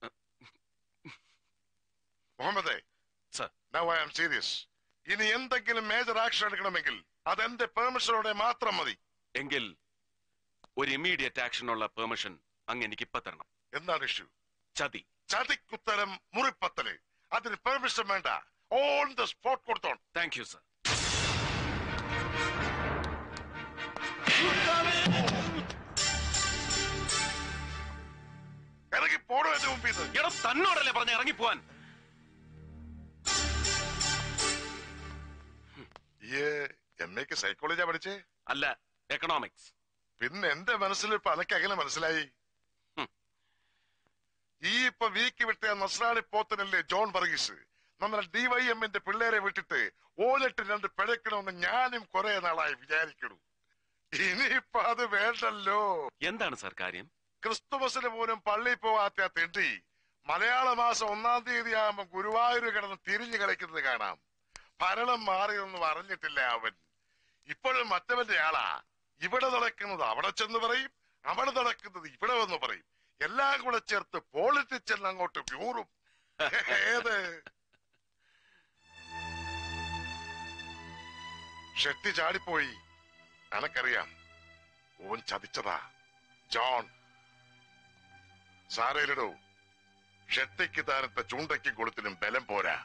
മുഹമ്മദേ നൗ ഐ ആം സീരിയസ് ഇനി എന്തെങ്കിലും മേജർ ആക്ഷൻ എടുക്കണമെങ്കിൽ അതെന്റെ പെർമിഷനോടെ മാത്രം മതി എങ്കിൽ ഒരു ഇമ്മീഡിയറ്റ് ആക്ഷനുള്ള പെർമിഷൻ അങ്ങ് എനിക്ക് ഇപ്പൊ തരണം എന്താണ് ഇഷ്യൂ ചതി ചതിക്കുത്തരം മുറിപ്പത്തല് അതിന് പെർമിഷൻ വേണ്ട ഓൺ ദ സ്പോട്ട് കൊടുത്തോൺ താങ്ക് യു സർ ഇറങ്ങി പോടോ എന്റെ മുമ്പിൽ നിന്ന് എടാ തന്നോടല്ലേ പറഞ്ഞ ഇറങ്ങി പോവാൻ ഈ എം എക്ക് സൈക്കോളജിയാ പഠിച്ചേ അല്ല എക്കണോമിക്സ് പിന്നെ എന്റെ മനസ്സിൽ ഇപ്പൊ അനക്ക് എങ്ങനെ മനസ്സിലായി ഈ ഇപ്പൊ വീക്ക് വിട്ട നസ്രാണി പോത്തനല്ലേ ജോൺ വർഗീസ് നമ്മുടെ ഡിവൈഎമ്മിന്റെ പിള്ളേരെ വിട്ടിട്ട് ഓലിട്ട് രണ്ട് പിഴക്കണമെന്ന് ഞാനും കുറെ നാളായി വിചാരിക്കണു ഇനിയിപ്പൊ അത് വേണ്ടല്ലോ എന്താണ് സാർ കാര്യം ക്രിസ്തുമസിന് പോലും പള്ളിയിൽ പോകാത്ത ആ തെണ്ടി മലയാള മാസം ഒന്നാം തീയതി ആകുമ്പോ ഗുരുവായൂർ കിടന്ന് തിരിഞ്ഞു കളിക്കുന്നത് കാണാം ഭരണം മാറിയൊന്നും അറിഞ്ഞിട്ടില്ല അവൻ ഇപ്പോഴും മറ്റവന്റെ ആളാ ഇവിടെ നടക്കുന്നത് അവിടെ ചെന്ന് പറയും അവിടെ നടക്കുന്നത് ഇവിടെ വന്ന് പറയും എല്ലാം കൂടെ ചേർത്ത് പോളിറ്റിക്സ് അങ്ങോട്ട് വ്യൂറും ഏത് ഷെട്ടി ചാടിപ്പോയി എനക്കറിയാം ഓൻ ചതിച്ചതാ ജോൺ സാരയിലിടൂ ഷെട്ടിക്ക് താനത്തെ ചൂണ്ടയ്ക്ക് കൊളുത്തിനും ബലം പോരാ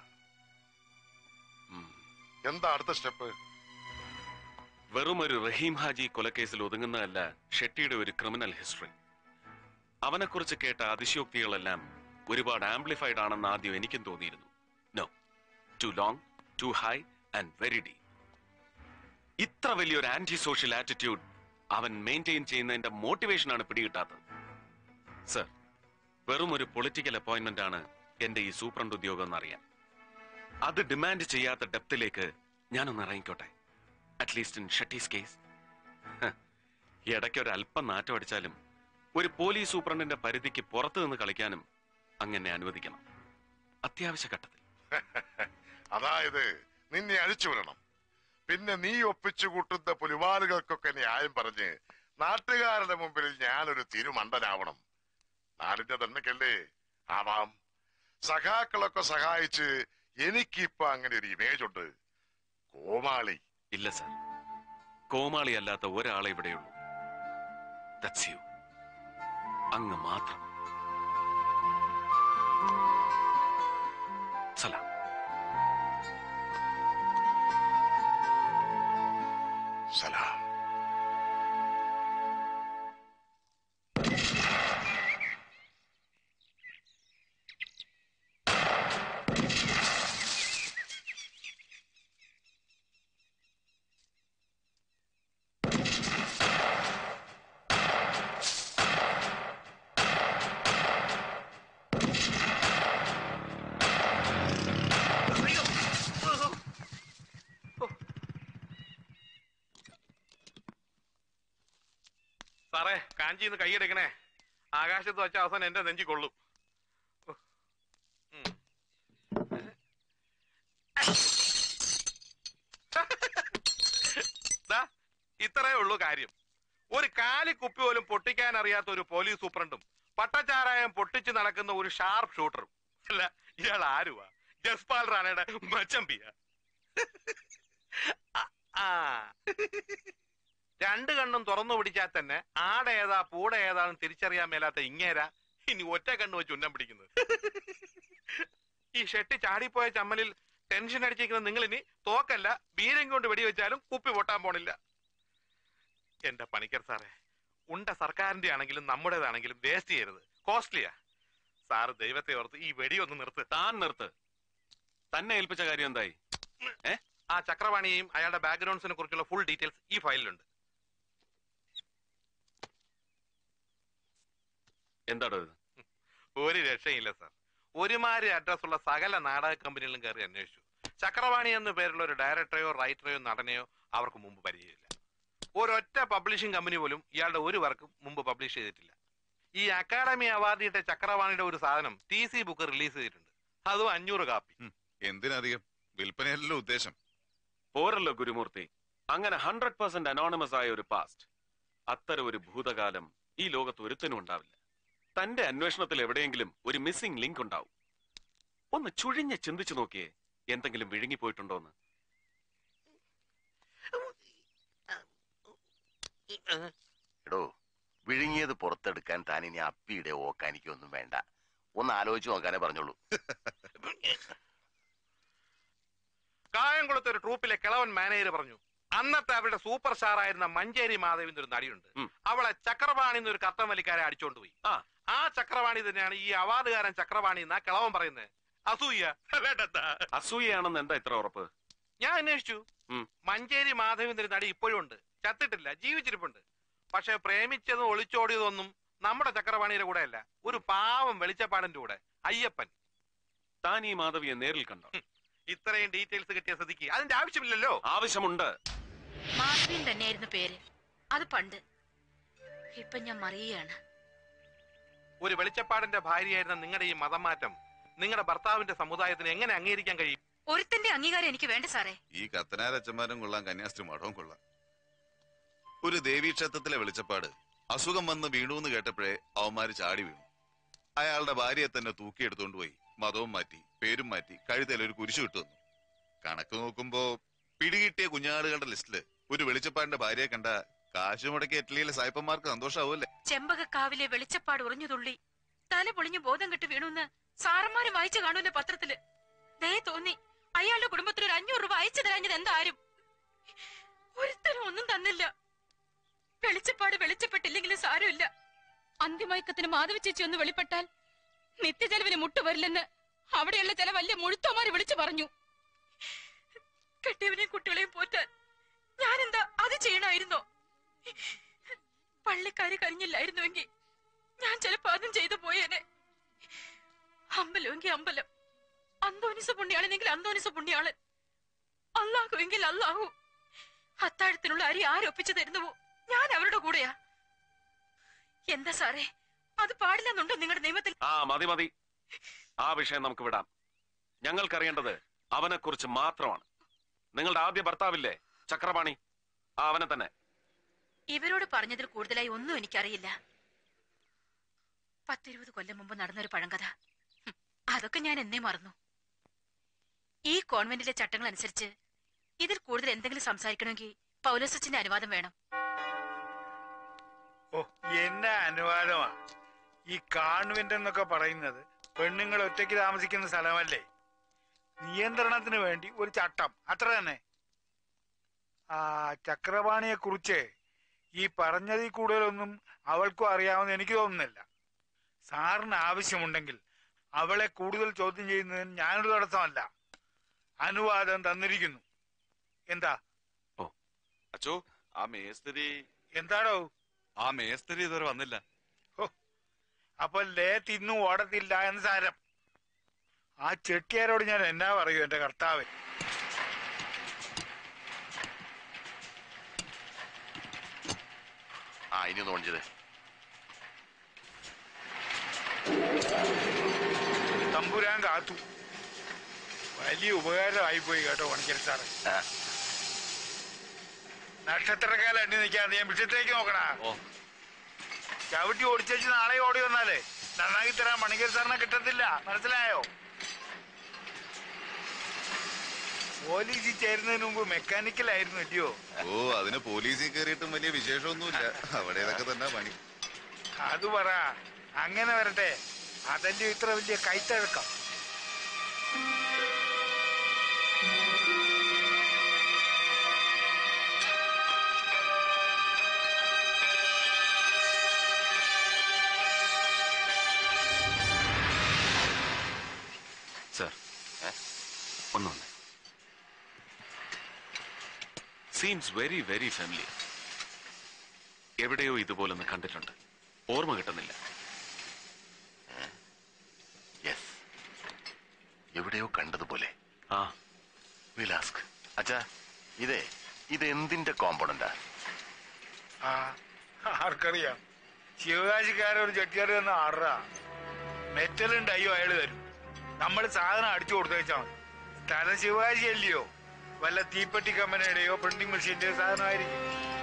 എന്താ അടുത്ത സ്റ്റെപ്പ് വെറും ഒരു റഹീം ഹാജി കൊലക്കേസിൽ ഒതുങ്ങുന്നതല്ല ഷെട്ടിയുടെ ഒരു ക്രിമിനൽ ഹിസ്റ്ററി അവനെക്കുറിച്ച് കേട്ട അതിശയോക്തികളെല്ലാം ഒരുപാട് ആംപ്ലിഫൈഡ് ആണെന്ന് ആദ്യം എനിക്കും തോന്നിയിരുന്നു no too long too high and very deep ഇത്ര വലിയൊരു ആന്റി സോഷ്യൽ ആറ്റിറ്റ്യൂഡ് അവൻ മെയിൻറ്റെയിൻ ചെയ്യുന്നതിന്റെ മോട്ടിവേഷനാണ് പിടികിട്ടാത്തത് സർ വെറും ഒരു പൊളിറ്റിക്കൽ അപ്പോയിന്റ്മെന്റ് ആണ് എന്റെ ഈ സൂപ്രണ്ട് ഉദ്യോഗം എന്നറിയാം അത് ഡിമാൻഡ് ചെയ്യാത്ത ഡെപ്തിലേക്ക് ഞാനൊന്ന് ഇറങ്ങിക്കോട്ടെ അറ്റ്ലീസ്റ്റ് ഇൻ ഷട്ടീസ് കേസ് ഇടയ്ക്ക് ഒരു അല്പം നാറ്റം അടിച്ചാലും ഒരു പോലീസ് സൂപ്രണ്ടിന്റെ പരിധിക്ക് പുറത്തു നിന്ന് കളിക്കാനും അങ്ങനെ അനുവദിക്കണം അത്യാവശ്യ ഘട്ടത്തിൽ അതായത് നിന്നെ അഴിച്ചു വിടണം പിന്നെ നീ ഒപ്പിച്ചു കൂട്ടുന്ന പുലിവാലുകൾക്കൊക്കെ ന്യായം പറഞ്ഞ് നാട്ടുകാരുടെ മുമ്പിൽ ഞാനൊരു തിരുമണ്ടനാവണം നാടിന്റെ നന്മയ്ക്കല്ലേ ആവാം സഖാക്കളൊക്കെ സഹായിച്ച് എനിക്കിപ്പോ അങ്ങനെ ഒരു ഇമേജ് ഉണ്ട് കോമാളി ഇല്ല സർ കോമാളി അല്ലാത്ത ഒരാളെ ഇവിടെയുള്ളൂ ദറ്റ്സ് യു അങ്ങ് മാത്രം സലാം സലാം സാറേ കാഞ്ചിന്ന് കൈയെടുക്കണേ ആകാശത്ത് വെച്ച അവസാനം എന്റെ നെഞ്ചി കൊള്ളും ഉം. ദാ, ഇത്രയേ ഉള്ളൂ കാര്യം ഒരു കാലി കുപ്പി പോലും പൊട്ടിക്കാൻ അറിയാത്ത ഒരു പോലീസ് സൂപ്രണ്ടും പട്ടച്ചാരായം പൊട്ടിച്ച് നടക്കുന്ന ഒരു ഷാർപ്പ് ഷൂട്ടറും അല്ല ഇയാൾ ആരുവാ ജസ്പാൽ റാണയുടെ മച്ചമ്പിയ ആ രണ്ട് കണ്ണും തുറന്നു പിടിച്ചാൽ തന്നെ ആടെ ഏതാ പൂട ഏതാണെന്ന് തിരിച്ചറിയാൻ മേലാത്ത ഇങ്ങേരാ ഇനി ഒറ്റ കണ്ണ് വെച്ച് ഉന്നം പിടിക്കുന്നത് ഈ ഷെട്ടി ചാടിപ്പോയ ചമ്മലിൽ ടെൻഷൻ അടിച്ചിരിക്കുന്ന നിങ്ങൾ ഇനി തോക്കല്ല ബീരം കൊണ്ട് വെടിവെച്ചാലും കുപ്പി പൊട്ടാൻ പോണില്ല എന്റെ പണിക്കർ സാറേ ഉണ്ട സർക്കാരിന്റെ ആണെങ്കിലും നമ്മുടേതാണെങ്കിലും വേസ്റ്റ് ചെയ്യരുത് കോസ്റ്റ്ലിയാ സാറ് ദൈവത്തെ ഓർത്ത് ഈ വെടി ഒന്ന് നിർത്ത് താൻ നിർത്ത് തന്നെ ഏൽപ്പിച്ച കാര്യം എന്തായി ഏ ആ ചക്രവാണിയെയും അയാളുടെ ബാക്ക്ഗ്രൗണ്ട്സിനെ കുറിച്ചുള്ള ഫുൾ ഡീറ്റെയിൽസ് ഈ ഫയലിലുണ്ട് എന്താടോ ഇത് ഒരു രക്ഷയില്ല സാർ ഒരുമാതിരി അഡ്രസ് ഉള്ള സകല നാടക കമ്പനികളിലും കയറി അന്വേഷിച്ചു ചക്രവാണി എന്ന പേരുള്ള ഒരു ഡയറക്ടറെയോ റൈറ്ററെയോ നടനെയോ അവർക്ക് മുമ്പ് പരിചയമില്ല ഒരൊറ്റ പബ്ലിഷിംഗ് കമ്പനി പോലും ഇയാളുടെ ഒരു വർക്കും മുമ്പ് പബ്ലിഷ് ചെയ്തിട്ടില്ല ഈ അക്കാഡമി അവാർഡ് കിട്ടിയ ചക്രവാണിയുടെ ഒരു സാധനം ടി സി ബുക്ക് റിലീസ് ചെയ്തിട്ടുണ്ട് അതും അഞ്ഞൂറ് കാപ്പി എന്തിനധികം വിൽപ്പനയല്ലോ ഉദ്ദേശം പോരല്ലോ ഗുരുമൂർത്തി അങ്ങനെ ഹൺഡ്രഡ് പെർസെന്റ് അനോണിമസ് ആയ ഒരു പാസ്റ്റ് അത്തരം ഒരു ഭൂതകാലം ഈ ലോകത്ത് ഒരുത്തനും ഉണ്ടാവില്ല തന്റെ അന്വേഷണത്തിൽ എവിടെയെങ്കിലും ഒരു മിസ്സിംഗ് ലിങ്ക് ഉണ്ടാവും ഒന്ന് ചുഴിഞ്ഞ് ചിന്തിച്ചു നോക്കിയേ എന്തെങ്കിലും വിഴുങ്ങിപ്പോയിട്ടുണ്ടോന്ന് എടോ വിഴുങ്ങിയത് പുറത്തെടുക്കാൻ താൻ ഇനി അപ്പിയുടെ ഓക്കാനിക്കൊന്നും വേണ്ട ഒന്ന് ആലോചിച്ച് നോക്കാനേ പറഞ്ഞോളൂ കായംകുളത്ത് ഒരു ട്രൂപ്പിലെ കിളവൻ മാനേജർ പറഞ്ഞു അന്നത്തെ അവരുടെ സൂപ്പർ സ്റ്റാർ ആയിരുന്ന മഞ്ചേരി മാധവിന്റെ ഒരു നടിയുണ്ട് അവളെ ചക്രവാണി എന്നൊരു കത്തം വലിക്കാരെ അടിച്ചോണ്ട് പോയി ആ ചക്രവാണി തന്നെയാണ് ഈ അവാർഡുകാരൻ ചക്രവാണി എന്നാ കിളവൻ പറയുന്നത് അസൂയ വേണ്ടത്താ. അസൂയയാണെന്ന് എന്താ ഇത്ര ഉറപ്പ് ഞാൻ അന്വേഷിച്ചു ഉം. മഞ്ചേരി മാധവി എന്നൊരു നടി ഇപ്പോഴും ഉണ്ട് ചത്തിട്ടില്ല ജീവിച്ചിരിപ്പുണ്ട് പക്ഷെ പ്രേമിച്ചതും ഒളിച്ചോടിയതൊന്നും നമ്മുടെ ചക്രവാണിയുടെ കൂടെ അല്ല ഒരു പാവം വെളിച്ചപ്പാടന്റെ കൂടെ അയ്യപ്പൻ താൻ ഈ മാധവിയെ നേരിൽ കണ്ടോ ഇത്രയും ഡീറ്റെയിൽസ് കിട്ടിയ സ്ഥിതിക്ക് അതിന്റെ ആവശ്യമില്ലല്ലോ ആവശ്യമുണ്ട് മാധവിൻ തന്നെയായിരുന്നു പേര് അത് പണ്ട് ഇപ്പൊ ഞാൻ മറിയുകയാണ് ഒരു വെളിച്ചപ്പാടിന്റെ ഭാര്യയായിരുന്ന നിങ്ങളുടെ ഈ മതം മാറ്റം നിങ്ങളുടെ ഭർത്താവിന്റെ സമുദായത്തിന് എങ്ങനെ അംഗീകരിക്കാൻ കഴിയും ഒരുത്തന്റെ അംഗീകാരം എനിക്ക് വേണ്ട സാറേ ഈ കത്തനാരച്ചന്മാരും കൊള്ളാം കന്യാസ്ത്രീ മഠവും കൊള്ളാം ഒരു ദേവീക്ഷേത്രത്തിലെ വെളിച്ചപ്പാട് അസുഖം വന്ന് വീണു എന്ന് കേട്ടപ്പോഴേ അവന്മാര് ചാടി വീണു അയാളുടെ ഭാര്യയെ തന്നെ തൂക്കിയെടുത്തോണ്ട് പോയി മതവും മാറ്റി പേരും മാറ്റി കഴുത്തിൽ ഒരു കുരിശു ഇട്ടു വന്നു കണക്ക് നോക്കുമ്പോ പിടികിട്ടിയ കുഞ്ഞാടുകളുടെ ലിസ്റ്റില് ഒരു വെളിച്ചപ്പാടിന്റെ ഭാര്യയെ കണ്ട കാശ് മുടക്കി ഇറ്റലിയിലെ സായിപ്പന്മാർക്ക് സന്തോഷാവൂല്ലേ ചെമ്പകക്കാവിലെ വെളിച്ചപ്പാട് ഉറഞ്ഞു തുള്ളി തല പൊളിഞ്ഞു ബോധം കെട്ട് വീണുന്ന് സാറന്മാര് വായിച്ചു കാണൂല്ലേ പത്രത്തില് ദേ തോന്നി അയാളുടെ കുടുംബത്തിൽ ഒരു അഞ്ഞൂറ് രൂപ അയച്ചു തരാഞ്ഞത് എന്താരും ഒരുത്തരും ഒന്നും തന്നില്ല വെളിച്ചപ്പാട് വെളിച്ചപ്പെട്ടില്ലെങ്കിലും സാരമില്ല അന്തിമയക്കത്തിന് മാധവി ചേച്ചി ഒന്ന് വെളിപ്പെട്ടാൽ നിത്യചെലവിന് മുട്ടുവരില്ലെന്ന് അവിടെയുള്ള ചില വലിയ മുഴുത്തോമാര് വിളിച്ചു പറഞ്ഞു കെട്ടിയവനെയും കുട്ടികളെയും പോറ്റാൻ ഞാനെന്താ അത് ചെയ്യണമായിരുന്നോ പള്ളിക്കാര് കരിഞ്ഞില്ലായിരുന്നുവെങ്കിൽ ഞാൻ ചിലപ്പോ അതും ചെയ്തു പോയേനെ അമ്പലമെങ്കിൽ അമ്പലം അന്തോനിസ പുണ്യാളനെങ്കിൽ അന്തോനിസ പുണ്യാളൻ അള്ളാഹു എങ്കിൽ അള്ളാഹു അത്താഴത്തിനുള്ള അരി ആരൊപ്പിച്ചു തരുന്നുവോ ഞാൻ അവരുടെ കൂടെയാ എന്താ സാറേ അത് പാടില്ലെന്നുണ്ടോ നിങ്ങളുടെ നിയമത്തിൽ ആ മതി മതി ആ വിഷയം നമുക്ക് വിടാം ഞങ്ങൾക്കറിയേണ്ടത് അവനെക്കുറിച്ച് മാത്രമാണ് നിങ്ങളുടെ ആദ്യ ഭർത്താവില്ലേ ചക്രപാണി ആ അവനെ തന്നെ ഇവരോട് പറഞ്ഞതിൽ കൂടുതലായി ഒന്നും എനിക്കറിയില്ല പത്തിരുപത് കൊല്ലം മുമ്പ് നടന്നൊരു പഴങ്കഥ ഹും, അതൊക്കെ ഞാൻ എന്നേ മറന്നു ഈ കോൺവെന്റിലെ ചട്ടങ്ങൾ അനുസരിച്ച് ഇതിൽ കൂടുതൽ എന്തെങ്കിലും സംസാരിക്കണമെങ്കിൽ പൗലോസച്ചിന്റെ അനുവാദം വേണം ഓ എന്നെ അനുവാദമാ ഈ കാൺവെന്റ് എന്നൊക്കെ പറയുന്നത് പെണ്ണുങ്ങൾ ഒറ്റയ്ക്ക് താമസിക്കുന്ന സ്ഥലമല്ലേ നിയന്ത്രണത്തിന് വേണ്ടി ഒരു ചട്ടം അത്ര തന്നെ ആ ചക്രപാണിയെ കുറിച്ച് ഈ പറഞ്ഞതിൽ കൂടുതലൊന്നും അവൾക്കും അറിയാമെന്ന് എനിക്ക് തോന്നുന്നില്ല സാറിന് ആവശ്യമുണ്ടെങ്കിൽ അവളെ കൂടുതൽ ചോദ്യം ചെയ്യുന്നതിന് ഞാനൊരു തടസ്സമല്ല അനുവാദം തന്നിരിക്കുന്നു എന്താ അച്ചോ ആ മേസ്തിരി എന്താടോ ആ മേസ്തിരി ഇതുവരെ വന്നില്ല അപ്പൊ ലേ തിന്നു ഓടത്തില്ല എന്ന് സാരം ആ ചെട്ടിയാരോട് ഞാൻ എന്നാ പറയൂ എന്റെ കർത്താവ് ആ ഇനി ഒന്ന് ഓൺ ചെയ്തേ തമ്പുരാൻ കാത്തു വലിയ ഉപകാരമായി പോയി കേട്ടോ പണിക്കൽ സാറ് നക്ഷത്രക്കാലം എണ്ണി നിൽക്കാതെ ഞാൻ വിഷയത്തേക്ക് നോക്കണ ചവിട്ടി ഓടിച്ചു നാളെ ഓടി വന്നാലേ നന്നാക്കി തരാൻ മണിക്കൽ സാറിനെ കിട്ടത്തില്ല മനസ്സിലായോ പോലീസിൽ ചേരുന്നതിന് മുമ്പ് മെക്കാനിക്കലായിരുന്നു ഇല്ലയോ ഓ അതിന് പോലീസിൽ കയറിയിട്ടും വലിയ വിശേഷമൊന്നുമില്ല അവിടെ ഇതൊക്കെ തന്നെ പണി അത് പറ അങ്ങനെ വരട്ടെ അതല്ലേ ഇത്ര വലിയ കൈത്തഴക്കം സർ ഒന്ന് വന്നേ സീംസ് വെരി വെരി ഫാമിലി എവിടെയോ ഇതുപോലൊന്ന് കണ്ടിട്ടുണ്ട് ഓർമ്മ കിട്ടുന്നില്ല യെസ് എവിടെയോ കണ്ടതുപോലെ ആ വിലാസ്ക് അച്ഛാ ഇതേ ഇത് എന്തിന്റെ കോമ്പണന്റാ ആ ആർക്കറിയാം ശിവകാശിക്കാരൻ ഒരു ചെട്ടിയാർ വന്ന ആറരാ മെറ്റലും ഡയ്യോ അയാൾ തരും നമ്മൾ സാധനം അടിച്ചു കൊടുത്തേച്ചാ മതി സ്ഥലം ശിവകാശി അല്ലയോ വല്ല തീപ്പെട്ടി കമ്പനിയുടെയോ പ്രിന്റിംഗ് മെഷീന്റെയോ സാധനമായിരിക്കും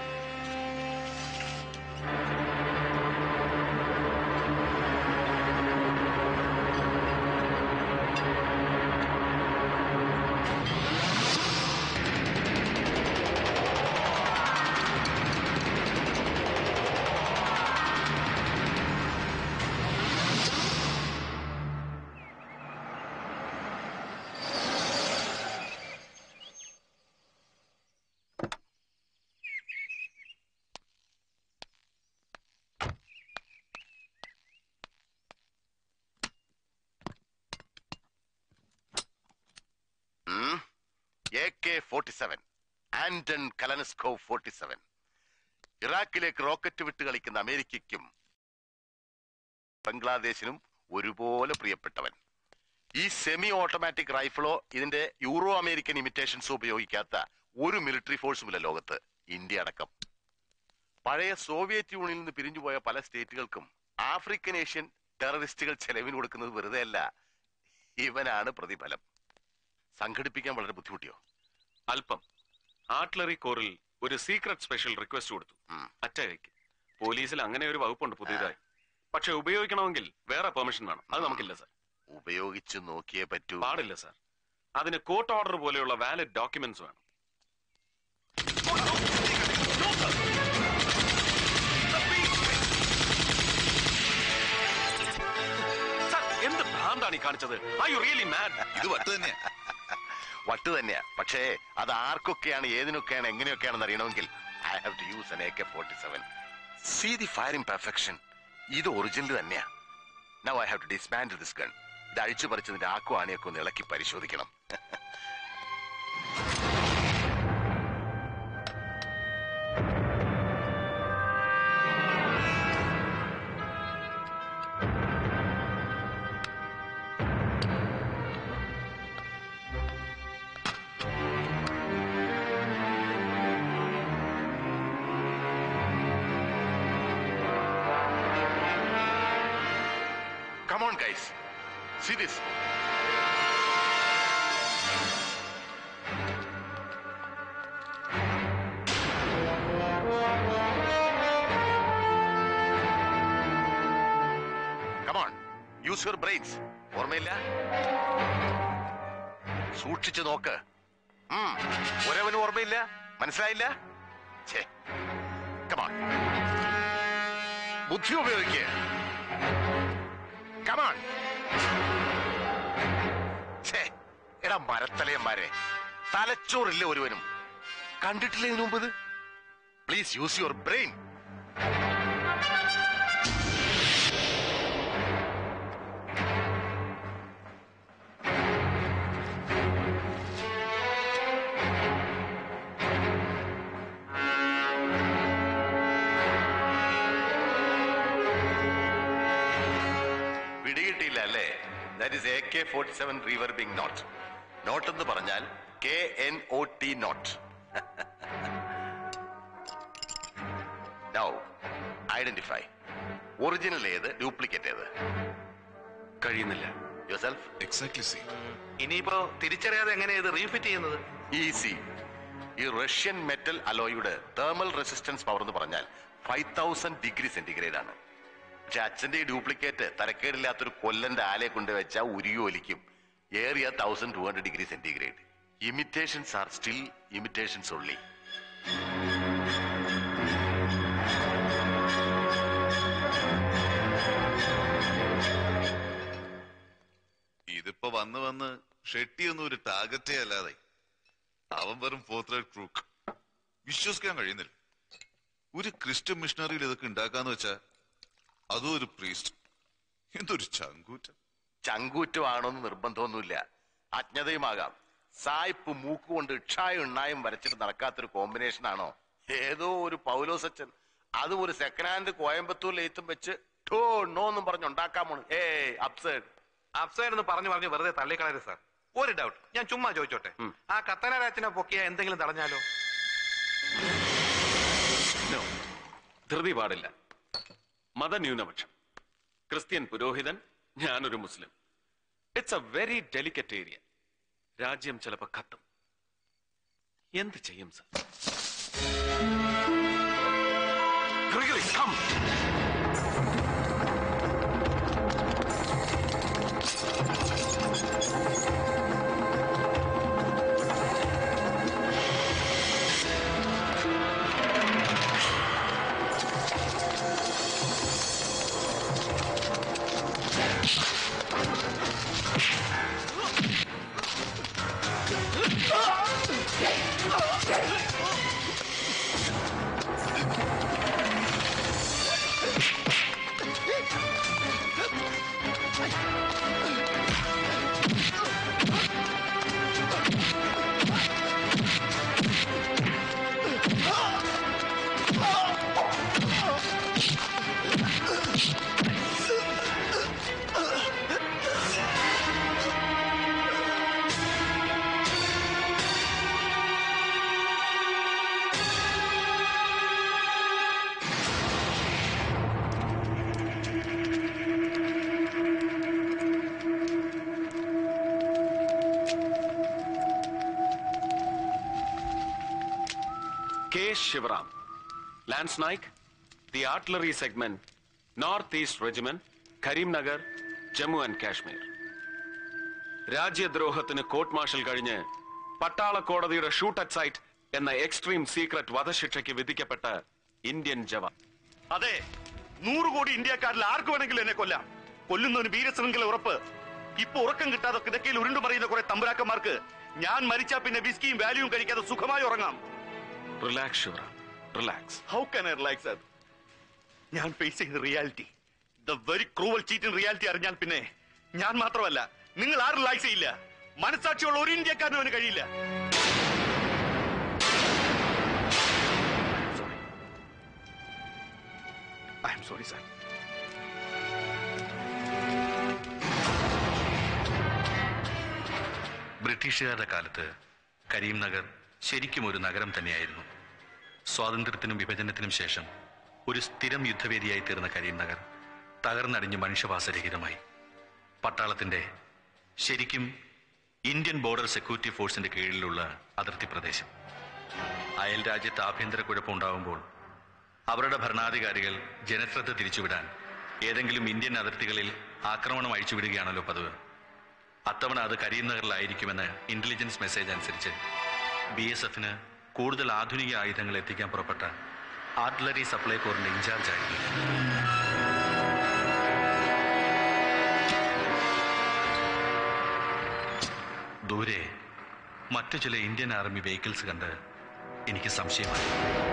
A K forty seven Anton കലനസ്കോ ഫോർട്ടി സെവൻ ഇറാഖിലേക്ക് റോക്കറ്റ് വിട്ട് കളിക്കുന്ന അമേരിക്കയ്ക്കും ബംഗ്ലാദേശിനും ഒരുപോലെ പ്രിയപ്പെട്ടവൻ ഈ സെമി ഓട്ടോമാറ്റിക് റൈഫിളോ ഇതിന്റെ യൂറോ അമേരിക്കൻ ഇമിറ്റേഷൻസോ ഉപയോഗിക്കാത്ത ഒരു മിലിറ്ററി ഫോഴ്സുമില്ല ലോകത്ത് ഇന്ത്യ അടക്കം പഴയ സോവിയറ്റ് യൂണിയനിൽ നിന്ന് പിരിഞ്ഞുപോയ പല സ്റ്റേറ്റുകൾക്കും ആഫ്രിക്കൻ ഏഷ്യൻ ടെററിസ്റ്റുകൾ ചെലവിന് കൊടുക്കുന്നത് വെറുതെ അല്ല ഇവനാണ് പ്രതിഫലം സംഘടിപ്പിക്കാൻ വളരെ ബുദ്ധിമുട്ടിയോ അല്പം ആർട്ടിലറി കോറിൽ ഒരു സീക്രട്ട് സ്പെഷ്യൽ റിക്വസ്റ്റ് കൊടുത്തു അറ്റാക്ക് പോലീസിൽ അങ്ങനെ ഒരു വകുപ്പുണ്ട് പുതിയതായി പക്ഷെ ഉപയോഗിക്കണമെങ്കിൽ വേറെ പെർമിഷൻ വേണം അത് നമുക്കില്ല സർ ഉപയോഗിച്ച് നോക്കിയേ പറ്റൂ പാടില്ല സർ അതിന് കോർട്ട് ഓർഡർ പോലെയുള്ള വാലിഡ് ഡോക്യുമെന്റ്സ് വേണം സർ, എന്ത് ഭ്രാന്താണ് ഈ കാണിച്ചത് ഐ യു റിയലി മാഡ് ഇത് വട്ട് തന്നെയാ വട്ട് തന്നെയാ പക്ഷേ അത് ആർക്കൊക്കെയാണ് ഏതിനൊക്കെയാണ് എങ്ങനെയൊക്കെയാണെന്ന് അറിയണമെങ്കിൽ I have to use an A K forty seven see the firing perfection ഇത് ഒറിജിനൽ തന്നെയാ now I have to dismantle this gun ഇത് അഴിച്ചു പറിച്ചതിന്റെ ആക്കു ആണിയൊക്കെ ഒന്ന് ഇളക്കി പരിശോധിക്കണം Come on, guys. See this. Come on. Use your brains. ഓർമ്മയില്ല സൂക്ഷിച്ചു നോക്ക് ഉം. ഒരവനും ഓർമ്മയില്ല മനസ്സിലായില്ല ഛേ കമാൺ ബുദ്ധി ഉപയോഗിക്കുക കമാൺ ഛേ എടാ മരത്തലയന്മാരെ തലച്ചോറില്ല ഒരുവനും കണ്ടിട്ടില്ല ഇതിനു മുമ്പ് പ്ലീസ് യൂസ് യുവർ ബ്രെയിൻ പിടികിട്ടിയില്ല അല്ലേ that is A K forty seven reverbing knot knot എന്ന് പറഞ്ഞാൽ K N O T knot Now, identify original ഏത് ഡ്യൂപ്ലിക്കേറ്റ് ഏത് കഴിയുന്നില്ല യോസെൽഫ് എക്സാക്ട്ലി സി ഇനിയിപ്പോ തിരിച്ചറിയാതെ എങ്ങനെയാ ഇത് റീഫിറ്റ് ചെയ്യുന്നത് ഈസി ഈ റഷ്യൻ മെറ്റൽ അലോയുടെ തേർമൽ റെസിസ്റ്റൻസ് പവർ എന്ന് പറഞ്ഞാൽ ഫൈവ് തൗസൻഡ് ഡിഗ്രി സെന്റിഗ്രേഡ് ആണ് പക്ഷെ അച്ഛന്റെ ഈ ഡ്യൂപ്ലിക്കേറ്റ് തരക്കേടില്ലാത്തൊരു കൊല്ലന്റെ ആലയെ കൊണ്ടുവച്ചാൽ ഉരുകി ഒലിക്കും ഏറിയ thousand two hundred degree centigrade imitations are still imitations ഉള്ളി ഇതിപ്പോ വന്ന് വന്ന് ഷെട്ടിയൊന്നും ഒരു ടാർഗറ്റേ അല്ലാതെ അവൻ വെറും ഫോർത്ത് ക്രൂക്ക് വിശ്വസിക്കാൻ കഴിയുന്നില്ല ഒരു ക്രിസ്ത്യൻ മിഷണറിയിൽ ഇതൊക്കെ ഉണ്ടാക്കാന്ന് വെച്ചാ അതും ഒരു പ്രീസ്റ്റ് എന്തൊരു ചങ്കൂറ്റം ചങ്കൂറ്റമാണോന്ന് നിർബന്ധമൊന്നുമില്ല അജ്ഞതയുമാകാം സായിപ്പ് മൂക്കുകൊണ്ട് ഇക്ഷായും എണ്ണായും വരച്ചിട്ട് നടക്കാത്തൊരു കോമ്പിനേഷൻ ആണോ ഏതോ ഒരു പൗലോസച്ചൻ അതും ഒരു സെക്കൻഡ് ഹാൻഡ് കോയമ്പത്തൂർ ലെയ്ത്തും വെച്ച് ടോ നോ എന്നും പറഞ്ഞ് ഉണ്ടാക്കാമോ ഏ അപ്സൈഡ് അപ്സൈഡ് എന്ന് പറഞ്ഞു പറഞ്ഞു വെറുതെ തള്ളിക്കളയരുത് സാർ ഒരു ഡൗട്ട് ഞാൻ ചുമ്മാ ചോദിച്ചോട്ടെ ആ കത്തനാരാച്ചനെ പൊക്കിയ എന്തെങ്കിലും തടഞ്ഞാലോ No. ധൃതി പാടില്ല മതന്യൂനപക്ഷം ക്രിസ്ത്യൻ പുരോഹിതൻ ഞാനൊരു മുസ്ലിം it's a very delicate area രാജ്യം ചിലപ്പോ കത്തും എന്ത് ചെയ്യും sir Gregory, come. K. Shivaram, Lance Naik, the Artillery Segment, Northeast Regiment, Karimnagar, Jammu and Kashmir രാജ്യദ്രോഹത്തിന് കോർട്ട് മാർഷൽ കഴിഞ്ഞ് പട്ടാള കോടതിയുടെ ഷൂട്ട് അറ്റ് സൈറ്റ് എന്ന എക്സ്ട്രീം സീക്രട്ട് വധശിക്ഷയ്ക്ക് വിധിക്കപ്പെട്ട ഇന്ത്യൻ ജവാൻ അതെ നൂറ് കോടി ഇന്ത്യക്കാരിൽ ആർക്ക് വേണമെങ്കിലും എന്നെ കൊല്ലാം കൊല്ലുന്നവന് വീരശൃംഖല ഉറപ്പ് ഇപ്പൊ ഉറക്കം കിട്ടാതെ കിടക്കയിൽ ഉരുണ്ടു പറയുന്ന കുറെ തമ്പുരാക്കന്മാർക്ക് ഞാൻ മരിച്ചാ പിന്നെ വിസ്കിയും വാല്യൂവും കഴിക്കാതെ സുഖമായി ഉറങ്ങാം relax Sivaram relax how can I relax അത് ഞാൻ ഫേസ് ചെയ്യുന്ന reality the very cruel cheating reality അറിഞ്ഞാൽ പിന്നെ ഞാൻ മാത്രമല്ല നിങ്ങൾ ആരും റിലാക്സ് ചെയ്യില്ല മനസാക്ഷിയുള്ള ഒരു ഇന്ത്യക്കാരനും അവന് കഴിയില്ല ഐ എം സോറി സാർ ബ്രിട്ടീഷുകാരുടെ കാലത്ത് കരീംനഗർ ശരിക്കും ഒരു നഗരം തന്നെയായിരുന്നു സ്വാതന്ത്ര്യത്തിനും വിഭജനത്തിനും ശേഷം ഒരു സ്ഥിരം യുദ്ധവേദിയായി തീർന്ന കരീംനഗർ തകർന്നടിഞ്ഞ് മനുഷ്യവാസരഹിതമായി പട്ടാളത്തിന്റെ ശരിക്കും ഇന്ത്യൻ ബോർഡർ സെക്യൂരിറ്റി ഫോഴ്സിന്റെ കീഴിലുള്ള അതിർത്തി പ്രദേശം അയൽ രാജ്യത്ത് ആഭ്യന്തര കുഴപ്പമുണ്ടാകുമ്പോൾ അവരുടെ ഭരണാധികാരികൾ ജനശ്രദ്ധ തിരിച്ചുവിടാൻ ഏതെങ്കിലും ഇന്ത്യൻ അതിർത്തികളിൽ ആക്രമണം അഴിച്ചുവിടുകയാണല്ലോ പതിവ് അത്തവണ അത് കരീംനഗറിലായിരിക്കുമെന്ന് ഇന്റലിജൻസ് മെസ്സേജ് അനുസരിച്ച് ബി എസ് എഫിന് കൂടുതൽ ആധുനിക ആയുധങ്ങൾ എത്തിക്കാൻ പുറപ്പെട്ട ആർട്ടിലറി സപ്ലൈ കോറിന്റെ ഇൻചാർജ് ആയിരുന്നു ദൂരെ മറ്റു ചില ഇന്ത്യൻ ആർമി വെഹിക്കിൾസ് കണ്ട് എനിക്ക് സംശയമായി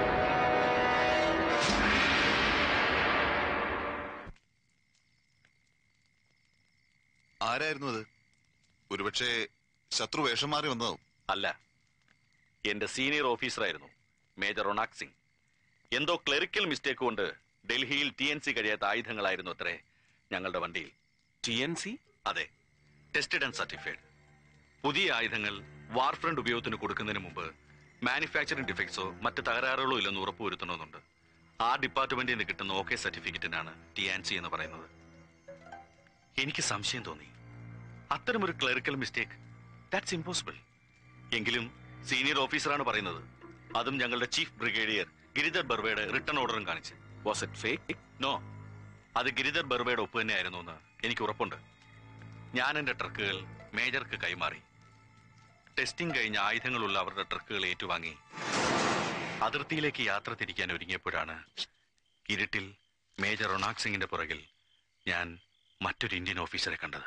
ആരായിരുന്നു അത് ഒരുപക്ഷെ ശത്രു വേഷം മാറി വന്നതാവും അല്ല എന്റെ സീനിയർ ഓഫീസറായിരുന്നു മേജർ റൊണാക് സിംഗ് എന്തോ ക്ലറിക്കൽ മിസ്റ്റേക്ക് കൊണ്ട് ഡൽഹിയിൽ ടി എൻ സി കഴിയാത്ത ആയുധങ്ങളായിരുന്നു അത്രേ ഞങ്ങളുടെ വണ്ടിയിൽ ടി എൻ സി അതെ ടെസ്റ്റഡ് ആൻഡ് സർട്ടിഫൈഡ് പുതിയ ആയുധങ്ങൾ വാർ ഫ്രണ്ട് ഉപയോഗത്തിന് കൊടുക്കുന്നതിന് മുമ്പ് മാനുഫാക്ചറിംഗ് ഡിഫക്ട്സോ മറ്റ് തകരാറുകളോ ഇല്ലെന്ന് ഉറപ്പുവരുത്തണമെന്നുണ്ട് ആ ഡിപ്പാർട്ട്മെന്റിൽ നിന്ന് കിട്ടുന്ന ഓക്കെ സർട്ടിഫിക്കറ്റിനാണ് ടി ആൻ സി എന്ന് പറയുന്നത് എനിക്ക് സംശയം തോന്നി അത്തരമൊരു ക്ലറിക്കൽ മിസ്റ്റേക്ക് ദാറ്റ്സ് ഇമ്പോസിബിൾ എങ്കിലും സീനിയർ ഓഫീസറാണ് പറയുന്നത് അതും ഞങ്ങളുടെ ചീഫ് ബ്രിഗേഡിയർ ഗിരിധർ ബർവയുടെ റിട്ടേൺ ഓർഡറും കാണിച്ച് വാസ് ഇറ്റ് ഫേക്ക് നോ അത് ഗിരിധർ ബർവയുടെ ഒപ്പ് തന്നെയായിരുന്നു എന്ന് എനിക്ക് ഉറപ്പുണ്ട് ഞാൻ എന്റെ ട്രക്കുകൾ മേജർക്ക് കൈമാറി ടെസ്റ്റിംഗ് കഴിഞ്ഞ ആയുധങ്ങളുള്ള അവരുടെ ട്രക്കുകൾ ഏറ്റുവാങ്ങി അതിർത്തിയിലേക്ക് യാത്ര തിരിക്കാൻ ഒരുങ്ങിയപ്പോഴാണ് ഇരുട്ടിൽ മേജർ റൊണാക് സിംഗിന്റെ പുറകിൽ ഞാൻ മറ്റൊരു ഇന്ത്യൻ ഓഫീസറെ കണ്ടത്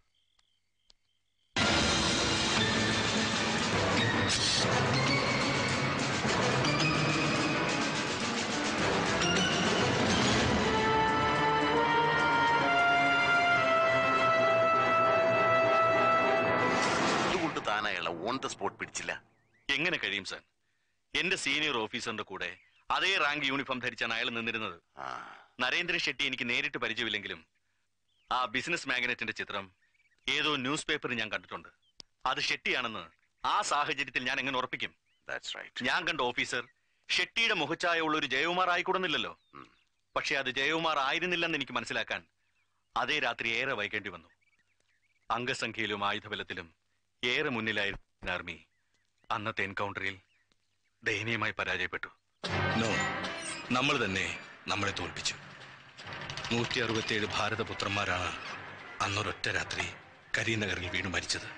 അതുകൊണ്ട് താൻ അയാളെ ഓൺ ദ സ്പോട്ട് പിടിച്ചില്ല എങ്ങനെ കഴിയും സാർ എന്റെ സീനിയർ ഓഫീസറിന്റെ കൂടെ അതേ റാങ്ക് യൂണിഫോം ധരിച്ചാണ് അയാൾ നിന്നിരുന്നത് നരേന്ദ്ര ഷെട്ടി എനിക്ക് നേരിട്ട് പരിചയമില്ലെങ്കിലും ആ ബിസിനസ് മാഗ്നറ്റിന്റെ ചിത്രം ഏതോ ന്യൂസ് പേപ്പറിൽ ഞാൻ കണ്ടിട്ടുണ്ട് അത് ഷെട്ടിയാണെന്ന് ആ സാഹചര്യത്തിൽ ഞാൻ എങ്ങനെ ഉറപ്പിക്കും ഞാൻ കണ്ട ഓഫീസർ ഷെട്ടിയുടെ മുഖച്ഛായ ഉള്ള ഒരു ജയകുമാർ ആയിക്കൂടുന്നില്ലല്ലോ പക്ഷെ അത് ജയകുമാർ ആയിരുന്നില്ലെന്ന് എനിക്ക് മനസ്സിലാക്കാൻ അതേ രാത്രി ഏറെ വൈകേണ്ടി വന്നു അംഗസംഖ്യയിലും ആയുധബലത്തിലും ഏറെ മുന്നിലായിരുന്ന ആർമി അന്നത്തെ എൻകൗണ്ടറിൽ ദയനീയമായി പരാജയപ്പെട്ടു നോ നമ്മൾ തന്നെ നമ്മളെ തോൽപ്പിച്ചു നൂറ്റി അറുപത്തിയേഴ് ഭാരതപുത്രന്മാരാണ് അന്നൊരൊറ്റ രാത്രി കരീനഗറിൽ വീണു മരിച്ചത്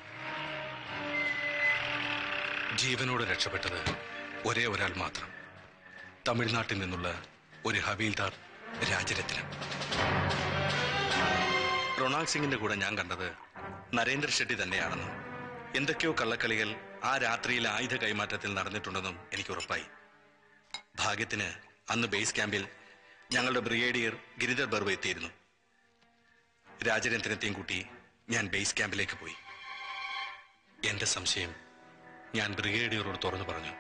ജീവനോടെ രക്ഷപ്പെട്ടത് ഒരേ ഒരാൾ മാത്രം തമിഴ്നാട്ടിൽ നിന്നുള്ള ഒരു ഹവീൽദാർ രാജരത്നം റൊണാൾഡ് സിംഗിന്റെ കൂടെ ഞാൻ കണ്ടത് നരേന്ദ്ര ഷെട്ടി തന്നെയാണെന്നും എന്തൊക്കെയോ കള്ളക്കളികൾ ആ രാത്രിയിൽ ആയുധ കൈമാറ്റത്തിൽ നടന്നിട്ടുണ്ടെന്നും എനിക്ക് ഉറപ്പായി ഭാഗ്യത്തിന് അന്ന് ബേസ് ക്യാമ്പിൽ ഞങ്ങളുടെ ബ്രിഗേഡിയർ ഗിരിധർ ബർവ എത്തിയിരുന്നു രാജരത്നത്തെയും കൂട്ടി ഞാൻ ബേസ് ക്യാമ്പിലേക്ക് പോയി എന്റെ സംശയം ഞാൻ ബ്രിഗേഡിയറോട് തുറന്നു പറഞ്ഞു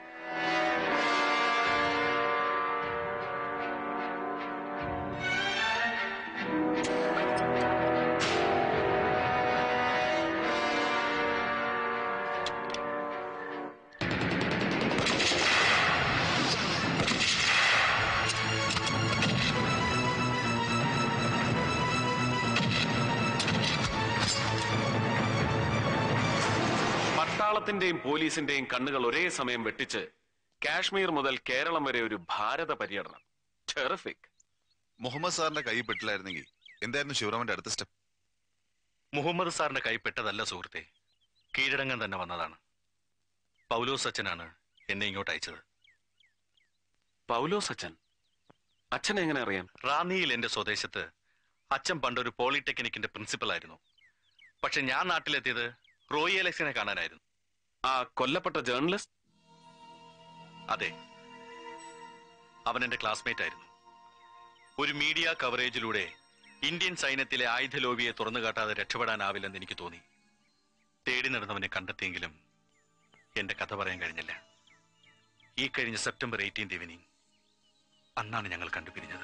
പട്ടാളത്തിന്റെയും പോലീസിന്റെയും കണ്ണുകൾ ഒരേ സമയം വെട്ടിച്ച് കാശ്മീർ മുതൽ കേരളം വരെ ഒരു ഭാരത പര്യടനം ടെറിഫിക് മുഹമ്മദ് സാറിന്റെ കൈ പെട്ടില്ലായിരുന്നെങ്കിൽ എന്തായിരുന്നു ശിവറാമന്റെ അടുത്ത സ്റ്റെപ്പ് മുഹമ്മദ് സാറിന്റെ കൈ പെട്ടതല്ല സുഹൃത്തെ കീഴടങ്ങാൻ തന്നെ വന്നതാണ് പൗലോസ് അച്ഛനാണ് എന്നെ ഇങ്ങോട്ട് അയച്ചത് പൗലോസ് അച്ഛൻ അച്ഛനെ എങ്ങനെ അറിയാം റാന്നിയിൽ എന്റെ സ്വദേശത്ത് അച്ഛൻ പണ്ടൊരു പോളിടെക്നിക്കിന്റെ പ്രിൻസിപ്പൽ ആയിരുന്നു പക്ഷെ ഞാൻ നാട്ടിലെത്തിയത് റോയി അലക്സിനെ കാണാനായിരുന്നു ആ കൊല്ലപ്പെട്ട ജേർണലിസ്റ്റ് അതെ അവൻ എന്റെ ക്ലാസ്മേറ്റ് ആയിരുന്നു ഒരു മീഡിയ കവറേജിലൂടെ ഇന്ത്യൻ സൈന്യത്തിലെ ആയുധ ലോബിയെ തുറന്നു കാട്ടാതെ രക്ഷപ്പെടാനാവില്ലെന്ന് എനിക്ക് തോന്നി തേടി നടന്നവനെ കണ്ടെത്തിയെങ്കിലും എന്റെ കഥ പറയാൻ കഴിഞ്ഞില്ല ഈ കഴിഞ്ഞ സെപ്റ്റംബർ എയ്റ്റീൻത് ഈവനിങ് അന്നാണ് ഞങ്ങൾ കണ്ടുപിരിഞ്ഞത്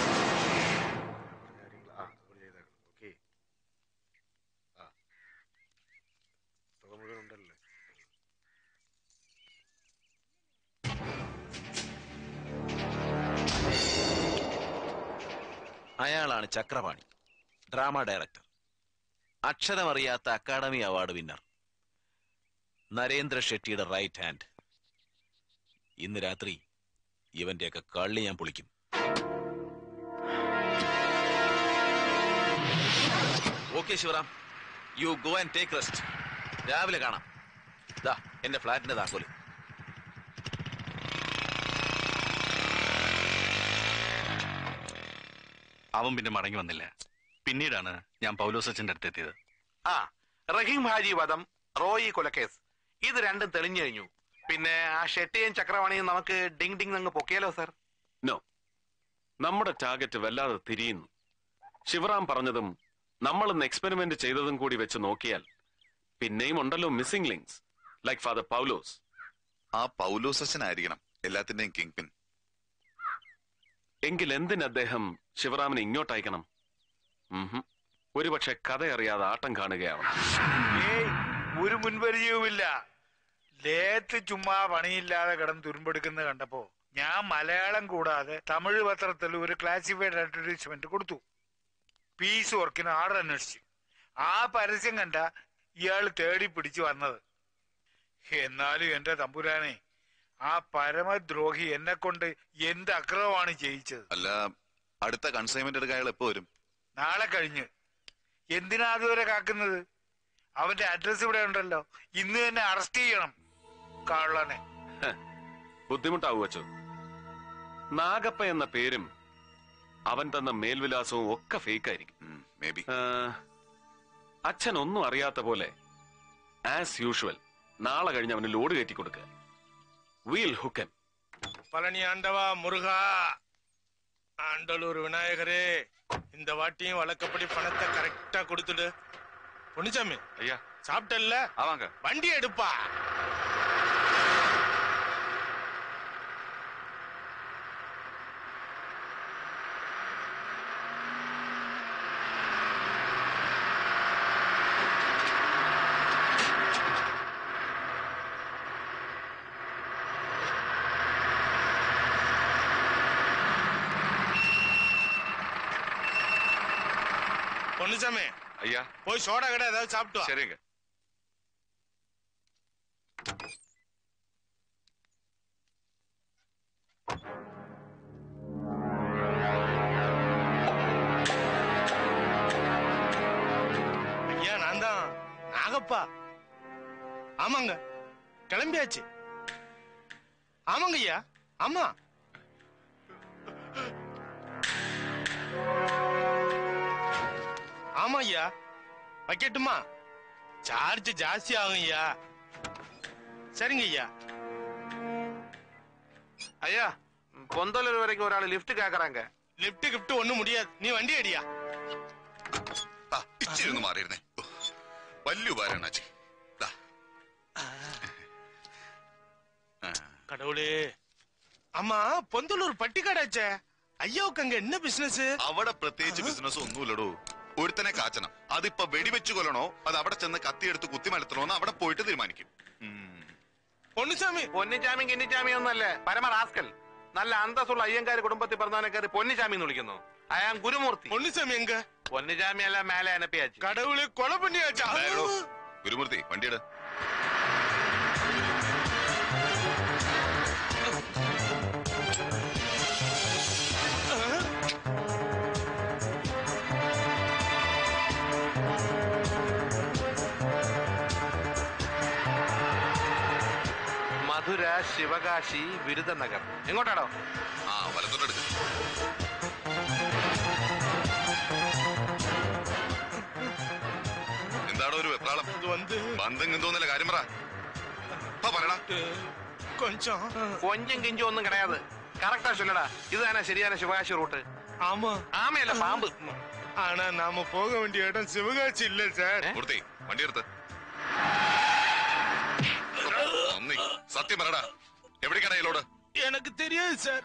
അയാളാണ് ചക്രപാണി ഡ്രാമ ഡയറക്ടർ അക്ഷരമറിയാത്ത അക്കാഡമി അവാർഡ് വിന്നർ നരേന്ദ്ര ഷെട്ടിയുടെ റൈറ്റ് ഹാൻഡ് ഇന്ന് രാത്രി ഇവന്റെയൊക്കെ കള്ളി ഞാൻ പൊളിക്കും okay Sivaram you go and take rest രാവിലെ കാണാം ദാ എന്റെ ഫ്ലാറ്റിന്റെ താക്കോല് അവൻ പിന്നെ മടങ്ങി വന്നില്ല പിന്നീടാണ് ഞാൻ പൗലോസ് അച്ഛന്റെ അടുത്തെത്തിയത് ആ റഹീം ഹാജി വധം റോയി കൊലക്കേസ് ഇത് രണ്ടും തെളിഞ്ഞു കഴിഞ്ഞു പിന്നെ ആ ഷെട്ടിയും ചക്രവാണിയും നമുക്ക് ഡിങ് ഡിങ് അങ്ങ് പൊക്കിയാലോ സർ നോ നമ്മുടെ ടാർഗറ്റ് വല്ലാതെ തിരിയുന്നു ശിവറാം പറഞ്ഞതും നമ്മൾ ഇന്ന് എക്സ്പെരിമെന്റ് ചെയ്തതും കൂടി വെച്ച് നോക്കിയാൽ പിന്നെയും ഉണ്ടല്ലോ missing links like father Paulose ആ പൗലോസ് അച്ഛനായിരിക്കണം എല്ലാത്തിന്റെയും കിങ് പിൻ എങ്കിൽ എന്തിന് അദ്ദേഹം ശിവറാമിനെ ഇങ്ങോട്ട് അയക്കണം ഉംഹും. ഒരുപക്ഷെ കഥ അറിയാതെ ആട്ടം കാണുകയാവണം ഏയ് ഒരു മുൻപരിചയവുമില്ല ലേത്ത് ചുമ്മാ പണിയില്ലാതെ കിടന്ന് തുരുമ്പെടുക്കുന്നത് കണ്ടപ്പോ ഞാൻ മലയാളം കൂടാതെ തമിഴ് പത്രത്തിൽ ഒരു ക്ലാസിഫൈഡ് അഡ്വർടൈസ്മെന്റ് കൊടുത്തു പീസ് വർക്കിന് ആർഡർ അന്വേഷിച്ചു ആ പരസ്യം കണ്ട ഇയാൾ തേടി പിടിച്ചു വന്നത് എന്നാലും എന്റെ തമ്പുരാനെ ആ പരമദ്രോഹി എന്നെ കൊണ്ട് എന്ത് അക്രമമാണ് ചെയ്യിച്ചത് അല്ല അടുത്ത കൺസൈൻമെന്റ് എടുക്കാൻ അയാൾ എപ്പോ വരും നാളെ കഴിഞ്ഞ് എന്തിനാ അതുവരെ കാക്കുന്നത് അവന്റെ അഡ്രസ് ഇവിടെ ഉണ്ടല്ലോ ഇന്ന് തന്നെ അറസ്റ്റ് ചെയ്യണം കള്ളനെ ബുദ്ധിമുട്ടാവു വച്ചു നാഗപ്പ എന്ന പേരും അവൻ തന്ന മേൽവിലാസവും ഒക്കെ ഫേക്ക് ആയിരിക്കും മേ ബി അച്ഛൻ ഒന്നും അറിയാത്ത പോലെ ആസ് യൂഷ്വൽ നാളെ കഴിഞ്ഞ് അവന് ലോഡ് കയറ്റി കൊടുക്കുക വീൽ ഹുക്കൻ பழனி ஆண்டவா முருகா ஆண்டலூர் விநாயகரே இந்த வாட்டியும் வழக்கப்படி பணத்தை கரெக்டா கொடுத்துடு பொன்னுசாமி ஐயா சாப்பிட்டல்ல ஆமாங்க வண்டி எடுப்பா பொன்னுசாமி ஐயா போய் சோடா கடை ஏதாவது சாப்பிட்டு வா சரிங்க ஐயா நான் தான் நாகப்பா ஆமாங்க கிளம்பியாச்சு ஆமாங்க ஐயா ஆமா ஆமா ஐயா வைக்கட்டுமா சார்ஜ் ஜாஸ்தி ஆகும் ஐயா சரிங்க ஐயா ஐயா பொந்தலூர் வரைக்கும் ஒரு ஆள் லிஃப்ட் கேக்குறாங்க லிஃப்ட் கிஃப்ட் ஒண்ணும் முடியாது நீ வண்டி அடியா ഇച്ചിരി ഒന്ന് മാറിയിരുന്നേ വലിയ ഉപകാരമാണ് അച്ഛൻ ദാ. கடவுளே ஆமா பொந்தலூர் பட்டிக்காடாச்சே ஐயாவுக்கு அங்க என்ன பிசினஸ் അവിടെ പ്രത്യേകിച്ച് ബിസിനസ് ഒന്നുമില്ലടോ ഒരുത്തനെ കാച്ചണം അതിപ്പോ വെടിവെച്ച് കൊല്ലണോ അത് അവിടെ ചെന്ന് കത്തിയെടുത്ത് കുത്തി മലത്തണോന്ന് അവിടെ പോയിട്ട് തീരുമാനിക്കും പൊന്നുചാമി പൊന്നിച്ചാമി കിന്നിച്ചാമി ഒന്നല്ലേ പരമ റാസ്കൽ നല്ല അന്തസ്സുള്ള അയ്യങ്കാര് കുടുംബത്തിൽ പറഞ്ഞവനെ കയറി പൊന്നിച്ചാമി എന്ന് വിളിക്കുന്നു അയാം ഗുരുമൂർത്തി പൊന്നിച്ചാമി എങ്ക പൊന്നിച്ചാമി അല്ല മേലെ അനപ്പിയാച്ചു கடவுளே கொலை பண்ணியாச்சா ഡായടോ, ഗുരുമൂർത്തി വണ്ടിയുടെ മധുര ശിവകാശി വിരുദനഗർ എങ്ങോട്ടാടോ ആ വലത്തോട്ടെടുക്ക് എന്താടോ ഒരു വെപ്രാളം ബന്ധം എന്തോന്നല്ല കാര്യം പറ ഇപ്പൊ പറയടാ கொஞ்சம் കൊഞ്ചും കിഞ്ചും ഒന്നും കിടയാത് കറക്റ്റാ ചൊല്ലടാ ഇത് തന്നെ ശരിயான ശിവകാശി റൂട്ട് ஆமா ആമയല്ല പാമ്പ് ஆனா நாம போக வேண்டிய இடம் சிவகாசி இல்ல சார் മൂർത്തി വണ്ടി എടുത്ത് നന്ദി സത്യം പറടാ എവിടേക്കാണ് ലോഡ് எனக்கு தெரியாது சார்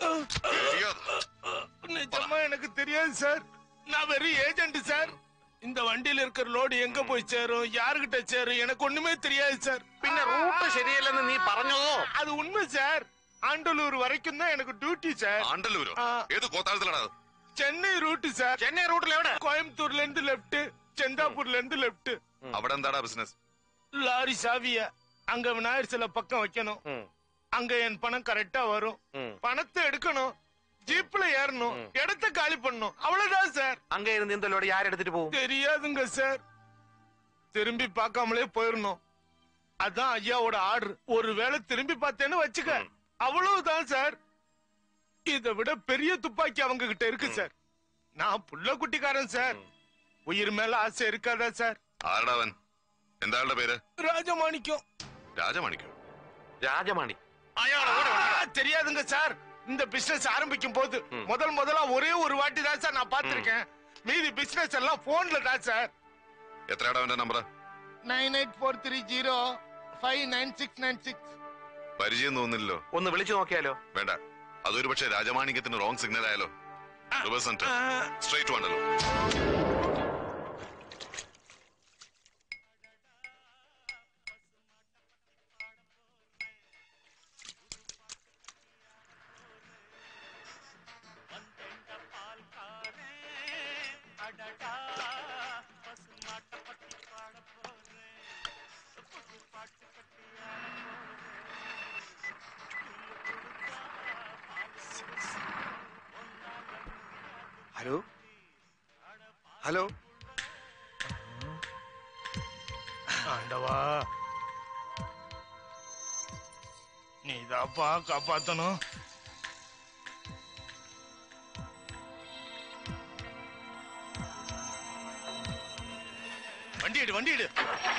நிஜமா எனக்கு தெரியாது சார் நான் வெறும் ஏஜென்ட் சார் இந்த வண்டியில இருக்கிற லோடு எங்க போய் சேரும் யாருகிட்ட சேரும் எனக்கு ஒண்ணுமே தெரியாது சார் பின்ன റൂട്ട് ശരിയല്ലെന്ന് നീ പറഞ്ഞതോ அது உண்மை சார் ஆண்டலூர் வரைக்கும் தான் எனக்கு டியூட்டி சார் ആണ്ടല്ലൂരോ ഏത് കോത്താഴത്തിലാടാ അത്? சென்னை ரூட் சார் சென்னை ரூட்ல எവിടെ கோயம்புத்தூர்ல இருந்து லெஃப்ட் செந்தாப்பூர்ல இருந்து லெஃப்ட் അവിടെ എന്താടാ ബിസിനസ് லாரி சாவிய அங்க விநாயகர் சிலை பக்கம் வைக்கணும் அங்க என் பணம் கரெக்டா வரும் பணத்தை எடுக்கணும் ஜீப்ல ஏறணும் இடத்த காலி பண்ணணும் அவ்வளவுதான் சார் அங்க இருந்து இந்த லோடு யார் எடுத்துட்டு போகும் தெரியாதுங்க சார் திரும்பி பார்க்காமலே போயிடணும் அதான் ஐயாவோட ஆர்டர் ஒருவேளை திரும்பி பார்த்தேன்னு வச்சுக்க அவ்வளவுதான் சார் இதை விட பெரிய துப்பாக்கி அவங்க கிட்ட இருக்கு சார் நான் புள்ள குட்டிக்காரன் சார் உயிர் மேல ஆசை இருக்காதா சார் ആരടാ അവൻ എന്താ ആളുടെ പേര് ராஜமாணிக்கம் രാജമാണിക്കോ രാജമാണി ஆ, தெரியாதுங்க சார் இந்த பிசினஸ் ஆரம்பிக்கும் போது முதல் முதலா ஒரே ஒரு வாட்டி தான் சார் நான் பார்த்திருக்கேன் மீதி பிசினஸ் எல்லாம் போன்ல தான் சார் എത്രയാടാ അവന്റെ number nine eight four three zero five nine six nine six പരിചയം തോന്നില്ലല്ലോ ഒന്ന് വിളിച്ചു നോക്കിയാലോ വേണ്ട അതൊരു പക്ഷേ രാജമാണിക്യത്തിന് റോങ് സിഗ്നൽ ആയാലോ റിവേഴ്സ് സെന്റർ സ്ട്രേറ്റ് വേണ്ടല്ലോ ഹലോ ഹലോ ஆண்டவா நீதாப்பா காப்பாத்தணும் வண்டி எடு வண்டி எடு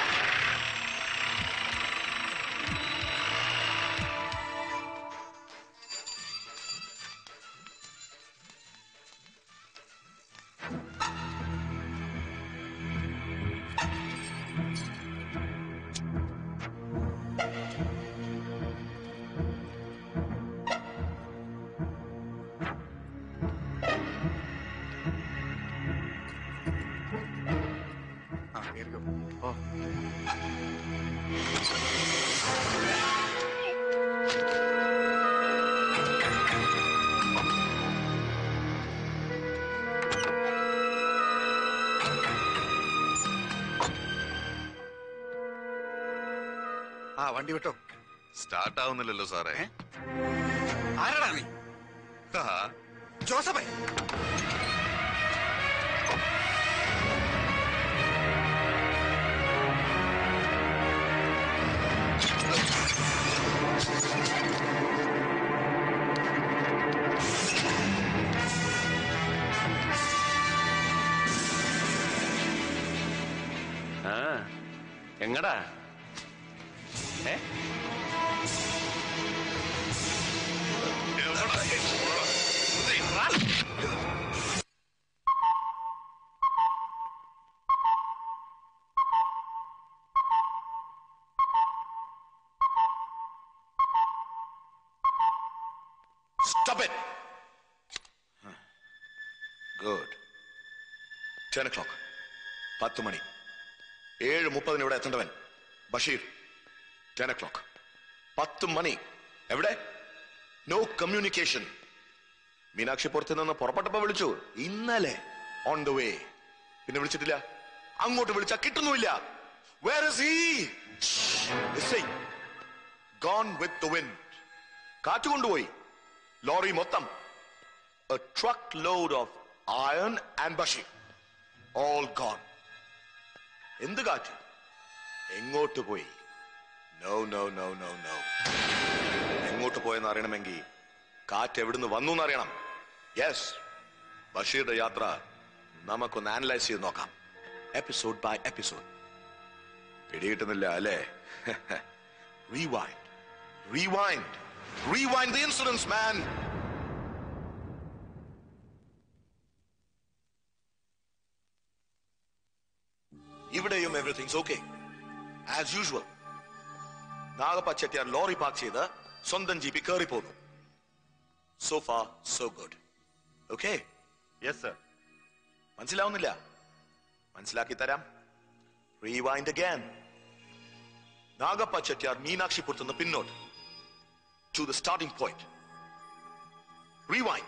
ആ കേറിക്കോ ഓ ആ വണ്ടി വിട്ടോ സ്റ്റാർട്ട് ആവുന്നില്ലല്ലോ സാറേ ആരാടാ നീ ജോസഫേ ആ എങ്ങടാ ഏ Stop it! Good. Ten o'clock. പത്ത് മണി ഏഴ് മുപ്പതിന് ഇവിടെ എത്തേണ്ടവൻ ബഷീർ ടെൻ o'clock. പത്ത് മണി എവിടെ നോ കമ്മ്യൂണിക്കേഷൻ മീനാക്ഷി പുറത്ത് നിന്ന് പുറപ്പെട്ടപ്പോ വിളിച്ചു ഇന്നലെ ഓൺ ദ വേ പിന്നെ വിളിച്ചിട്ടില്ല അങ്ങോട്ട് വിളിച്ചാ കിട്ടുന്നുമില്ല where is he gone with the wind കാറ്റ് കൊണ്ടുപോയി ലോറി മൊത്തം a truckload of iron and bashir all gone എന്ത് കാറ്റ് എങ്ങോട്ട് പോയി no no no no no എങ്ങോട്ട് പോയെന്ന് അറിയണമെങ്കിൽ കാറ്റ് എവിടുന്ന് വന്നു എന്നറിയണം യെസ് ബഷീറുടെ യാത്ര നമുക്കൊന്ന് ആനലൈസ് ചെയ്ത് നോക്കാം എപ്പിസോഡ് ബൈ എപ്പിസോഡ് പിടികിട്ടുന്നില്ല അല്ലേ rewind rewind rewind the incidents man ഇവിടെയും everything's okay as usual Nagappa Chettiar lorry park ചെയ്ത് സ്വന്തം ജീപ്പി കയറി പോന്നു so far so good okay yes sir മനസ്സിലാവുന്നില്ല മനസ്സിലാക്കി തരാം റീവൈൻഡ് അഗാൻ നാഗപ്പ ചെട്ടിയാർ മീനാക്ഷിപുരത്ത് നിന്ന് പിന്നോട്ട് to the starting point rewind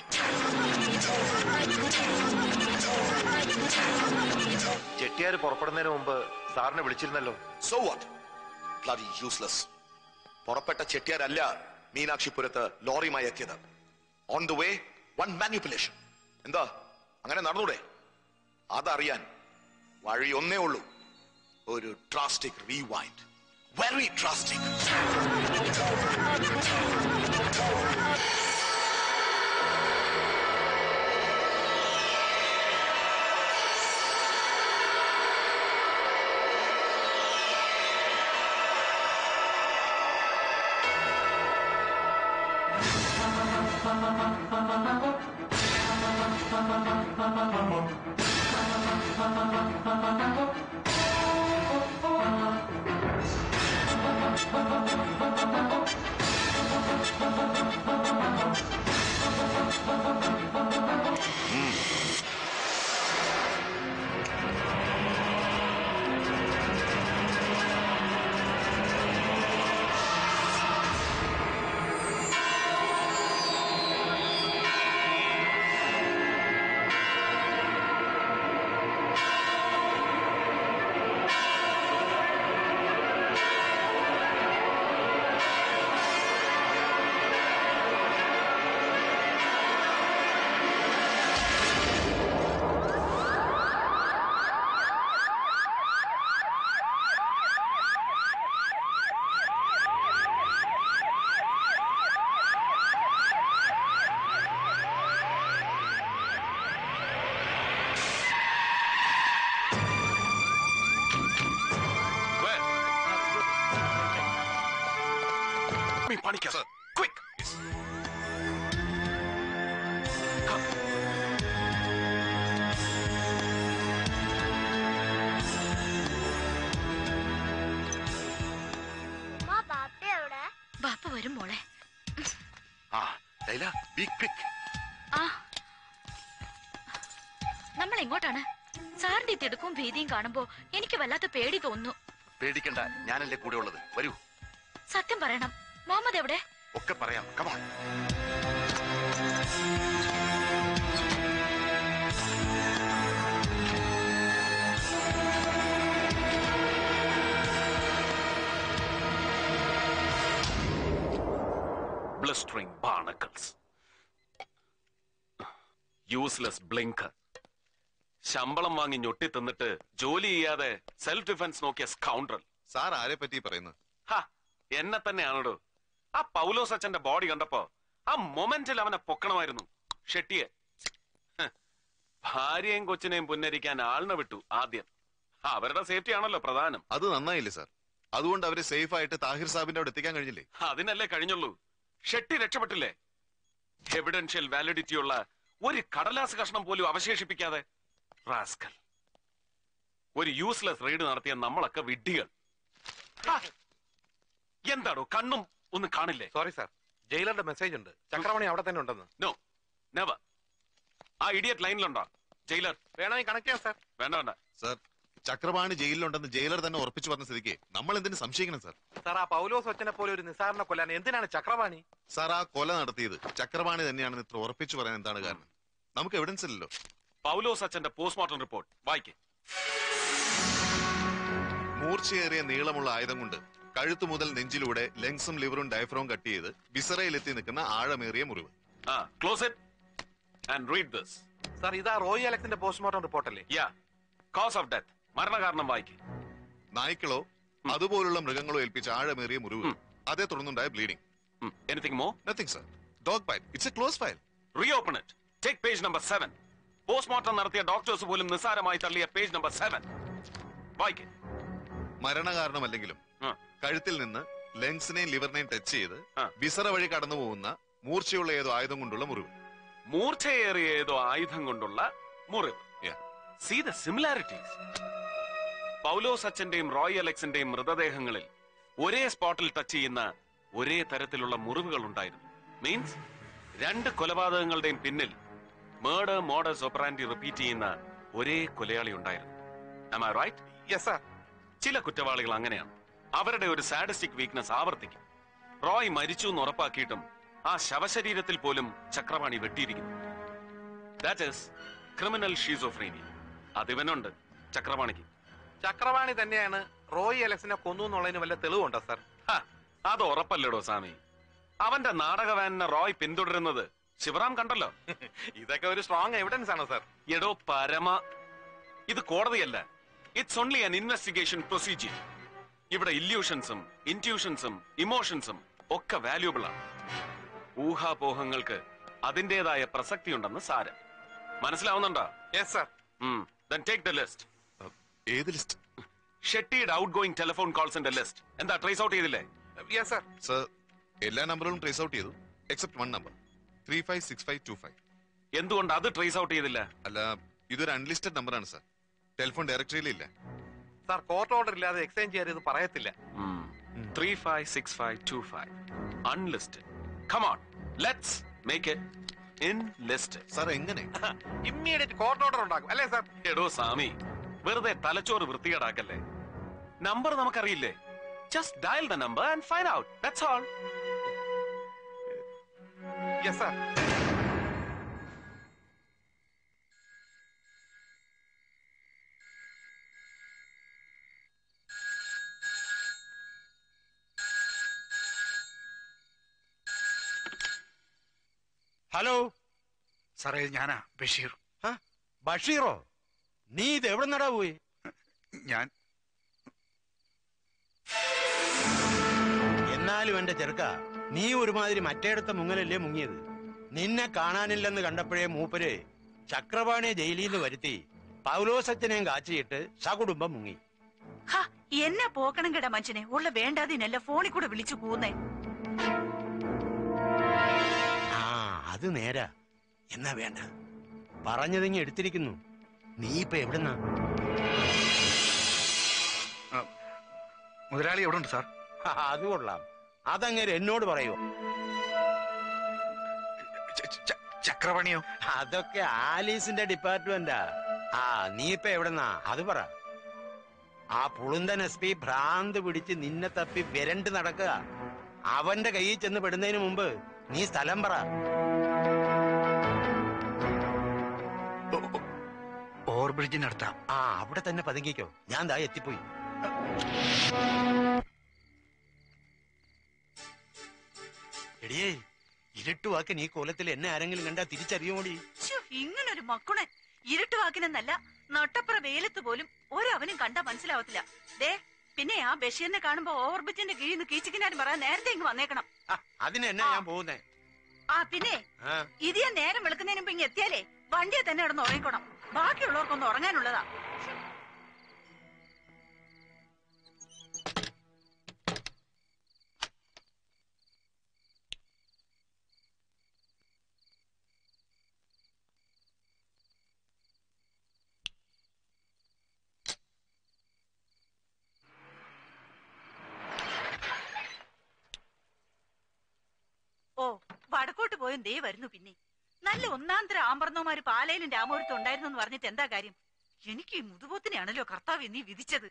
Chettiar പുറപ്പെടുന്നതിന് മുമ്പ് സാറിനെ വിളിച്ചിരുന്നല്ലോ സോ വാട്ട് ബ്ലഡി യൂസ്ലെസ് പുറപ്പെട്ട ചെട്ടിയാരല്ല മീനാക്ഷിപുരത്ത് ലോറിയുമായി എത്തിയത് on the way one manipulation എന്താ അങ്ങനെ നടന്നൂടെ അതറിയാൻ വഴി ഒന്നേ ഉള്ളൂ ഒരു drastic rewind very drastic Panicker quick ബാപ്പ വരും മോളെ ആ ലൈല ബി ക്വിക്ക് ആ നമ്മൾ എങ്ങോട്ടാണ് സാറിന്റെ ഈ തിടുക്കവും ഭീതിയും കാണുമ്പോ എനിക്ക് വല്ലാത്ത പേടി തോന്നുന്നു പേടിക്കണ്ട ഞാനല്ലേ കൂടെ ഉള്ളത് വരൂ സത്യം പറയണം മുഹമ്മദ് എവിടെ ഒക്കെ പറയാം come on blistering barnacles. Useless blinker ശമ്പളം വാങ്ങി ഞൊട്ടി തിന്നിട്ട് ജോലി ചെയ്യാതെ സെൽഫ് ഡിഫൻസ് നോക്കിയ സ്കൗണ്ടറൽ സാർ ആരെ പറ്റി പറയുന്നത് ഹാ എന്നെ തന്നെയാണോ ആ പൗലോസ് അച്ഛന്റെ ബോഡി കണ്ടപ്പോ ആ മൊമെന്റിൽ അവനെ പൊക്കണമായിരുന്നു ഷെട്ടിയെ ഹ്. ഭാര്യയും കൊച്ചിനെയും പുന്നരിക്കാൻ ആളിനെ വിട്ടു ആദ്യം അവരുടെ സേഫ്റ്റി ആണല്ലോ പ്രധാനം അത് നന്നായില്ലേ സാർ അതുകൊണ്ട് അവരെ സേഫ് ആയിട്ട് താഹിർ സാഹിബിന്റെ അവിടെ എത്തിക്കാൻ കഴിഞ്ഞില്ലേ അതിനല്ലേ കഴിഞ്ഞുള്ളൂ ഷെട്ടി രക്ഷപ്പെട്ടില്ലേ എവിഡൻഷ്യൽ വാലിഡിറ്റി ഉള്ള ഒരു കടലാസ് കഷ്ണം പോലും അവശേഷിപ്പിക്കാതെ റാസ്കൽ ഒരു യൂസ്ലെസ് റെയ്ഡ് നടത്തിയ നമ്മളൊക്കെ വിഡ്ഢികൾ ഹാ! എന്താടോ കണ്ണും ഒന്നും കാണില്ലേ സോറി സാർ ജയിലറുടെ മെസ്സേജ് ഉണ്ട് ചക്രമണി അവിടെ തന്നെ ഉണ്ടെന്ന് നോ നെവർ ആ ഇഡിയറ്റ് ലൈനിലുണ്ടോ ജയിലർ വേണമെങ്കിൽ കണക്ട് ചെയ്യാം സാർ വേണ്ട വേണ്ട സാർ ചക്രപാണി ജയിലിലുണ്ടെന്ന് ജയിലർ തന്നെ ഉറപ്പിച്ചു പറഞ്ഞ സ്ഥിതിക്ക് നമ്മൾ എന്തിനു സംശയിക്കണം സാർ സാർ ആ പൗലോസ് ഒച്ചനെ പോലെ ഒരു നിസാറിനെ കൊല്ലാൻ എന്തിനാണ് ചക്രവാണി സാർ ആ കൊല നടത്തിയത് ചക്രപാണി തന്നെയാണെന്ന് ഇത്ര ഉറപ്പിച്ചു പറയാൻ എന്താണ് കാരണം നമുക്ക് എവിഡൻസ് ഇല്ലല്ലോ പൗലോസ് അച്ഛന്റെ പോസ്റ്റ്മോർട്ടം റിപ്പോർട്ട് വായിക്കേ മൂർച്ചയേറിയ നീളമുള്ള ആയുധം കൊണ്ട് കഴുത്തു മുതൽ നെഞ്ചിലൂടെ ലെങ്സും ലിവറും ഡയഫ്രോം കട്ട് ചെയ്ത് ബിസറയിലെത്തി നിൽക്കുന്ന ആഴമേറിയ മുറിവ് ആ close it and read this sir ഇതാ റോയി അലക്സിന്റെ പോസ്റ്റ്മോർട്ടം റിപ്പോർട്ടല്ലേ യാ കോസ് ഓഫ് ഡെത്ത് മരണകാരണം വായിക്കേ നായ്ക്കളോ അതുപോലുള്ള മൃഗങ്ങളോ ഏൽപ്പിച്ച ആഴമേറിയ മുറിവ് അതേ തുടർന്നുണ്ടായ bleeding anything more nothing sir dog bite it's a close file reopen it take page number seven postmortem നടത്തിയ ഡോക്ടേഴ്സ് പോലും നിസ്സാരമായി തള്ളിയ പേജ് നമ്പർ സെവൻ വായിക്കേ മരണകാരണമല്ലെങ്കിലും കഴുത്തിൽ നിന്ന് ലെങ്സിനെയും ലിവറിനെയും ടച്ച് ചെയ്ത് ബിസറ വഴി കടന്നു പോകുന്ന മൂർച്ചയുള്ള ഏതോ ആയുധം കൊണ്ടുള്ള മുറിവ് മൂർച്ചയേറിയ ഏതോ ആയുധം കൊണ്ടുള്ള മുറിവ് സീ ദ സിമിലാരിറ്റീസ് പൗലോസ് അച്ഛന്റെയും റോയ് അലക്സിന്റെയും മൃതദേഹങ്ങളിൽ ഒരേ സ്പോട്ടിൽ ടച്ച് ചെയ്യുന്ന ഒരേ തരത്തിലുള്ള മുറിവുകൾ ഉണ്ടായിരുന്നു മീൻസ് രണ്ട് കൊലപാതകങ്ങളുടെയും പിന്നിൽ മേർഡർ മോഡേഴ്സ് ഒപ്പറാൻഡി റിപ്പീറ്റ് ചെയ്യുന്ന ഒരേ കൊലയാളി ഉണ്ടായിരുന്നു Am I right? ചില കുറ്റവാളികൾ അങ്ങനെയാണ് അവരുടെ ഒരു സാഡിസ്റ്റിക് വീക്ക്നെസ് ആവർത്തിക്കും റോയ് മരിച്ചു എന്ന് ഉറപ്പാക്കിയിട്ടും ആ ശവശരീരത്തിൽ പോലും ചക്രവാണി വെട്ടിയിരിക്കുന്നു ദാറ്റ് ഇസ് ക്രിമിനൽ ഷീസോഫ്രീനിയ അതിവനുണ്ട് ചക്രവാണിക്ക് ചക്രവാണി തന്നെയാണ് റോയി അലക്സിനെ കൊന്നു എന്നുള്ളതിന് വല്ല തെളിവുണ്ടോ സാർ ഹ, അത് ഉറപ്പല്ലടോ സ്വാമി അവന്റെ നാടക വാനിനെ റോയ് പിന്തുടരുന്നത് ശിവറാം കണ്ടല്ലോ ഇതൊക്കെ ഒരു സ്ട്രോങ് എവിഡൻസ് ആണ് സാർ എടോ പരമ ഇത് കോടതിയല്ല it's only an investigation procedure ഇവിടെ ഇല്യൂഷൻസും ഇൻറ്റ്യൂഷൻസും ഇമോഷൻസും ഒക്കെ വാല്യൂബിൾ ആണ് ഊഹാപോഹങ്ങൾക്ക് അതിന്റേതായ പ്രസക്തിയുണ്ടെന്ന് സാരം മനസ്സിലാവുന്നുണ്ടോ yes sir then take the list ഏത് ലിസ്റ്റ് ഷെട്ടിയുടെ ഔട്ട് ഗോയിങ് ടെലിഫോൺ കോൾസിന്റെ ലിസ്റ്റ് എന്താ ട്രേസ് ഔട്ട് ചെയ്തില്ലേ യെസ് സാർ സർ എല്ലാ നമ്പറുകളും ട്രേസ് ഔട്ട് ചെയ്തു except one number three five six five two five എന്തുകൊണ്ട് അത് ട്രേസ് ഔട്ട് ചെയ്തില്ല അല്ല ഇതൊരു അൺലിസ്റ്റഡ് നമ്പറാണ് സർ ടെലിഫോൺ ഡയറക്ടറിയിലില്ല സാർ കോർട്ട് ഓർഡർ ഇല്ലാതെ എക്സ്ചേഞ്ച് ചെയ്യാൻ ഇത് പറയത്തില്ല three five six five two five unlisted come on let's make it in list sir എങ്ങനെ ഇമ്മീഡിയറ്റ് കോർട്ട് ഓർഡർ ഉണ്ടാക്കും അല്ലേ സാർ എടോ സാമി വെറുതെ തലച്ചോറ് വൃത്തികേടാക്കല്ലേ നമ്പർ നമുക്കറിയില്ലേ just dial the number and find out that's all yes sir hello സാറേ ഞാനാ ബഷീർ ബഷീറോ നീ ഇത് എവിടെ നടാ പോയി ഞാൻ എന്നാലും എന്റെ ചെറുക്ക നീ ഒരുമാതിരി മറ്റേടത്തെ മുങ്ങലല്ലേ മുങ്ങിയത് നിന്നെ കാണാനില്ലെന്ന് കണ്ടപ്പോഴേ മൂപ്പര് ചക്രപാണിയെ ജയിലിൽ നിന്ന് വരുത്തി പൗലോസച്ചനെയും കാച്ചിയിട്ട് സകുടുംബം മുങ്ങി ഹ, എന്നെ പോക്കണം കേടാ മനുഷ്യനെ ഉള്ള വേണ്ടാതിനല്ല ഫോണിൽ കൂടെ വിളിച്ചു കൂന്നേ അത് നേരാ എന്നാ വേണ്ട പറഞ്ഞതിങ്ങി എടുത്തിരിക്കുന്നു നീ ഇപ്പൊ എവിടുന്നാ മുതലാളി എവിടെ ഉണ്ട് സാർ അത് കൊള്ളാം അതങ്ങനെ എന്നോട് പറയുമോ ചക്രപണിയോ അതൊക്കെ ആലീസിന്റെ ഡിപ്പാർട്ട്മെന്റാ ആ നീ ഇപ്പൊ എവിടെന്നാ അത് പറ ആ പുളുന്തൻ എസ് പി ഭ്രാന്ത് പിടിച്ച് നിന്നെ തപ്പി വിരണ്ട് നടക്കുക അവന്റെ കയ്യിൽ ചെന്ന് പെടുന്നതിന് മുമ്പ് നീ സ്ഥലം പറ ഓവർബ്രിഡ്ജിനടുത്താ ആ അവിടെ തന്നെ പതുങ്ങിക്കോ ഞാൻ ദാ എത്തിപ്പോയി എടിയേ ഇരുട്ടുവാക്ക് നീ കോലത്തിൽ എന്നെ ആരെങ്കിലും കണ്ടാ തിരിച്ചറിയുമോടി ശ്ശോ, ഇങ്ങനൊരു മക്കുണൻ ഇരുട്ടുവാക്കിനെന്നല്ല നട്ടപ്പുറ വെയിലത്ത് പോലും ഒരവനും കണ്ടാ മനസ്സിലാവത്തില്ല ദേ പിന്നെ ആ ബഷീറിനെ കാണുമ്പോ ഓവർബിറ്റിന്റെ കീഴിൽ നിന്ന് കീച്ചിക്കിനാരും പറയാൻ നേരത്തെ ഇങ്ങ് വന്നേക്കണം അതിന് എന്നാ ഞാൻ പോകുന്നേ ആ പിന്നെ ആ ഇത് ഞാൻ നേരം വെളുക്കുന്നതിന് മുമ്പ് ഇങ്ങ് എത്തിയാലേ വണ്ടിയെ തന്നെ കിടന്ന് ഉറങ്ങിക്കോണം ബാക്കിയുള്ളവർക്കൊന്ന് ഉറങ്ങാനുള്ളതാ ഓ വടക്കോട്ട് പോയും ദേ വരുന്നു പിന്നെ നല്ല ഒന്നാന്തര ആമ്പർന്നോമാര് പാലയിലും രാമപുരത്തും ഉണ്ടായിരുന്നു എന്ന് പറഞ്ഞിട്ട് എന്താ കാര്യം എനിക്ക് ഈ മുതുപോത്തിനെയാണല്ലോ കർത്താവ് നീ വിധിച്ചത്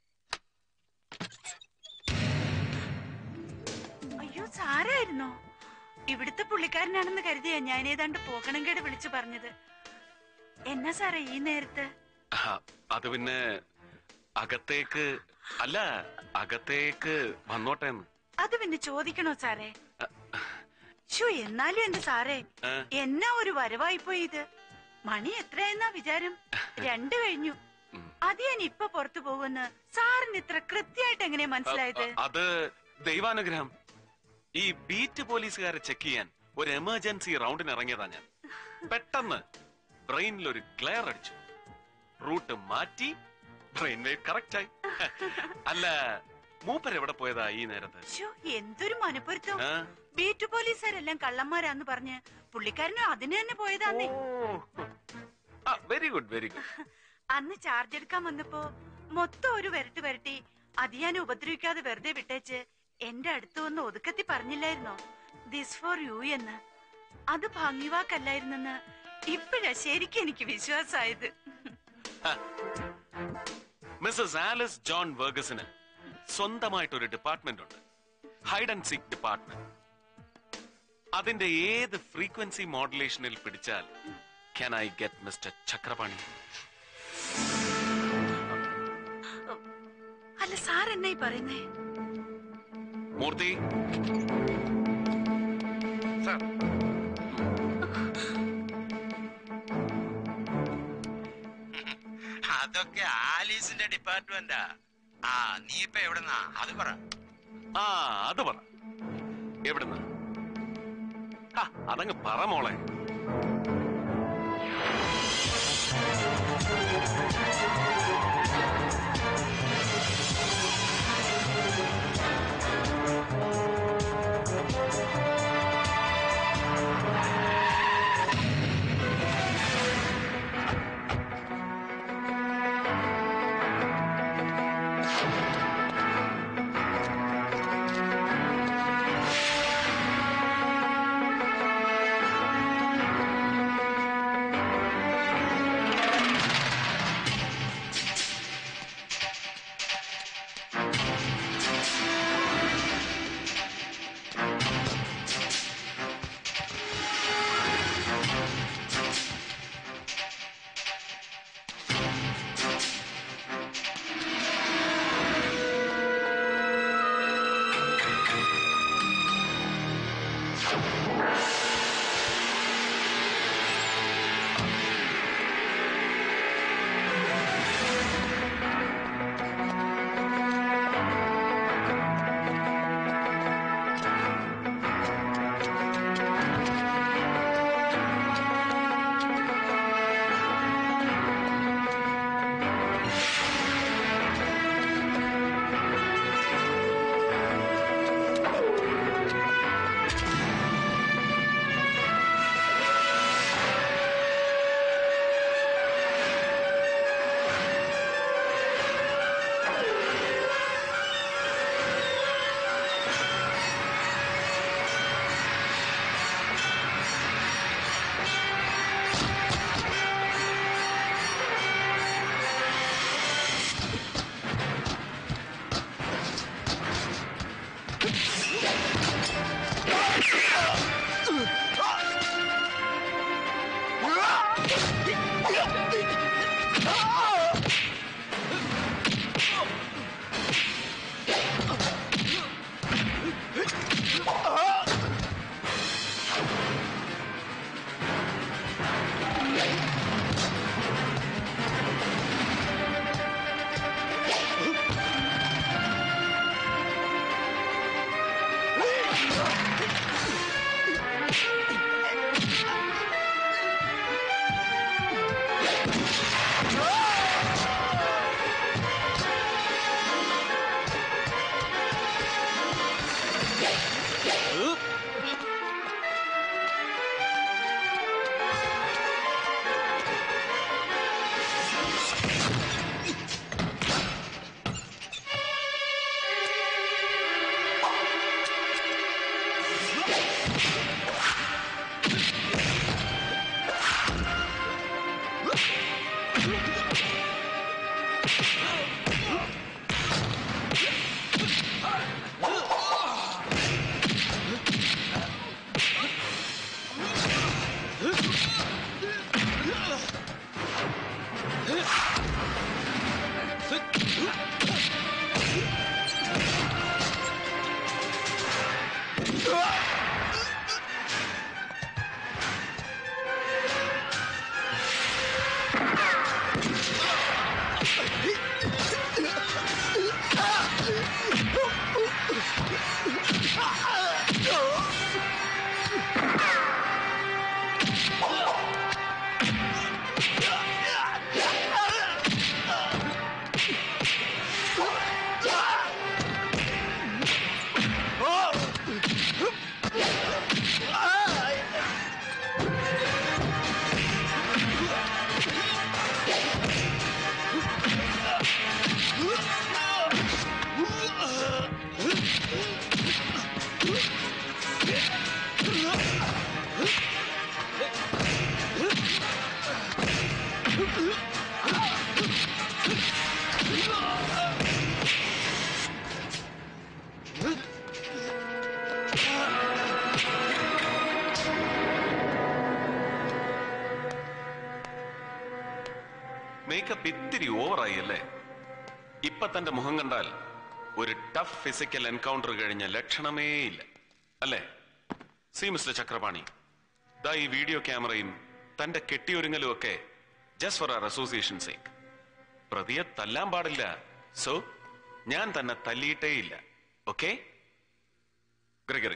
അയ്യോ സാരായിരുന്നോ ഇവിടുത്തെ പുള്ളിക്കാരനാണെന്ന് കരുതിയാ ഞാൻ ഏതാണ്ട് പോകണം കേട് വിളിച്ചു പറഞ്ഞത് എന്നാ സാറേ ഈ നേരത്ത് ആ, അത് പിന്നെ അകത്തേക്ക് അല്ല അകത്തേക്ക് വന്നോട്ടെ എന്ന് അത് പിന്നെ ചോദിക്കണോ സാറേ ഷോ എന്നാലും എന്റെ സാറേ ഏ? എന്നാ ഒരു വരവായിപ്പോയി ഇത് മണി എത്രയെന്നാ വിചാരം രണ്ടു കഴിഞ്ഞു അത് ഞാൻ ഇപ്പൊ പുറത്തു പോകുമെന്ന് സാറിന് ഇത്ര കൃത്യമായിട്ട് എങ്ങനെ മനസ്സിലായത് അത് ദൈവാനുഗ്രഹം ഈ ബീറ്റ് പോലീസുകാരെ ചെക്ക് ചെയ്യാൻ ഒരു എമർജൻസി റൗണ്ടിന് ഇറങ്ങിയതാ ഞാൻ പെട്ടെന്ന് ബ്രെയിനിൽ ഒരു ക്ലെയർ അടിച്ചു റൂട്ട് മാറ്റി ബ്രെയിൻ വേവ് കറക്റ്റ് ആയി അല്ല മൂപ്പർ എവിടെ പോയതാ ഈ നേരത്ത് ഷോ എന്തൊരു മനപ്പൊരുത്തം ആ? ബീറ്റ് പോലീസുകാരെല്ലാം കള്ളന്മാരാന്ന് പറഞ്ഞ് പുള്ളിക്കാരനും അതിന് തന്നെ പോയതാന്നേ വെരി ഗുഡ് വെരി ഗുഡ് അന്ന് ചാർജ് എടുക്കാൻ വന്നപ്പോ മൊത്തം ഒരു വരട്ട് വരട്ടി അത് ഞാൻ ഉപദ്രവിക്കാതെ വെറുതെ വിട്ടേച്ച് എന്റെ അടുത്ത് വന്ന് ഒതുക്കത്തി പറഞ്ഞില്ലായിരുന്നോ ദിസ് ഫോർ യു എന്ന് അത് ഭംഗിവാക്കല്ലായിരുന്നെന്ന് ഇപ്പഴാ ശരിക്കും എനിക്ക് വിശ്വാസമായത് മിസ്സസ് ആലിസ് ജോൺ വർഗസിന് സ്വന്തമായിട്ടൊരു ഡിപ്പാർട്ട്മെന്റ് ഉണ്ട് ഹൈഡ് ആൻഡ് സീക്ക് ഡിപ്പാർട്ട്മെന്റ് അതിന്റെ ഏത് ഫ്രീക്വൻസി മോഡുലേഷനിൽ പിടിച്ചാൽ can I get mister Chakrapani അല്ല സാർ എന്നായി പറയുന്നേ മൂർത്തി അതൊക്കെ ആലീസിന്റെ ഡിപ്പാർട്ട്മെന്റാ ആ നീ ഇപ്പൊ എവിടെന്നാ അത് പറ ആ അത് പറ എവിടുന്ന് ആ, അതങ്ങ് പറ മോളെ മേക്കപ്പ് ഇത്തിരി ഓവറായി അല്ലേ ഇപ്പൊ തന്റെ മുഖം കണ്ടാൽ ഒരു ടഫ് ഫിസിക്കൽ എൻകൗണ്ടർ കഴിഞ്ഞ ലക്ഷണമേ ഇല്ല അല്ലേ സി മിസ്റ്റർ ചക്രപാണി ദാ ഈ വീഡിയോ ക്യാമറയും തന്റെ കെട്ടിയൊരുങ്ങലും ഒക്കെ just for our association sake പ്രതിയെ തല്ലാൻ പാടില്ല സോ ഞാൻ തന്നെ തല്ലിയിട്ടേ ഇല്ല ഓക്കെ ഗ്രിഗറി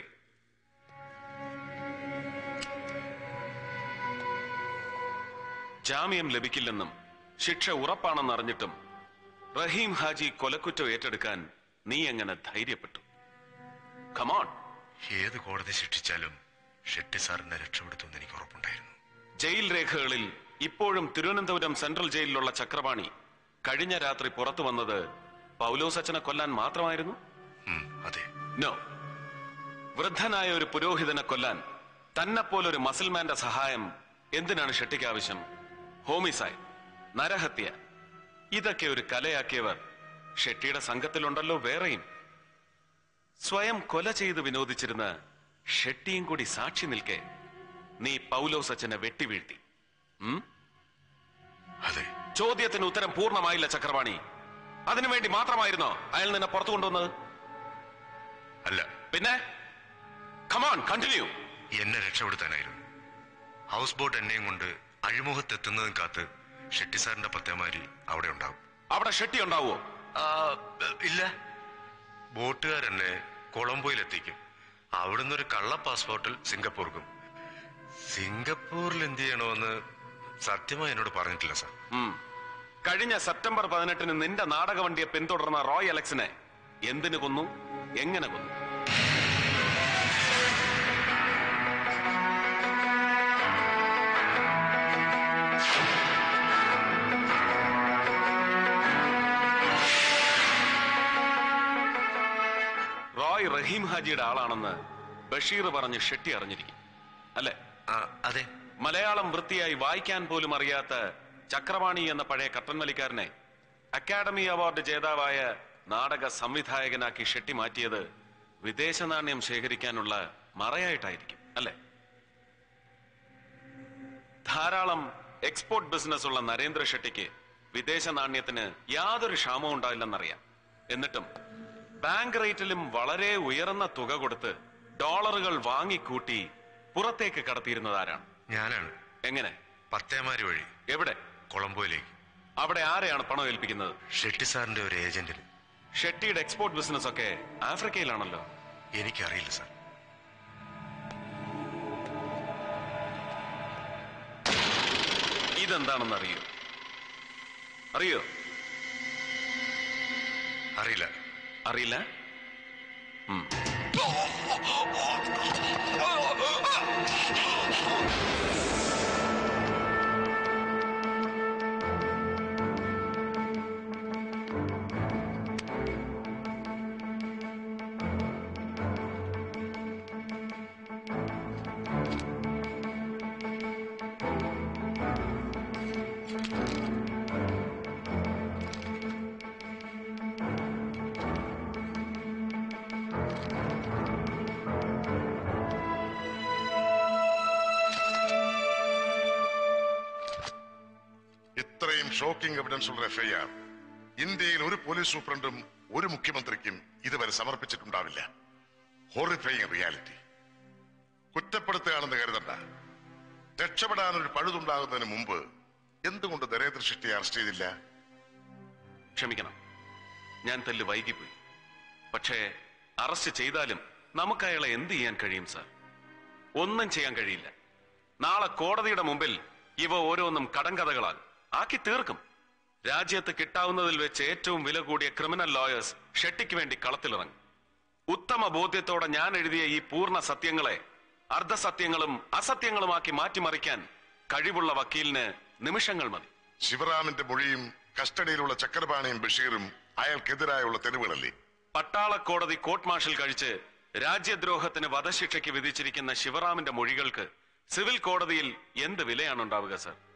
ജാമ്യം ലഭിക്കില്ലെന്നും ശിക്ഷ ഉറപ്പാണെന്ന് അറിഞ്ഞിട്ടും റഹീം ഹാജി കൊലക്കുറ്റം ഏറ്റെടുക്കാൻ നീ എങ്ങനെ ധൈര്യപ്പെട്ടു കമോൺ ഏത് കോടതി ശിക്ഷിച്ചാലും ഷെട്ടി സാറിനെ രക്ഷപ്പെടുത്തുമെന്ന് എനിക്ക് ഉറപ്പുണ്ടായിരുന്നു ജയിൽ രേഖകളിൽ ഇപ്പോഴും തിരുവനന്തപുരം സെൻട്രൽ ജയിലിലുള്ള ചക്രപാണി കഴിഞ്ഞ രാത്രി പുറത്തു വന്നത് പൗലോസച്ചനെ കൊല്ലാൻ മാത്രമായിരുന്നു അതെ നോ വൃദ്ധനായ ഒരു പുരോഹിതനെ കൊല്ലാൻ തന്നെപ്പോലൊരു മസിൽമാന്റെ സഹായം എന്തിനാണ് ഷെട്ടിക്ക് ആവശ്യം ഹോമിസൈഡ് നരഹത്യ ഇതൊക്കെ ഒരു കലയാക്കിയവർ ഷെട്ടിയുടെ സംഘത്തിലുണ്ടല്ലോ വേറെയും സ്വയം കൊല ചെയ്ത് വിനോദിച്ചിരുന്ന ഷെട്ടിയും കൂടി സാക്ഷി നിൽക്കെ നീ പൗലോസ് അച്ഛനെ വെട്ടിവീഴ്ത്തി ഉം? ചോദ്യത്തിന് ഉത്തരം പൂർണ്ണമായില്ല ചക്രവാണി അതിനുവേണ്ടി മാത്രമായിരുന്നോ അയാൾ നിന്നെ പുറത്തു കൊണ്ടുവന്നത് അല്ല പിന്നെ കമാൺ കണ്ടിന്യൂ എന്നെ രക്ഷപ്പെടുത്താനായിരുന്നു ഹൗസ് ബോട്ട് എന്നെയും കൊണ്ട് അഴിമുഖത്തെത്തുന്നതും കാത്ത് ഷെട്ടി സാറിന്റെ പത്തേമാരി അവിടെ ഉണ്ടാവും അവിടെ ഷെട്ടി ഉണ്ടാവുമോ ഇല്ല ബോട്ടുകാരെന്നെ കൊളംബോയിലെത്തിക്കും അവിടുന്ന് ഒരു കള്ള പാസ്പോർട്ടിൽ സിംഗപ്പൂർക്കും സിംഗപ്പൂരിൽ എന്ത് ചെയ്യണമെന്ന് സത്യമായി എന്നോട് പറഞ്ഞിട്ടില്ല സാർ ഉം. കഴിഞ്ഞ സെപ്റ്റംബർ പതിനെട്ടിന് നിന്റെ നാടകവണ്ടിയെ പിന്തുടർന്ന റോയ് അലക്സിനെ എന്തിനു കൊന്നു എങ്ങനെ കൊന്നു റോയ് റഹീം ഹാജിയുടെ ആളാണെന്ന് ബഷീർ പറഞ്ഞ് ഷെട്ടി അറിഞ്ഞിരിക്കും അല്ലെ അതെ മലയാളം വൃത്തിയായി വായിക്കാൻ പോലും അറിയാത്ത ചക്രവാണി എന്ന പഴയ കട്ടൻ വലിക്കാരനെ അക്കാഡമി അവാർഡ് ജേതാവായ നാടക സംവിധായകനാക്കി ഷെട്ടി മാറ്റിയത് വിദേശ നാണ്യം ശേഖരിക്കാനുള്ള മറയായിട്ടായിരിക്കും അല്ലെ ധാരാളം എക്സ്പോർട്ട് ബിസിനസ് ഉള്ള നരേന്ദ്ര ഷെട്ടിക്ക് വിദേശ നാണ്യത്തിന് യാതൊരു ക്ഷാമവും ഉണ്ടാവില്ലെന്നറിയാം എന്നിട്ടും ബാങ്ക് റേറ്റിലും വളരെ ഉയർന്ന തുക കൊടുത്ത് ഡോളറുകൾ വാങ്ങിക്കൂട്ടി പുറത്തേക്ക് കടത്തിയിരുന്നത് ആരാണ് ഞാനാണ് എങ്ങനെ പത്തേമാരി വഴി എവിടെ കൊളംബോയിലേക്ക് അവിടെ ആരെയാണ് പണം ഏൽപ്പിക്കുന്നത് ഷെട്ടി സാറിന്റെ ഒരു ഏജന്റിന് ഷെട്ടിയുടെ എക്സ്പോർട്ട് ബിസിനസ് ഒക്കെ ആഫ്രിക്കയിലാണല്ലോ എനിക്കറിയില്ല സാർ ഇതെന്താണെന്ന് അറിയോ അറിയോ അറിയില്ല അറിയില്ല ഉം. ഇത്രയും ഷോക്കിംഗ് എവിഡൻസ് ഉള്ള എഫ്ഐആർ ഇന്ത്യയിൽ ഒരു പോലീസ് സൂപ്രണ്ടും ഒരു മുഖ്യമന്ത്രിക്കും ഇതുവരെ സമർപ്പിച്ചിട്ടുണ്ടാവില്ല ഹോറിഫൈങ് റിയാലിറ്റി കുറ്റപ്പെടുത്തുകയാണെന്ന് കരുതണ്ട രക്ഷപ്പെടാൻ ഒരു പഴുതുണ്ടാകുന്നതിന് മുമ്പ് എന്തുകൊണ്ട് നരേന്ദ്ര ഷെട്ടിയെ അറസ്റ്റ് ചെയ്തില്ല ക്ഷമിക്കണം ഞാൻ തെല്ല് വൈകിപ്പോയി പക്ഷേ അറസ്റ്റ് ചെയ്താലും നമുക്ക് അയാളെ എന്ത് ചെയ്യാൻ കഴിയും സാർ ഒന്നും ചെയ്യാൻ കഴിയില്ല നാളെ കോടതിയുടെ മുമ്പിൽ ഇവ ഓരോന്നും കടങ്കഥകളാൽ ആക്കി തീർക്കും രാജ്യത്ത് കിട്ടാവുന്നതിൽ വെച്ച് ഏറ്റവും വില കൂടിയ ക്രിമിനൽ ലോയേഴ്സ് ഷെട്ടിക്ക് വേണ്ടി കളത്തിലിറങ്ങും ഉത്തമ ബോധ്യത്തോടെ ഞാൻ എഴുതിയ ഈ പൂർണ്ണ സത്യങ്ങളെ അർദ്ധസത്യങ്ങളും അസത്യങ്ങളുമാക്കി മാറ്റിമറിക്കാൻ കഴിവുള്ള വക്കീലിന് നിമിഷങ്ങൾ മതി ശിവറാമിന്റെ മൊഴിയും കസ്റ്റഡിയിലുള്ള ചക്രപാണിയും ബഷീറും അയാൾക്കെതിരായുള്ള തെളിവുകളല്ലേ പട്ടാള കോടതി കോർട്ട് മാർഷൽ കഴിച്ച് രാജ്യദ്രോഹത്തിന് വധശിക്ഷയ്ക്ക് വിധിച്ചിരിക്കുന്ന ശിവറാമിന്റെ മൊഴികൾക്ക് സിവിൽ കോടതിയിൽ എന്ത് വിലയാണ് ഉണ്ടാവുക സർ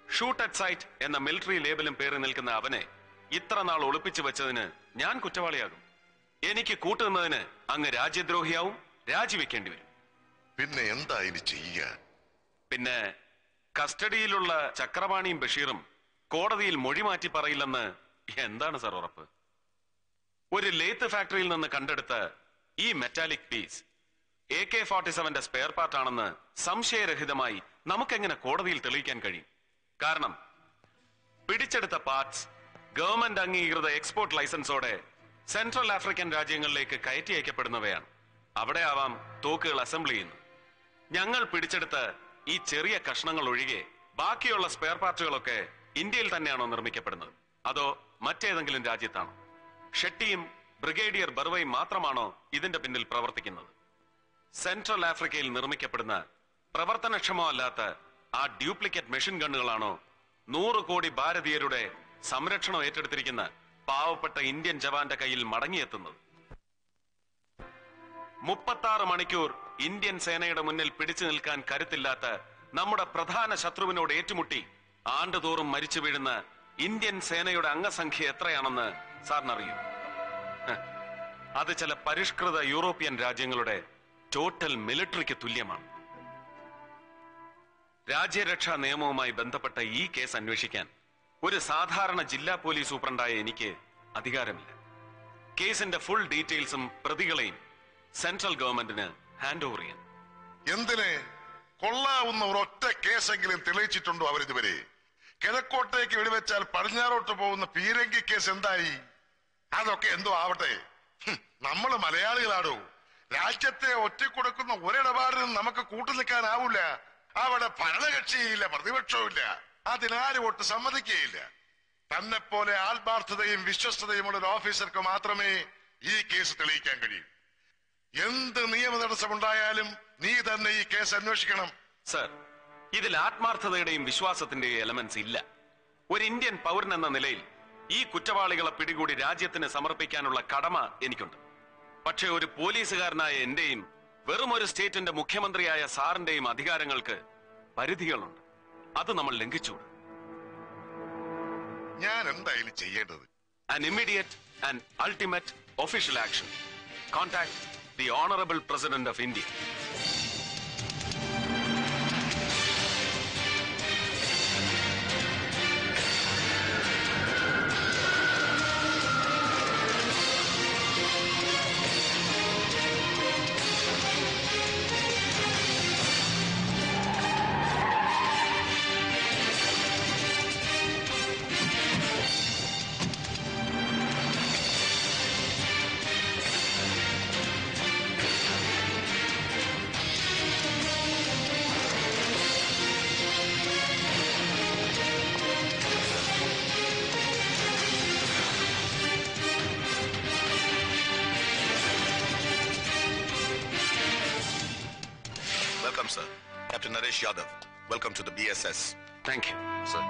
ഷൂട്ട് അറ്റ് സൈറ്റ് എന്ന മിലിറ്ററി ലേബലും പേറി നിൽക്കുന്ന അവനെ ഇത്ര നാൾ ഒളിപ്പിച്ചു വെച്ചതിന് ഞാൻ കുറ്റവാളിയാകും എനിക്ക് കൂട്ടുനിന്നതിന് അങ്ങ് രാജ്യദ്രോഹിയാവും രാജിവെക്കേണ്ടി വരും പിന്നെ എന്താ ഇനി ചെയ്യുക പിന്നെ കസ്റ്റഡിയിലുള്ള ചക്രപാണിയും ബഷീറും കോടതിയിൽ മൊഴി മാറ്റി പറയില്ലെന്ന് എന്താണ് സർ ഉറപ്പ് ഒരു ലേത്ത് ഫാക്ടറിയിൽ നിന്ന് കണ്ടെടുത്ത ഈ metallic piece A K forty സെവന്റെ സ്പെയർ പാർട്ടാണെന്ന് സംശയരഹിതമായി നമുക്കെങ്ങനെ കോടതിയിൽ തെളിയിക്കാൻ കഴിയും കാരണം പിടിച്ചെടുത്ത പാർട്സ് ഗവൺമെന്റ് അംഗീകൃത എക്സ്പോർട്ട് ലൈസൻസോടെ സെൻട്രൽ ആഫ്രിക്കൻ രാജ്യങ്ങളിലേക്ക് കയറ്റി അയക്കപ്പെടുന്നവയാണ് അവിടെ ആവാം തോക്കുകൾ അസംബിൾ ചെയ്യുന്നു ഞങ്ങൾ പിടിച്ചെടുത്ത ഈ ചെറിയ കഷ്ണങ്ങൾ ഒഴികെ ബാക്കിയുള്ള സ്പെയർ പാർട്ടുകളൊക്കെ ഇന്ത്യയിൽ തന്നെയാണോ നിർമ്മിക്കപ്പെടുന്നത് അതോ മറ്റേതെങ്കിലും രാജ്യത്താണോ ഷെട്ടിയും ബ്രിഗേഡിയർ ബർവയും മാത്രമാണോ ഇതിന്റെ പിന്നിൽ പ്രവർത്തിക്കുന്നത് സെൻട്രൽ ആഫ്രിക്കയിൽ നിർമ്മിക്കപ്പെടുന്ന പ്രവർത്തനക്ഷമോ അല്ലാത്ത ആ ഡ്യൂപ്ലിക്കേറ്റ് മെഷീൻ ഗണ്ണുകളാണോ നൂറ് കോടി ഭാരതീയരുടെ സംരക്ഷണം ഏറ്റെടുത്തിരിക്കുന്ന പാവപ്പെട്ട ഇന്ത്യൻ ജവാന്റെ കയ്യിൽ മടങ്ങിയെത്തുന്നത് മുപ്പത്താറ് മണിക്കൂർ ഇന്ത്യൻ സേനയുടെ മുന്നിൽ പിടിച്ചു നിൽക്കാൻ കരുത്തില്ലാത്ത നമ്മുടെ പ്രധാന ശത്രുവിനോട് ഏറ്റുമുട്ടി ആണ്ടുതോറും മരിച്ചു വീഴുന്ന ഇന്ത്യൻ സേനയുടെ അംഗസംഖ്യ എത്രയാണെന്ന് സാറിനറിയൂ ഹ്, അത് ചില പരിഷ്കൃത യൂറോപ്യൻ രാജ്യങ്ങളുടെ ടോട്ടൽ മിലിറ്ററിക്ക് തുല്യമാണ് രാജ്യരക്ഷാ നിയമവുമായി ബന്ധപ്പെട്ട ഈ കേസ് അന്വേഷിക്കാൻ ഒരു സാധാരണ ജില്ലാ പോലീസ് സൂപ്രണ്ടായ എനിക്ക് അധികാരമില്ല കേസിന്റെ ഫുൾ ഡീറ്റെയിൽസും പ്രതികളെയും സെൻട്രൽ ഗവൺമെന്റിന് ഹാൻഡ് ഓവർ ചെയ്യാൻ എന്തിന് കൊള്ളാവുന്ന ഒരൊറ്റ കേസെങ്കിലും തെളിയിച്ചിട്ടുണ്ടോ അവരിതുവരെ കിഴക്കോട്ടേക്ക് വെടിവെച്ചാൽ പടിഞ്ഞാറോട്ട് പോകുന്ന പീരങ്കി കേസ് എന്തായി അതൊക്കെ എന്തോ ആവട്ടെ ഹും, നമ്മള് മലയാളികളാടോ രാജ്യത്തെ ഒറ്റക്കൊടുക്കുന്ന ഒരിടപാടിനും നമുക്ക് കൂട്ടു നിൽക്കാനാവൂല അവിടെ ഭരണകക്ഷിയില്ല പ്രതിപക്ഷവുമില്ല അതിനാരും ഒട്ട് സമ്മതിക്കുകയില്ല തന്നെ പോലെ ആത്മാർത്ഥതയും വിശ്വസ്തതയുമുള്ള ഒരു ഓഫീസർക്ക് മാത്രമേ ഈ കേസ് തെളിയിക്കാൻ കഴിയൂ എന്ത് നിയമ തടസ്സമുണ്ടായാലും നീ തന്നെ ഈ കേസ് അന്വേഷിക്കണം സർ ഇതിൽ ആത്മാർത്ഥതയുടെയും വിശ്വാസത്തിന്റെയും എലമെന്റ്സ് ഇല്ല ഒരു ഇന്ത്യൻ പൗരൻ എന്ന നിലയിൽ ഈ കുറ്റവാളികളെ പിടികൂടി രാജ്യത്തിന് സമർപ്പിക്കാനുള്ള കടമ എനിക്കുണ്ട് പക്ഷേ ഒരു പോലീസുകാരനായ എന്റെയും വെറും ഒരു സ്റ്റേറ്റിന്റെ മുഖ്യമന്ത്രിയായ സാറിന്റെയും അധികാരങ്ങൾക്ക് പരിധികളുണ്ട് അത് നമ്മൾ ലംഘിച്ചു ഞാൻ എന്തായാലും ചെയ്യേണ്ടത് an immediate and ultimate official action. Contact the Honorable President of India. Welcome, sir. Captain Naresh Yadav. Welcome to the BSS. Thank you, sir.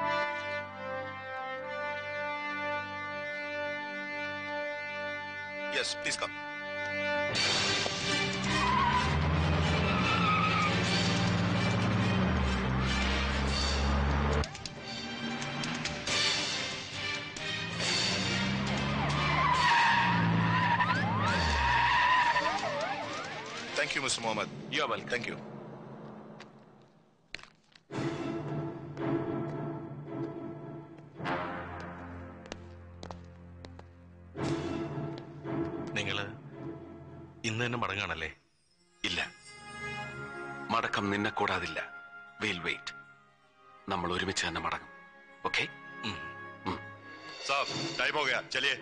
Yes, please come. Thank you, Mr. Mohammed. You're welcome. Thank you. നിങ്ങള് ഇന്ന് തന്നെ മടങ്ങാണല്ലേ ഇല്ല മടക്കം നിന്നെ കൂടാതില്ല വെയിൽ wait നമ്മൾ ഒരുമിച്ച് തന്നെ മടങ്ങും ഓക്കെ साहब टाइम हो गया चलिए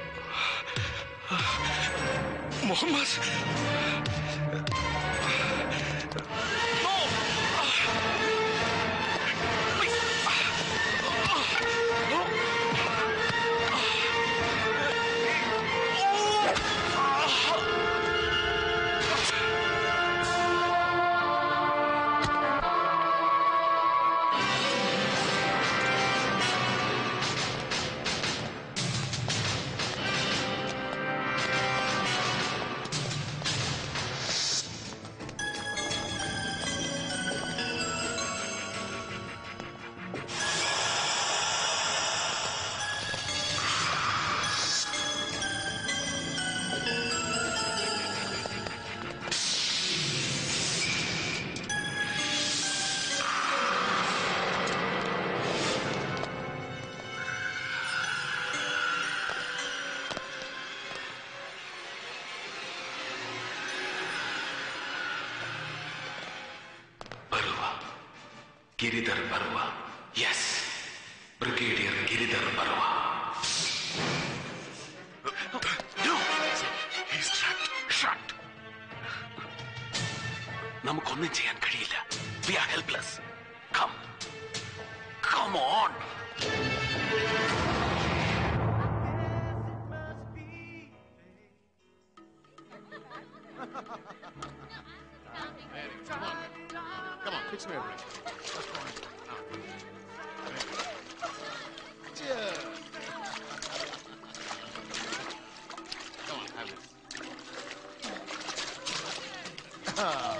मोहम्मद ഗിരിധർ ബർവ യെസ് ബ്രിഗേഡിയർ ഗിരിധർ ബർവ നമുക്കൊന്നും ചെയ്യാൻ കഴിയില്ല we are helpless come come on Come on, fix me a drink. Cheers. Come on, have this. Ah.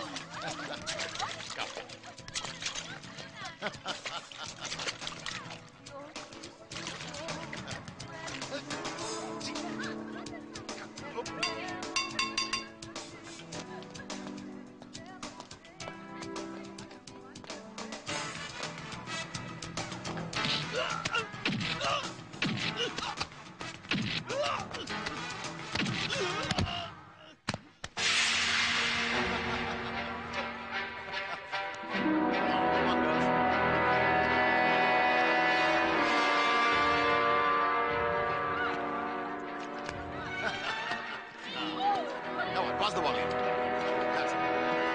Come on, pass the volume. That's it.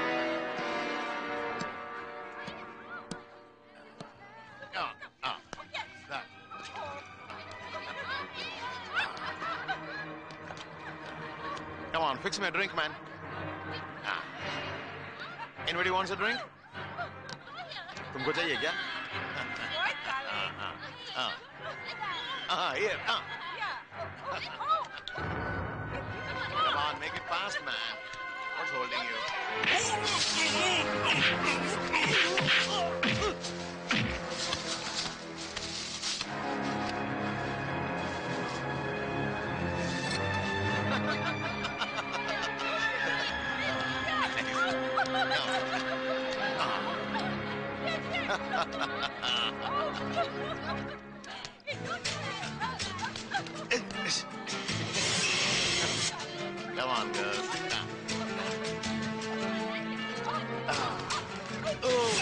Ah, ah, that. Come on, fix me a drink, man. Ah. Anybody wants a drink? तुमको चाहिए क्या हाँ, हाँ, हाँ. हाँ, here, हाँ. Come on, make it fast, man. What's holding you? Come on, girls. Ah. Oh.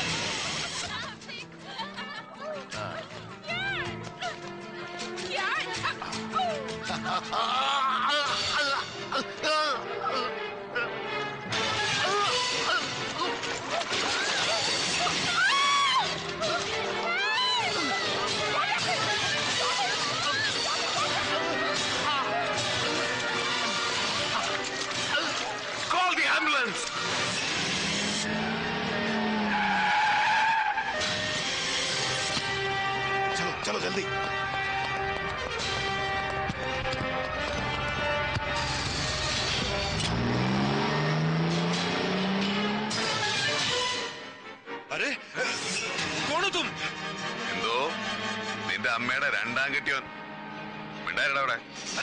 Call the ambulance! चलो चलो जल्दी അരെ കോണു തും എന്തോ നിന്റെ അമ്മയുടെ രണ്ടാം കെട്ടിയോൻ മിണ്ടായിരടാ അവിടെ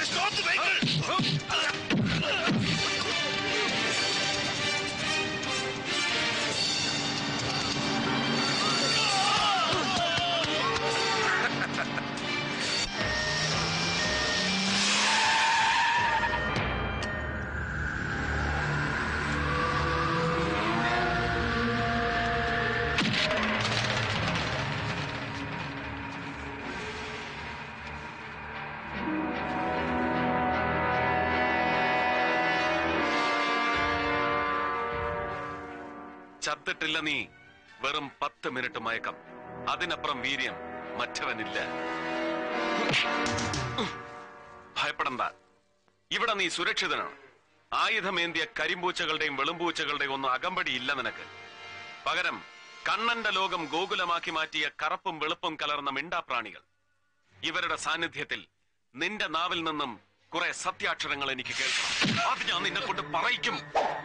ചത്തിട്ടില്ല നീ വെറും പത്ത് മിനിറ്റ് മയക്കം അതിനപ്പുറം വീര്യം മറ്റവനില്ല ഭയപ്പെടണ്ട ഇവിടെ നീ സുരക്ഷിതനാണ് ആയുധമേന്തിയ കരിമ്പൂച്ചകളുടെയും വെളുമ്പൂച്ചകളുടെയും ഒന്നും അകമ്പടി ഇല്ല നിനക്ക് പകരം കണ്ണന്റെ ലോകം ഗോകുലമാക്കി മാറ്റിയ കറുപ്പും വെളുപ്പും കലർന്ന മിണ്ടാപ്രാണികൾ ഇവരുടെ സാന്നിധ്യത്തിൽ നിന്റെ നാവിൽ നിന്നും കുറെ സത്യാക്ഷരങ്ങൾ എനിക്ക് കേൾക്കണം അത് ഞാൻ നിന്നെ കൊണ്ട് പറയിക്കും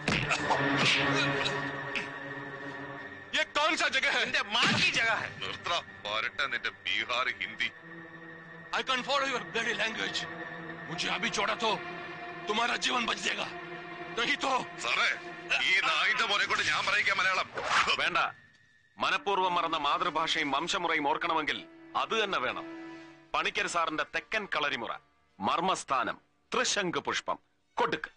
ये कौन सा जगह है നിന്റെ മാ की जगह है നിർത്തറ പോരട്ടെ നിന്റെ Bihar Hindi I can't follow your bloody language. मुझे अभी छोड़ा तो तुम्हारा जीवन बच जाएगा नहीं तो സാറേ ഈ നായിന്റെ മോനെ കൊണ്ട് ഞാൻ പറയിക്കാം മലയാളം വേണ്ട മനഃപൂർവ്വം മറന്ന മാതൃഭാഷയും വംശമുറയും ഓർക്കണമെങ്കിൽ അത് തന്നെ വേണം പണിക്കർ സാറിന്റെ തെക്കൻ കളരിമുറ മർമ്മസ്ഥാനം ത്രിശങ്ക് പുഷ്പം കൊടുക്ക്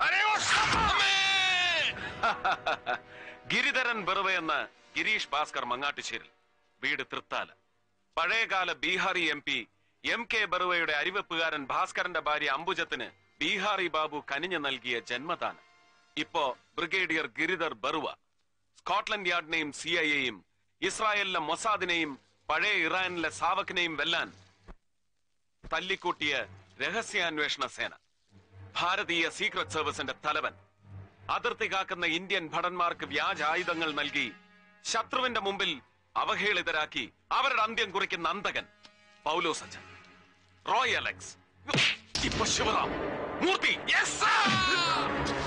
ഗിരിധരൻ ബെറുവ എന്ന ഗിരീഷ് ഭാസ്കർ മങ്ങാട്ടുശ്ശേരിൽ വീട് തൃത്താല പഴയകാല Bihari M P M K ബറുവയുടെ അരിവെപ്പുകാരൻ ഭാസ്കരന്റെ ഭാര്യ അംബുജത്തിന് ബീഹാറി ബാബു കനിഞ്ഞു നൽകിയ ജന്മദാനം ഇപ്പോ ബ്രിഗേഡിയർ ഗിരിധർ ബറുവ സ്കോട്ട്ലൻഡ് യാർഡിനെയും സി ഐ എയും ഇസ്രായേലിലെ മൊസാദിനെയും പഴയ ഇറാനിലെ സാവക്കിനെയും വെല്ലാൻ തല്ലിക്കൂട്ടിയ രഹസ്യാന്വേഷണ സേന ഭാരതീയ സീക്രട്ട് സർവീസിന്റെ തലവൻ അതിർത്തി കാക്കുന്ന ഇന്ത്യൻ ഭടന്മാർക്ക് വ്യാജ ആയുധങ്ങൾ നൽകി ശത്രുവിന്റെ മുമ്പിൽ അവഹേളിതരാക്കി അവരുടെ അന്ത്യം കുറിക്കുന്ന അന്തകൻ പൗലോ സജ്ജൻ റോയ് അലക്സ് ഇപ്പൊ ശിവറാം മൂർത്തി yes, sir!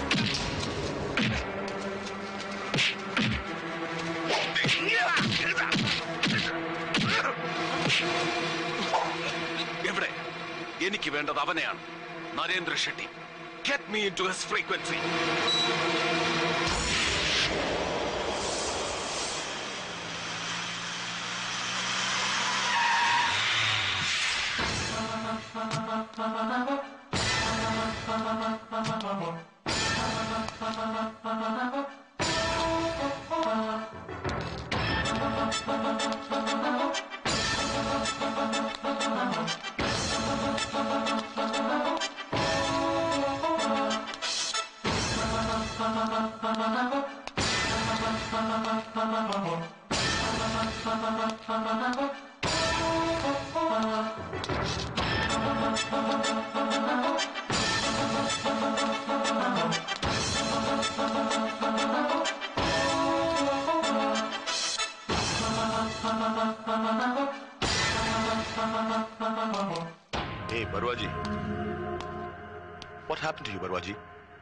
എവിടെ എനിക്ക് വേണ്ടത് അവനെയാണ് Narendra Shetty get me into his frequency Hey, Barwaji. What happened to you, Barwaji?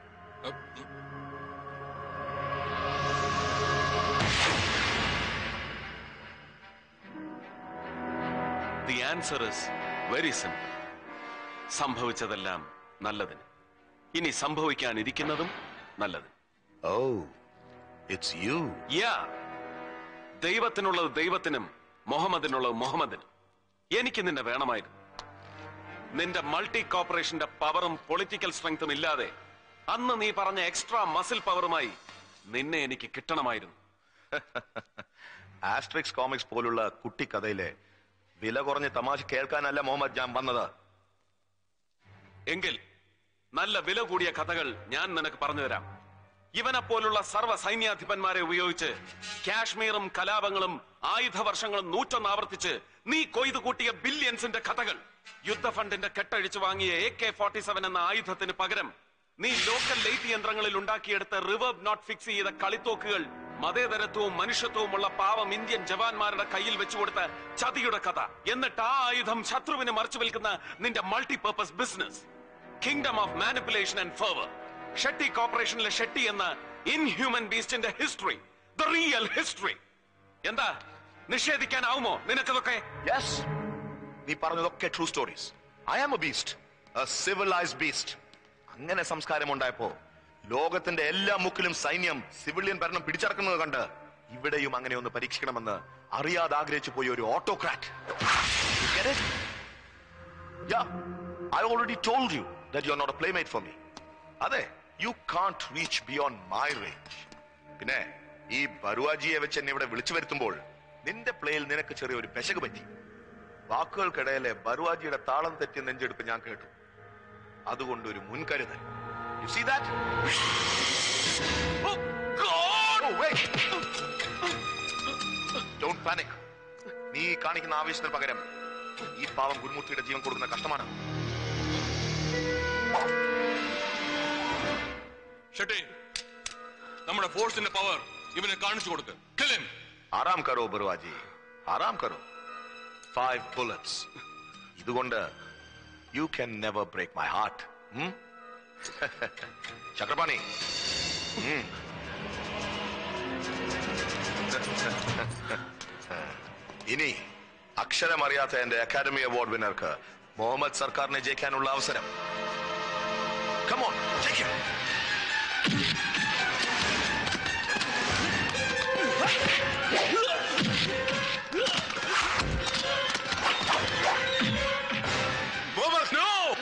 The answer is very simple സംഭവിച്ചതെല്ലാം നല്ലതിന് ഇനി സംഭവിക്കാനിരിക്കുന്നതും നല്ലത് ഓ ഇറ്റ്സ് യു യാ ദൈവത്തിനുള്ളത് ദൈവത്തിനും മുഹമ്മദിനുള്ളത് മുഹമ്മദിനും എനിക്ക് നിന്നെ വേണമായിരുന്നു നിന്റെ മൾട്ടി കോർപ്പറേഷന്റെ പവറും പൊളിറ്റിക്കൽ സ്ട്രെങ്തും ഇല്ലാതെ അന്ന് നീ പറഞ്ഞ എക്സ്ട്രാ മസിൽ പവറുമായി നിന്നെ എനിക്ക് കിട്ടണമായിരുന്നു ആസ്ട്രിക്സ് കോമിക്സ് പോലുള്ള കുട്ടിക്കഥയിലെ വില കുറഞ്ഞ തമാശ കേൾക്കാനല്ല മുഹമ്മദ് ഞാൻ വന്നത് എങ്കിൽ നല്ല വില കൂടിയ കഥകൾ ഞാൻ നിനക്ക് പറഞ്ഞു തരാം ഇവനെ പോലുള്ള സർവ്വ സൈന്യാധിപന്മാരെ ഉപയോഗിച്ച് കാശ്മീറും കലാപങ്ങളും ആയുധ വർഷങ്ങളും നൂറ്റൊന്ന് ആവർത്തിച്ച് നീ കൊയ്തു കൂട്ടിയ ബില്യൺസിന്റെ കഥകൾ യുദ്ധ ഫണ്ടിന്റെ കെട്ടഴിച്ചു വാങ്ങിയ എ കെ ഫോർട്ടി സെവൻ എന്ന ആയുധത്തിന് പകരം നീ ലോക്കൽ ലൈറ്റ് യന്ത്രങ്ങളിൽ ഉണ്ടാക്കിയെടുത്ത റിവേർബ് നോട്ട് ഫിക്സ് ചെയ്ത കളിത്തോക്കുകൾ മതേതരത്വവും മനുഷ്യത്വവുമുള്ള പാവം ഇന്ത്യൻ ജവാന്മാരുടെ കയ്യിൽ വെച്ചുകൊടുത്ത ചതിയുടെ കഥ എന്നിട്ട് ആ ആയുധം ശത്രുവിന് മറച്ചു വിൽക്കുന്ന നിന്റെ multipurpose business kingdom of manipulation and favour Shetty കോർപ്പറേഷനിലെ ഷെട്ടി എന്ന ഇൻഹ്യൂമൻ ബീസ്റ്റിന്റെ ഹിസ്റ്ററി ദ റിയൽ ഹിസ്റ്ററി എന്താ നിഷേധിക്കാനാവുമോ നിനക്കതൊക്കെ യെസ് നീ പറഞ്ഞതൊക്കെ true stories I am a beast a civilised beast അങ്ങനെ സംസ്കാരം ഉണ്ടായപ്പോ ലോകത്തിന്റെ എല്ലാ മുക്കിലും സൈന്യം സിവിലിയൻ ഭരണം പിടിച്ചടക്കുന്നത് കണ്ട് ഇവിടെയും അങ്ങനെ ഒന്ന് പരീക്ഷിക്കണമെന്ന് അറിയാതെ ആഗ്രഹിച്ചു പോയ ഒരു autocrat I already told you that you are not a playmate for me അതെ you can't reach beyond my range പിന്നെ ഈ ബറുവാജിയെ വെച്ച് എന്നെ ഇവിടെ വിളിച്ചു വരുത്തുമ്പോൾ നിന്റെ പ്ലേയിൽ നിനക്ക് ചെറിയൊരു പെശക് പറ്റി വാക്കുകൾക്കിടയിലെ ബറുവാജിയുടെ താളം തെറ്റിയ നെഞ്ചെടുപ്പ് ഞാൻ കേട്ടു അതുകൊണ്ട് ഒരു മുൻകരുതൽ you see that don't panic നീ കാണിക്കുന്ന ആവേശത്തിന് പകരം ഈ പാവം ഗുരുമൂർത്തിയുടെ ജീവൻ കൊടുക്കുന്ന കഷ്ടമാണ് ഷെട്ടി നമ്മുടെ ഫോഴ്സിന്റെ പവർ ഇവനെ കാണിച്ചു കൊടുക്ക് Kill him. ആറാം കറോ ബറുവാജി ആറാം കറോ ഫൈവ് ബുള്ളറ്റ്സ് ഇതുകൊണ്ട് you can never break my heart Chakrapani ഉം. ഇനി അക്ഷരമറിയാത്ത എന്റെ അക്കാദമി അവാർഡ് വിന്നർക്ക് മുഹമ്മദ് സർക്കാരിനെ ജയിക്കാനുള്ള അവസരം കമോൺ ജയിക്കാം Mohammed, no!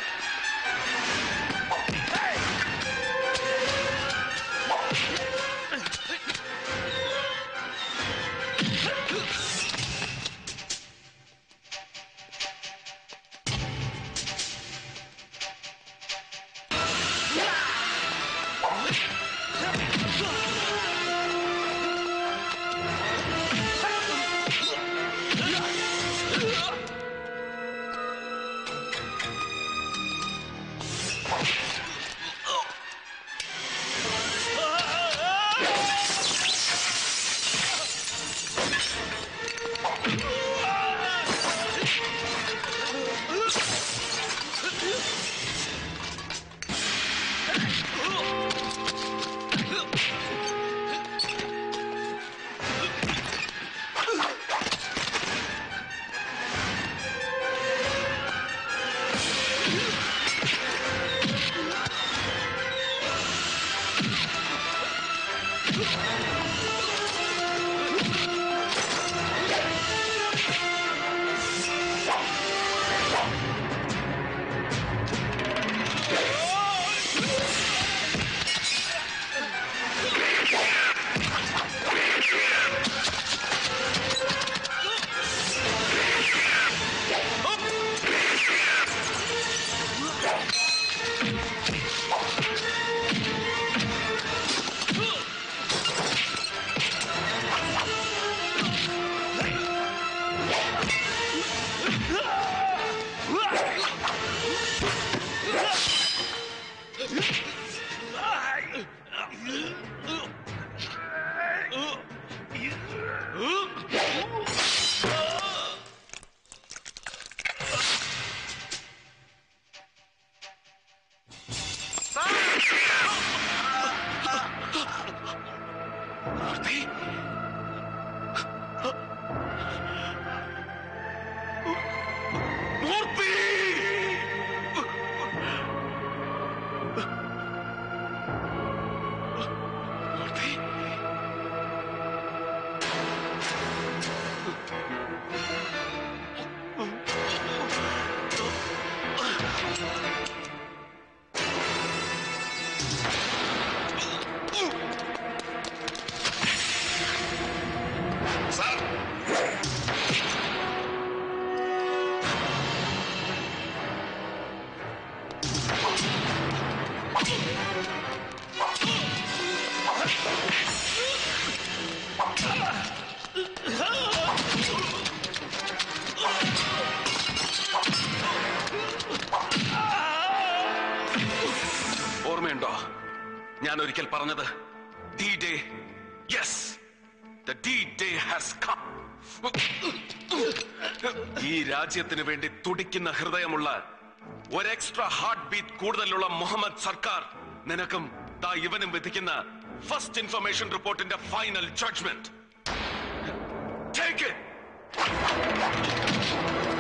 ഓർമ്മയുണ്ടോ ഞാൻ ഒരിക്കൽ പറഞ്ഞത് D day yes the D day has come ഈ രാജ്യത്തിന് വേണ്ടി തുടിക്കുന്ന ഹൃദയമുള്ള ഒരു എക്സ്ട്രാ ഹാർട്ട് ബീറ്റ് കൂടുതലുള്ള മുഹമ്മദ് സർക്കാർ നിനക്കും ദാ ഇവനും വിധിക്കുന്ന ഫസ്റ്റ് ഇൻഫർമേഷൻ റിപ്പോർട്ടിന്റെ ഫൈനൽ ജഡ്ജ്മെന്റ് ടേക്ക് ഇറ്റ്